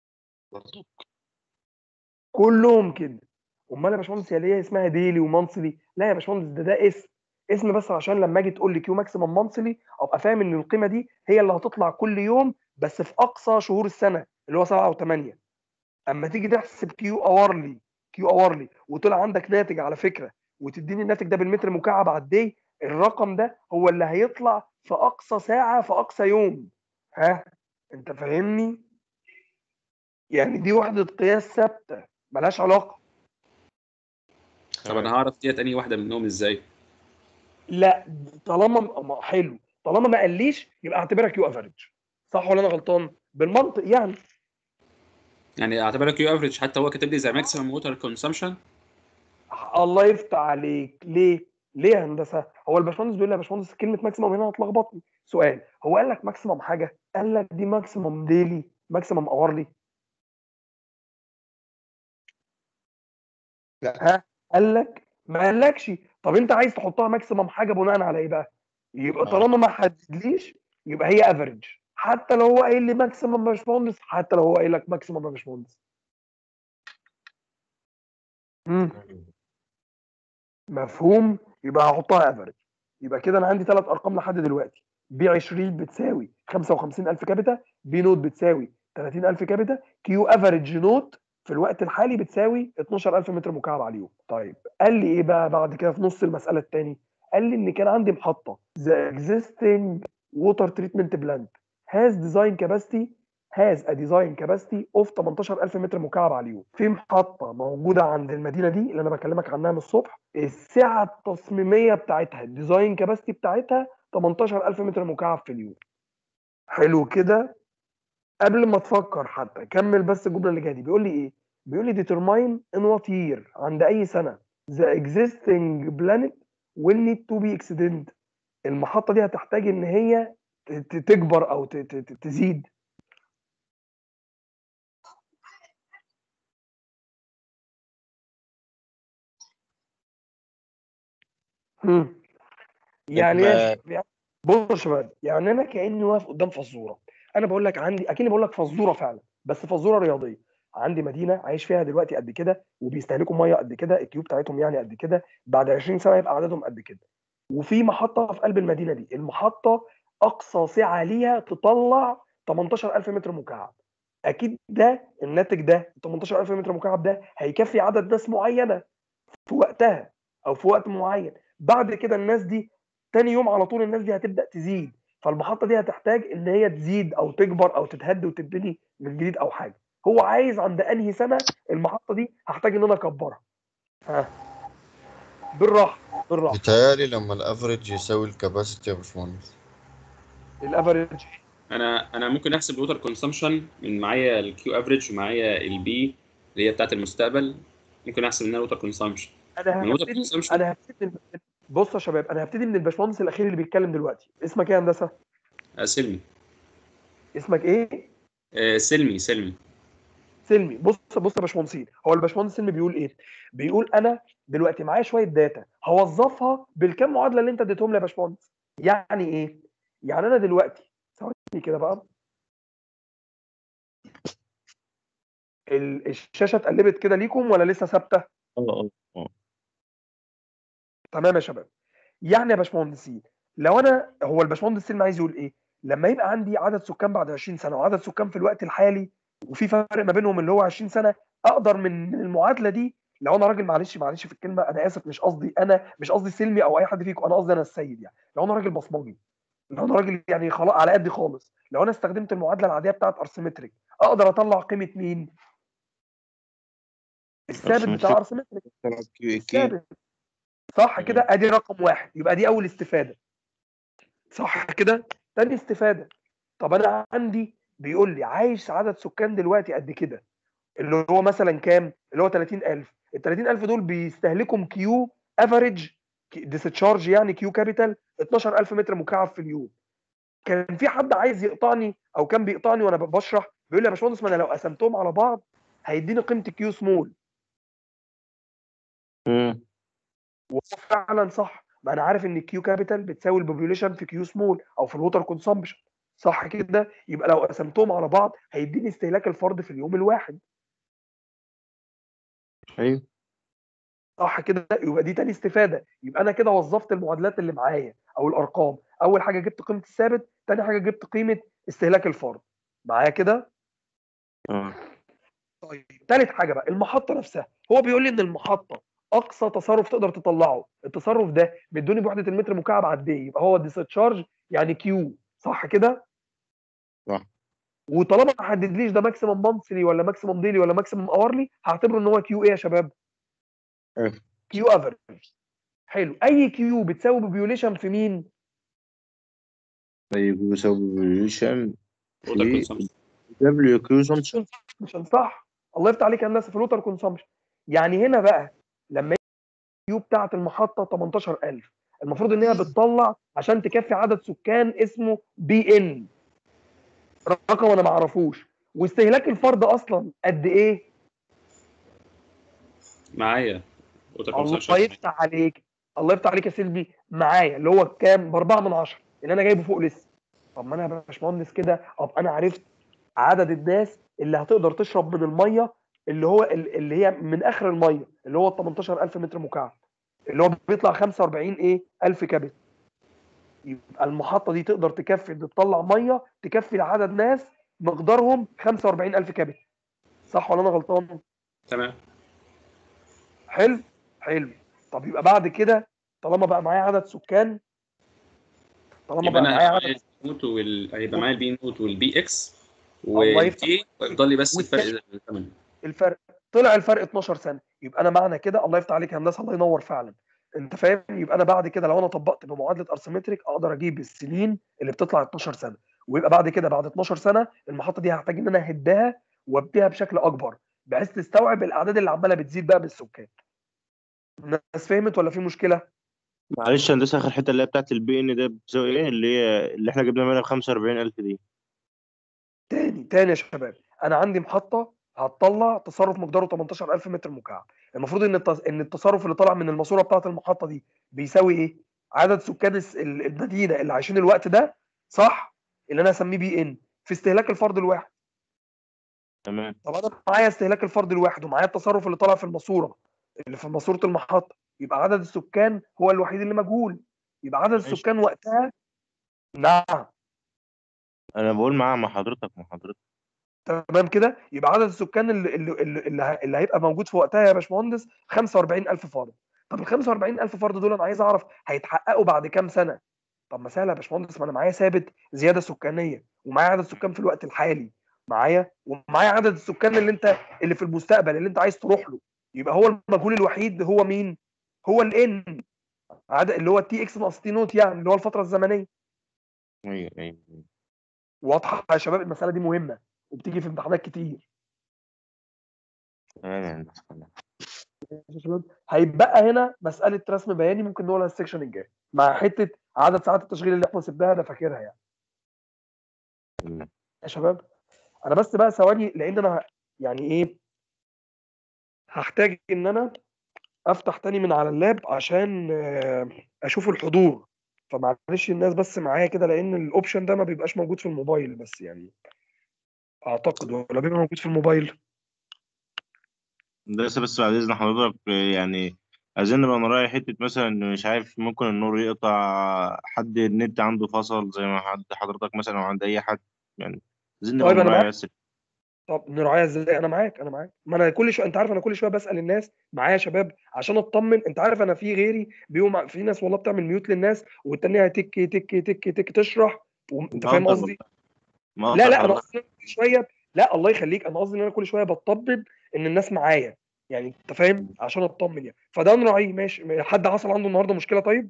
كلهم كده امال يا باشمهندس هي ليه اسمها ديلي ومانثلي لا يا باشمهندس ده ده اسم اسم بس عشان لما اجي تقول لي كيو ماكسيمم مانثلي ابقى فاهم ان القيمه دي هي اللي هتطلع كل يوم بس في اقصى شهور السنه اللي هو 7 و8 اما تيجي تحسب كيو اورلي كيو اورلي وطلع عندك ناتج على فكره وتديني الناتج ده بالمتر مكعب على الدي الرقم ده هو اللي هيطلع في اقصى ساعه في اقصى يوم ها انت فاهمني يعني دي وحده قياس ثابته ملهاش علاقه طب انا هعرف ديت انهي واحده منهم ازاي لا طالما ما- حلو طالما ما قاليش يبقى اعتبرها كيو افريج صح ولا انا غلطان بالمنطق يعني يعني اعتبرها كيو افريج حتى هو كاتب لي زي ماكسيمم ووتر كونسامشن الله يفتح عليك ليه ليه يا هندسه هو الباشمهندس بيقول لي يا باشمهندس كلمه ماكسيمم هنا هتلخبطني سؤال هو قال لك ماكسيمم حاجه قال لك دي ماكسيمم ديلي ماكسيمم اورلي ها قال لك ما قالكش طب انت عايز تحطها ماكسيمم حاجه بناء على ايه بقى يبقى طالما ما حددليش يبقى هي افريج حتى لو هو قايل لي ماكسيمم يا باشمهندس حتى لو هو قايل لك ماكسيمم يا باشمهندس مم. مفهوم يبقى هحطها افريج يبقى كده انا عندي ثلاث ارقام لحد دلوقتي بي 20 بتساوي 55000 كابيتا بي نوت بتساوي 30000 كابيتا كيو افريج نوت في الوقت الحالي بتساوي 12000 متر مكعب على اليوم طيب قال لي ايه بقى بعد كده في نص المساله الثاني قال لي ان كان عندي محطه the existing water treatment plant has design capacity has a design capacity of 18000 متر مكعب على اليوم في محطه موجوده عند المدينه دي اللي انا بكلمك عنها من الصبح السعه التصميميه بتاعتها الديزاين كاباسيتي بتاعتها 18000 متر مكعب في اليوم حلو كده قبل ما تفكر حتى كمل بس الجمله اللي جايه دي بيقول لي ايه بيقول لي determine in what year عند اي سنه the existing planet will need to be extended المحطه دي هتحتاج ان هي ت- ت- تكبر او ت- ت- ت- تزيد هم. يعني ايه يبقى- يعني- بص يا شباب يعني انا كاني واقف قدام فزوره انا بقول لك عندي اكني بقول لك فزوره فعلا بس فزوره رياضيه عندي مدينه عايش فيها دلوقتي قد كده وبيستهلكوا ميه قد كده التيوب بتاعتهم يعني قد كده بعد 20 سنه يبقى عددهم قد كده وفي محطه في قلب المدينه دي المحطه اقصى سعه ليها تطلع 18000 متر مكعب اكيد ده الناتج ده 18000 متر مكعب ده هيكفي عدد ناس معينه في وقتها او في وقت معين بعد كده الناس دي تاني يوم على طول الناس دي هتبدا تزيد فالمحطه دي هتحتاج ان هي تزيد او تكبر او تتهد وتتبني من جديد او حاجه هو عايز عند انهي سنه المحطه دي هحتاج ان انا اكبرها ها بالراحه بالراحه بيتهيألي لما الافريج يساوي الكباسيتي يا باشمهندس الافريج انا انا ممكن احسب الوتر كونسامشن من معايا الكيو افريج ومعايا البي اللي هي بتاعت المستقبل ممكن احسب منها الوتر كونسامشن انا من الوتر هبتدي كونسامشن انا هبتدي من- بص يا شباب انا هبتدي من الباشمهندس الاخير اللي بيتكلم دلوقتي اسمك ايه يا هندسه سلمي اسمك ايه آه، سلمي سلمي سلمي بص بص يا باشمهندسين هو الباشمهندس سلمي بيقول ايه بيقول انا دلوقتي معايا شويه داتا هوظفها بالكام معادله اللي انت اديتهم لي يا باشمهندس يعني ايه يعني انا دلوقتي ثواني كده بقى ال- الشاشه اتقلبت كده ليكم ولا لسه ثابته اه اه تمام يا شباب يعني يا باشمهندسين لو انا هو الباشمهندس سلمي عايز يقول ايه لما يبقى عندي عدد سكان بعد 20 سنه وعدد سكان في الوقت الحالي وفي فرق ما بينهم اللي هو 20 سنه اقدر من من المعادله دي لو انا راجل معلش معلش في الكلمه انا اسف مش قصدي انا مش قصدي سلمي او اي حد فيكم انا قصدي انا السيد يعني لو انا راجل بصمجي لو انا راجل يعني خلاص على قدي خالص لو انا استخدمت المعادله العاديه بتاعت ارسيمتريك اقدر اطلع قيمه مين الثابت بتاع ارسيمتريك الثابت صح كده ادي رقم واحد يبقى دي اول استفاده صح كده تاني استفاده طب انا عندي بيقول لي عايش عدد سكان دلوقتي قد كده اللي هو مثلا كام اللي هو 30000 ال 30000 دول بيستهلكوا كيو افريج ديسشارج يعني كيو كابيتال 12000 متر مكعب في اليوم كان في حد عايز يقطعني او كان بيقطعني وانا بشرح بيقول لي يا باشمهندس ما انا لو قسمتهم على بعض هيديني قيمه كيو سمول وهو فعلا صح ما انا عارف ان الكيو كابيتال بتساوي البوبيوليشن في كيو سمول او في الووتر كونسامبشن صح كده يبقى لو قسمتهم على بعض هيديني استهلاك الفرد في اليوم الواحد ايوه صح كده يبقى دي تاني استفاده يبقى انا كده وظفت المعادلات اللي معايا او الارقام اول حاجه جبت قيمه الثابت تاني حاجه جبت قيمه استهلاك الفرد معايا كده اه طيب تالت حاجه بقى المحطه نفسها هو بيقول لي ان المحطه اقصى تصرف تقدر تطلعه التصرف ده بيدوني بوحده المتر مكعب على الدي يبقى هو ديسشارج يعني كيو صح كده صح وطالما ما حددليش ده ماكسيمم مانثلي ولا ماكسيمم ديلي ولا ماكسيمم اورلي هعتبره ان هو كيو ايه يا شباب اف كيو افريج حلو اي كيو بتساوي بوبيوليشن في مين طيب بيساوي بوبيوليشن ووتر في كونسامشن دبليو كونسامشن مش صح الله يفتح عليك يا هندسه في الوتر كونسامشن يعني هنا بقى لما الكيو بتاعه المحطه 18000 المفروض ان هي بتطلع عشان تكفي عدد سكان اسمه بي ان رقم انا ما اعرفوش واستهلاك الفرد اصلا قد ايه معايا ووتر الله كونسامشن يفتح عليك الله يفتح عليك يا سيلفي معايا اللي هو كام ب 4 من 10 اللي انا جايبه فوق لسه طب ما انا يا باشمهندس كده ابقى انا عرفت عدد الناس اللي هتقدر تشرب من الميه اللي هو ال- اللي هي من اخر الميه اللي هو ال 18000 متر مكعب اللي هو بيطلع 45 ايه 1000 كبد يبقى المحطه دي تقدر تكفي ان تطلع ميه تكفي لعدد ناس مقدارهم 45000 كبد صح ولا انا غلطان تمام حلو حلو طب يبقى بعد كده طالما بقى معايا عدد سكان طالما يبقى بقى انا معايا هيبقى عدد معايا النوت وال... هيبقى معايا البي نوت والبي اكس الله يفتح والكي ويفضل لي بس الفرق والثاني ده الثمن الفرق طلع الفرق 12 سنه يبقى انا معنى كده الله يفتح عليك يا هندسه الله ينور فعلا انت فاهم يبقى انا بعد كده لو انا طبقت بمعادله ارسيمتريك اقدر اجيب السنين اللي بتطلع 12 سنه ويبقى بعد كده بعد 12 سنه المحطه دي هحتاج ان انا اهدها وابديها بشكل اكبر بحيث تستوعب الاعداد اللي عماله بتزيد بقى بالسكان الناس فهمت ولا في مشكله معلش هندسه اخر حته اللي هي بتاعت البي ان ده بتساوي ايه اللي هي اللي احنا جبنا منها ب 45000 دي تاني تاني يا شباب انا عندي محطه هتطلع تصرف مقداره 18000 متر مكعب المفروض ان التص... ان التصرف اللي طالع من الماسوره بتاعه المحطه دي بيساوي ايه عدد سكان الس- ال- المدينه اللي عايشين الوقت ده صح اللي انا اسميه بي ان في استهلاك الفرد الواحد تمام طب انا معايا استهلاك الفرد الواحد ومعايا التصرف اللي طالع في الماسوره اللي في ماسوره المحطه يبقى عدد السكان هو الوحيد اللي مجهول يبقى عدد ماشي السكان وقتها نعم انا بقول مع مع حضرتك مع حضرتك تمام كده يبقى عدد السكان اللي اللي اللي, اللي ه- اللي هيبقى موجود في وقتها يا باشمهندس 45000 فرد طب ال 45000 فرد دول انا عايز اعرف هيتحققوا بعد كام سنه طب ما سهل يا باشمهندس ما انا معايا ثابت زياده سكانيه ومعايا عدد سكان في الوقت الحالي معايا ومعايا عدد السكان اللي انت اللي في المستقبل اللي انت عايز تروح له يبقى هو المجهول الوحيد هو مين؟ هو الان عدد اللي هو التي اكس ناقص تي نوت يعني اللي هو الفتره الزمنيه ايوه ايوه واضحه يا شباب المساله دي مهمه وبتيجي في امتحانات كتير تمام يا هندسة تمام. يا شباب هيتبقى هنا مساله رسم بياني ممكن نقولها السكشن الجاي مع حته عدد ساعات التشغيل اللي احنا سيبناها انا فاكرها يعني تمام. يا شباب انا بس بقى ثواني لان انا يعني ايه هحتاج ان انا افتح تاني من على اللاب عشان آه، اشوف الحضور فمعلش الناس بس معايا كده لان الاوبشن ده ما بيبقاش موجود في الموبايل بس يعني اعتقد ولا بيبقى موجود في الموبايل هندسة بس بعد إذن حضرتك آه، يعني عايزين نبقى نراعي حتة مثلا إن مش عارف ممكن النور يقطع حد النت عنده فصل زي ما حد حضرتك مثلا أو عند أي حد يعني عايزين نبقى طيب انا نراعي معاك بس طب نراعيها ازاي انا معاك انا معاك ما انا كل شويه انت عارف انا كل شويه بسال الناس معايا يا شباب عشان اطمن انت عارف انا في غيري بيقوم في ناس والله بتعمل ميوت للناس والتانيه تك تك تك تك تشرح وانت فاهم مقدر قصدي مقدر لا لا انا حضرتك قصدي إن أنا كل شويه لا الله يخليك انا قصدي ان انا كل شويه بطمن ان الناس معايا يعني انت فاهم عشان اطمن يعني فده نراعيه ماشي حد حصل عنده النهارده مشكله طيب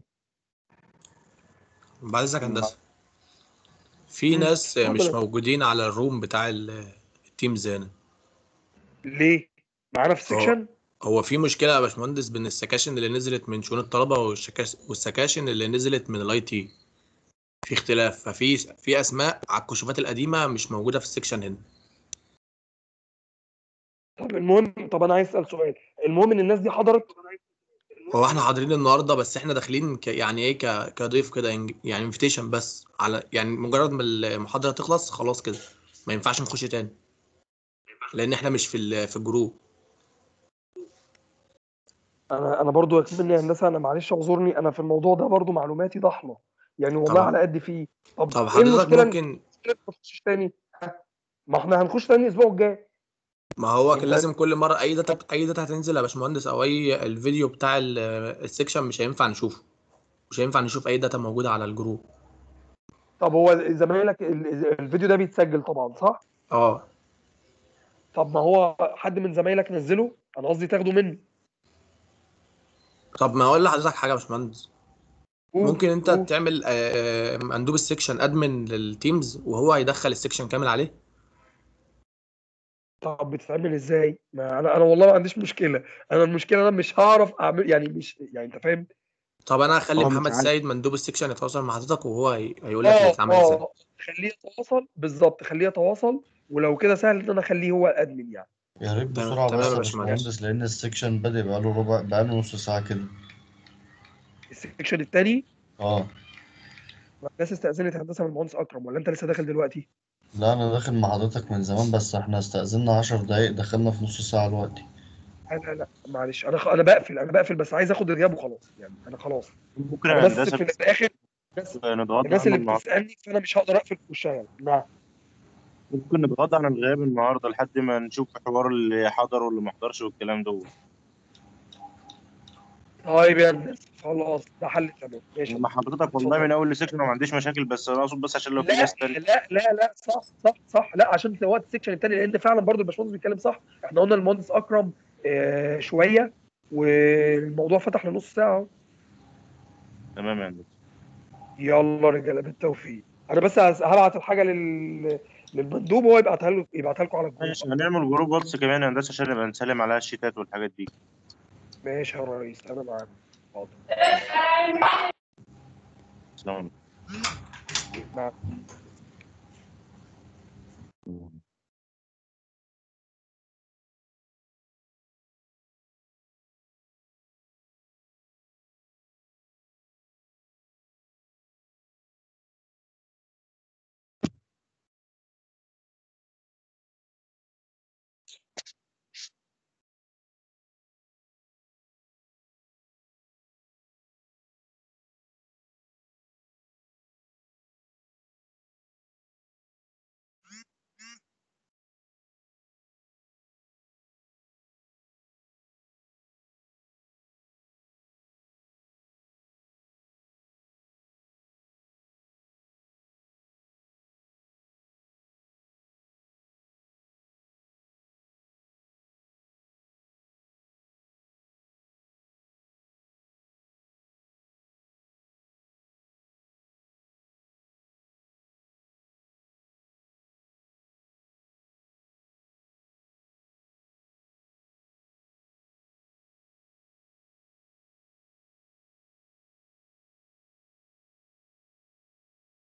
بعد اذنك يا هندسه في مم. ناس اتفضل مش يا موجودين على الروم بتاع ال- التيمز هنا ليه معانا في هو السكشن هو في مشكله يا باشمهندس بين السكاشن اللي نزلت من شؤون الطلبه والشكاش والسكاشن اللي نزلت من الاي تي في اختلاف ففي في اسماء على الكشوفات القديمه مش موجوده في السكشن هنا طب المهم طب انا عايز اسال سؤال المهم ان الناس دي حضرت هو احنا حاضرين النهارده بس احنا داخلين ك يعني ايه ك كضيف كده إنج- يعني انفيتيشن بس على يعني مجرد ما المحاضره تخلص خلاص كده ما ينفعش نخش تاني لان احنا مش في ال- في الجروب انا انا برضو يا مني هندسه انا معلش اعذرني انا في الموضوع ده برضو معلوماتي ضحله يعني والله طبعا على قد فيه طب طب ايه حضرتك المشكله إن ممكن ما تخشش تاني ها؟ ما احنا هنخش تاني الاسبوع الجاي ما هو كان انت لازم كل مره اي داتا اي داتا هتنزل يا باشمهندس او اي الفيديو بتاع ال- السكشن مش هينفع نشوفه مش هينفع نشوف اي داتا موجوده على الجروب طب هو زمايلك ال- الفيديو ده بيتسجل طبعا صح اه طب ما هو حد من زمايلك نزله انا قصدي تاخده منه طب ما اقول لحضرتك حاجه يا باشمهندس قول ممكن انت قول تعمل آه، آه، مندوب السكشن ادمن للتيمز وهو هيدخل السكشن كامل عليه طب بتتعمل ازاي ما انا انا والله ما عنديش مشكله انا المشكله انا مش هعرف اعمل يعني مش يعني انت فاهم طب انا هخلي هو مش محمد عارف سيد مندوب السكشن يتواصل مع حضرتك وهو هي- هيقول لك اللي اه يتعمل ازاي اه خليه يتواصل بالظبط خليه يتواصل ولو كده سهل ان انا اخليه هو الادمن يعني يا ريت تمام بسرعة تمام بس يا يا باشمهندس باشمهندس لأن السكشن بادئ بقاله ربع بقاله نص ساعة كده السكشن الثاني اه الناس استأذنت هندسه من المهندس اكرم ولا انت لسه داخل دلوقتي لا أنا داخل مع حضرتك من زمان بس احنا استأذنا عشر دقايق دخلنا في نص ساعة دلوقتي لا لا لا معلش انا خ... انا بقفل انا بقفل بس عايز اخد الغياب وخلاص يعني انا خلاص ممكن انا يا بس هندسة في الاخر الناس نتغاضى الناس عنه اللي النهاردة بتسالني فانا مش هقدر اقفل في وشها يعني نعم ممكن نتغاضى عن الغياب النهاردة لحد ما نشوف حوار اللي حضر واللي ما حضرش والكلام ده طيب يا هندسه خلاص ده حل تمام ماشي لما حضرتك والله اتفضل من اول سيكشن ما عنديش مشاكل بس انا اقصد بس عشان لو في لا ناس تانية لا لا لا صح صح صح لا عشان في وقت السكشن الثاني لان فعلا برضو الباشمهندس بيتكلم صح احنا قلنا المهندس اكرم آه شويه والموضوع فتح لنص ساعه اهو تمام يا هندسة يلا رجاله بالتوفيق انا بس هس- هبعت الحاجه لل للمندوب وهو يبعتها له يبعتها لكم على الجروب ماشي هنعمل جروب واتس كمان يا هندسة عشان نبقى نسلم عليها الشيتات والحاجات دي ماشي يا ريس انا معاك حاضر السلام عليكم معاك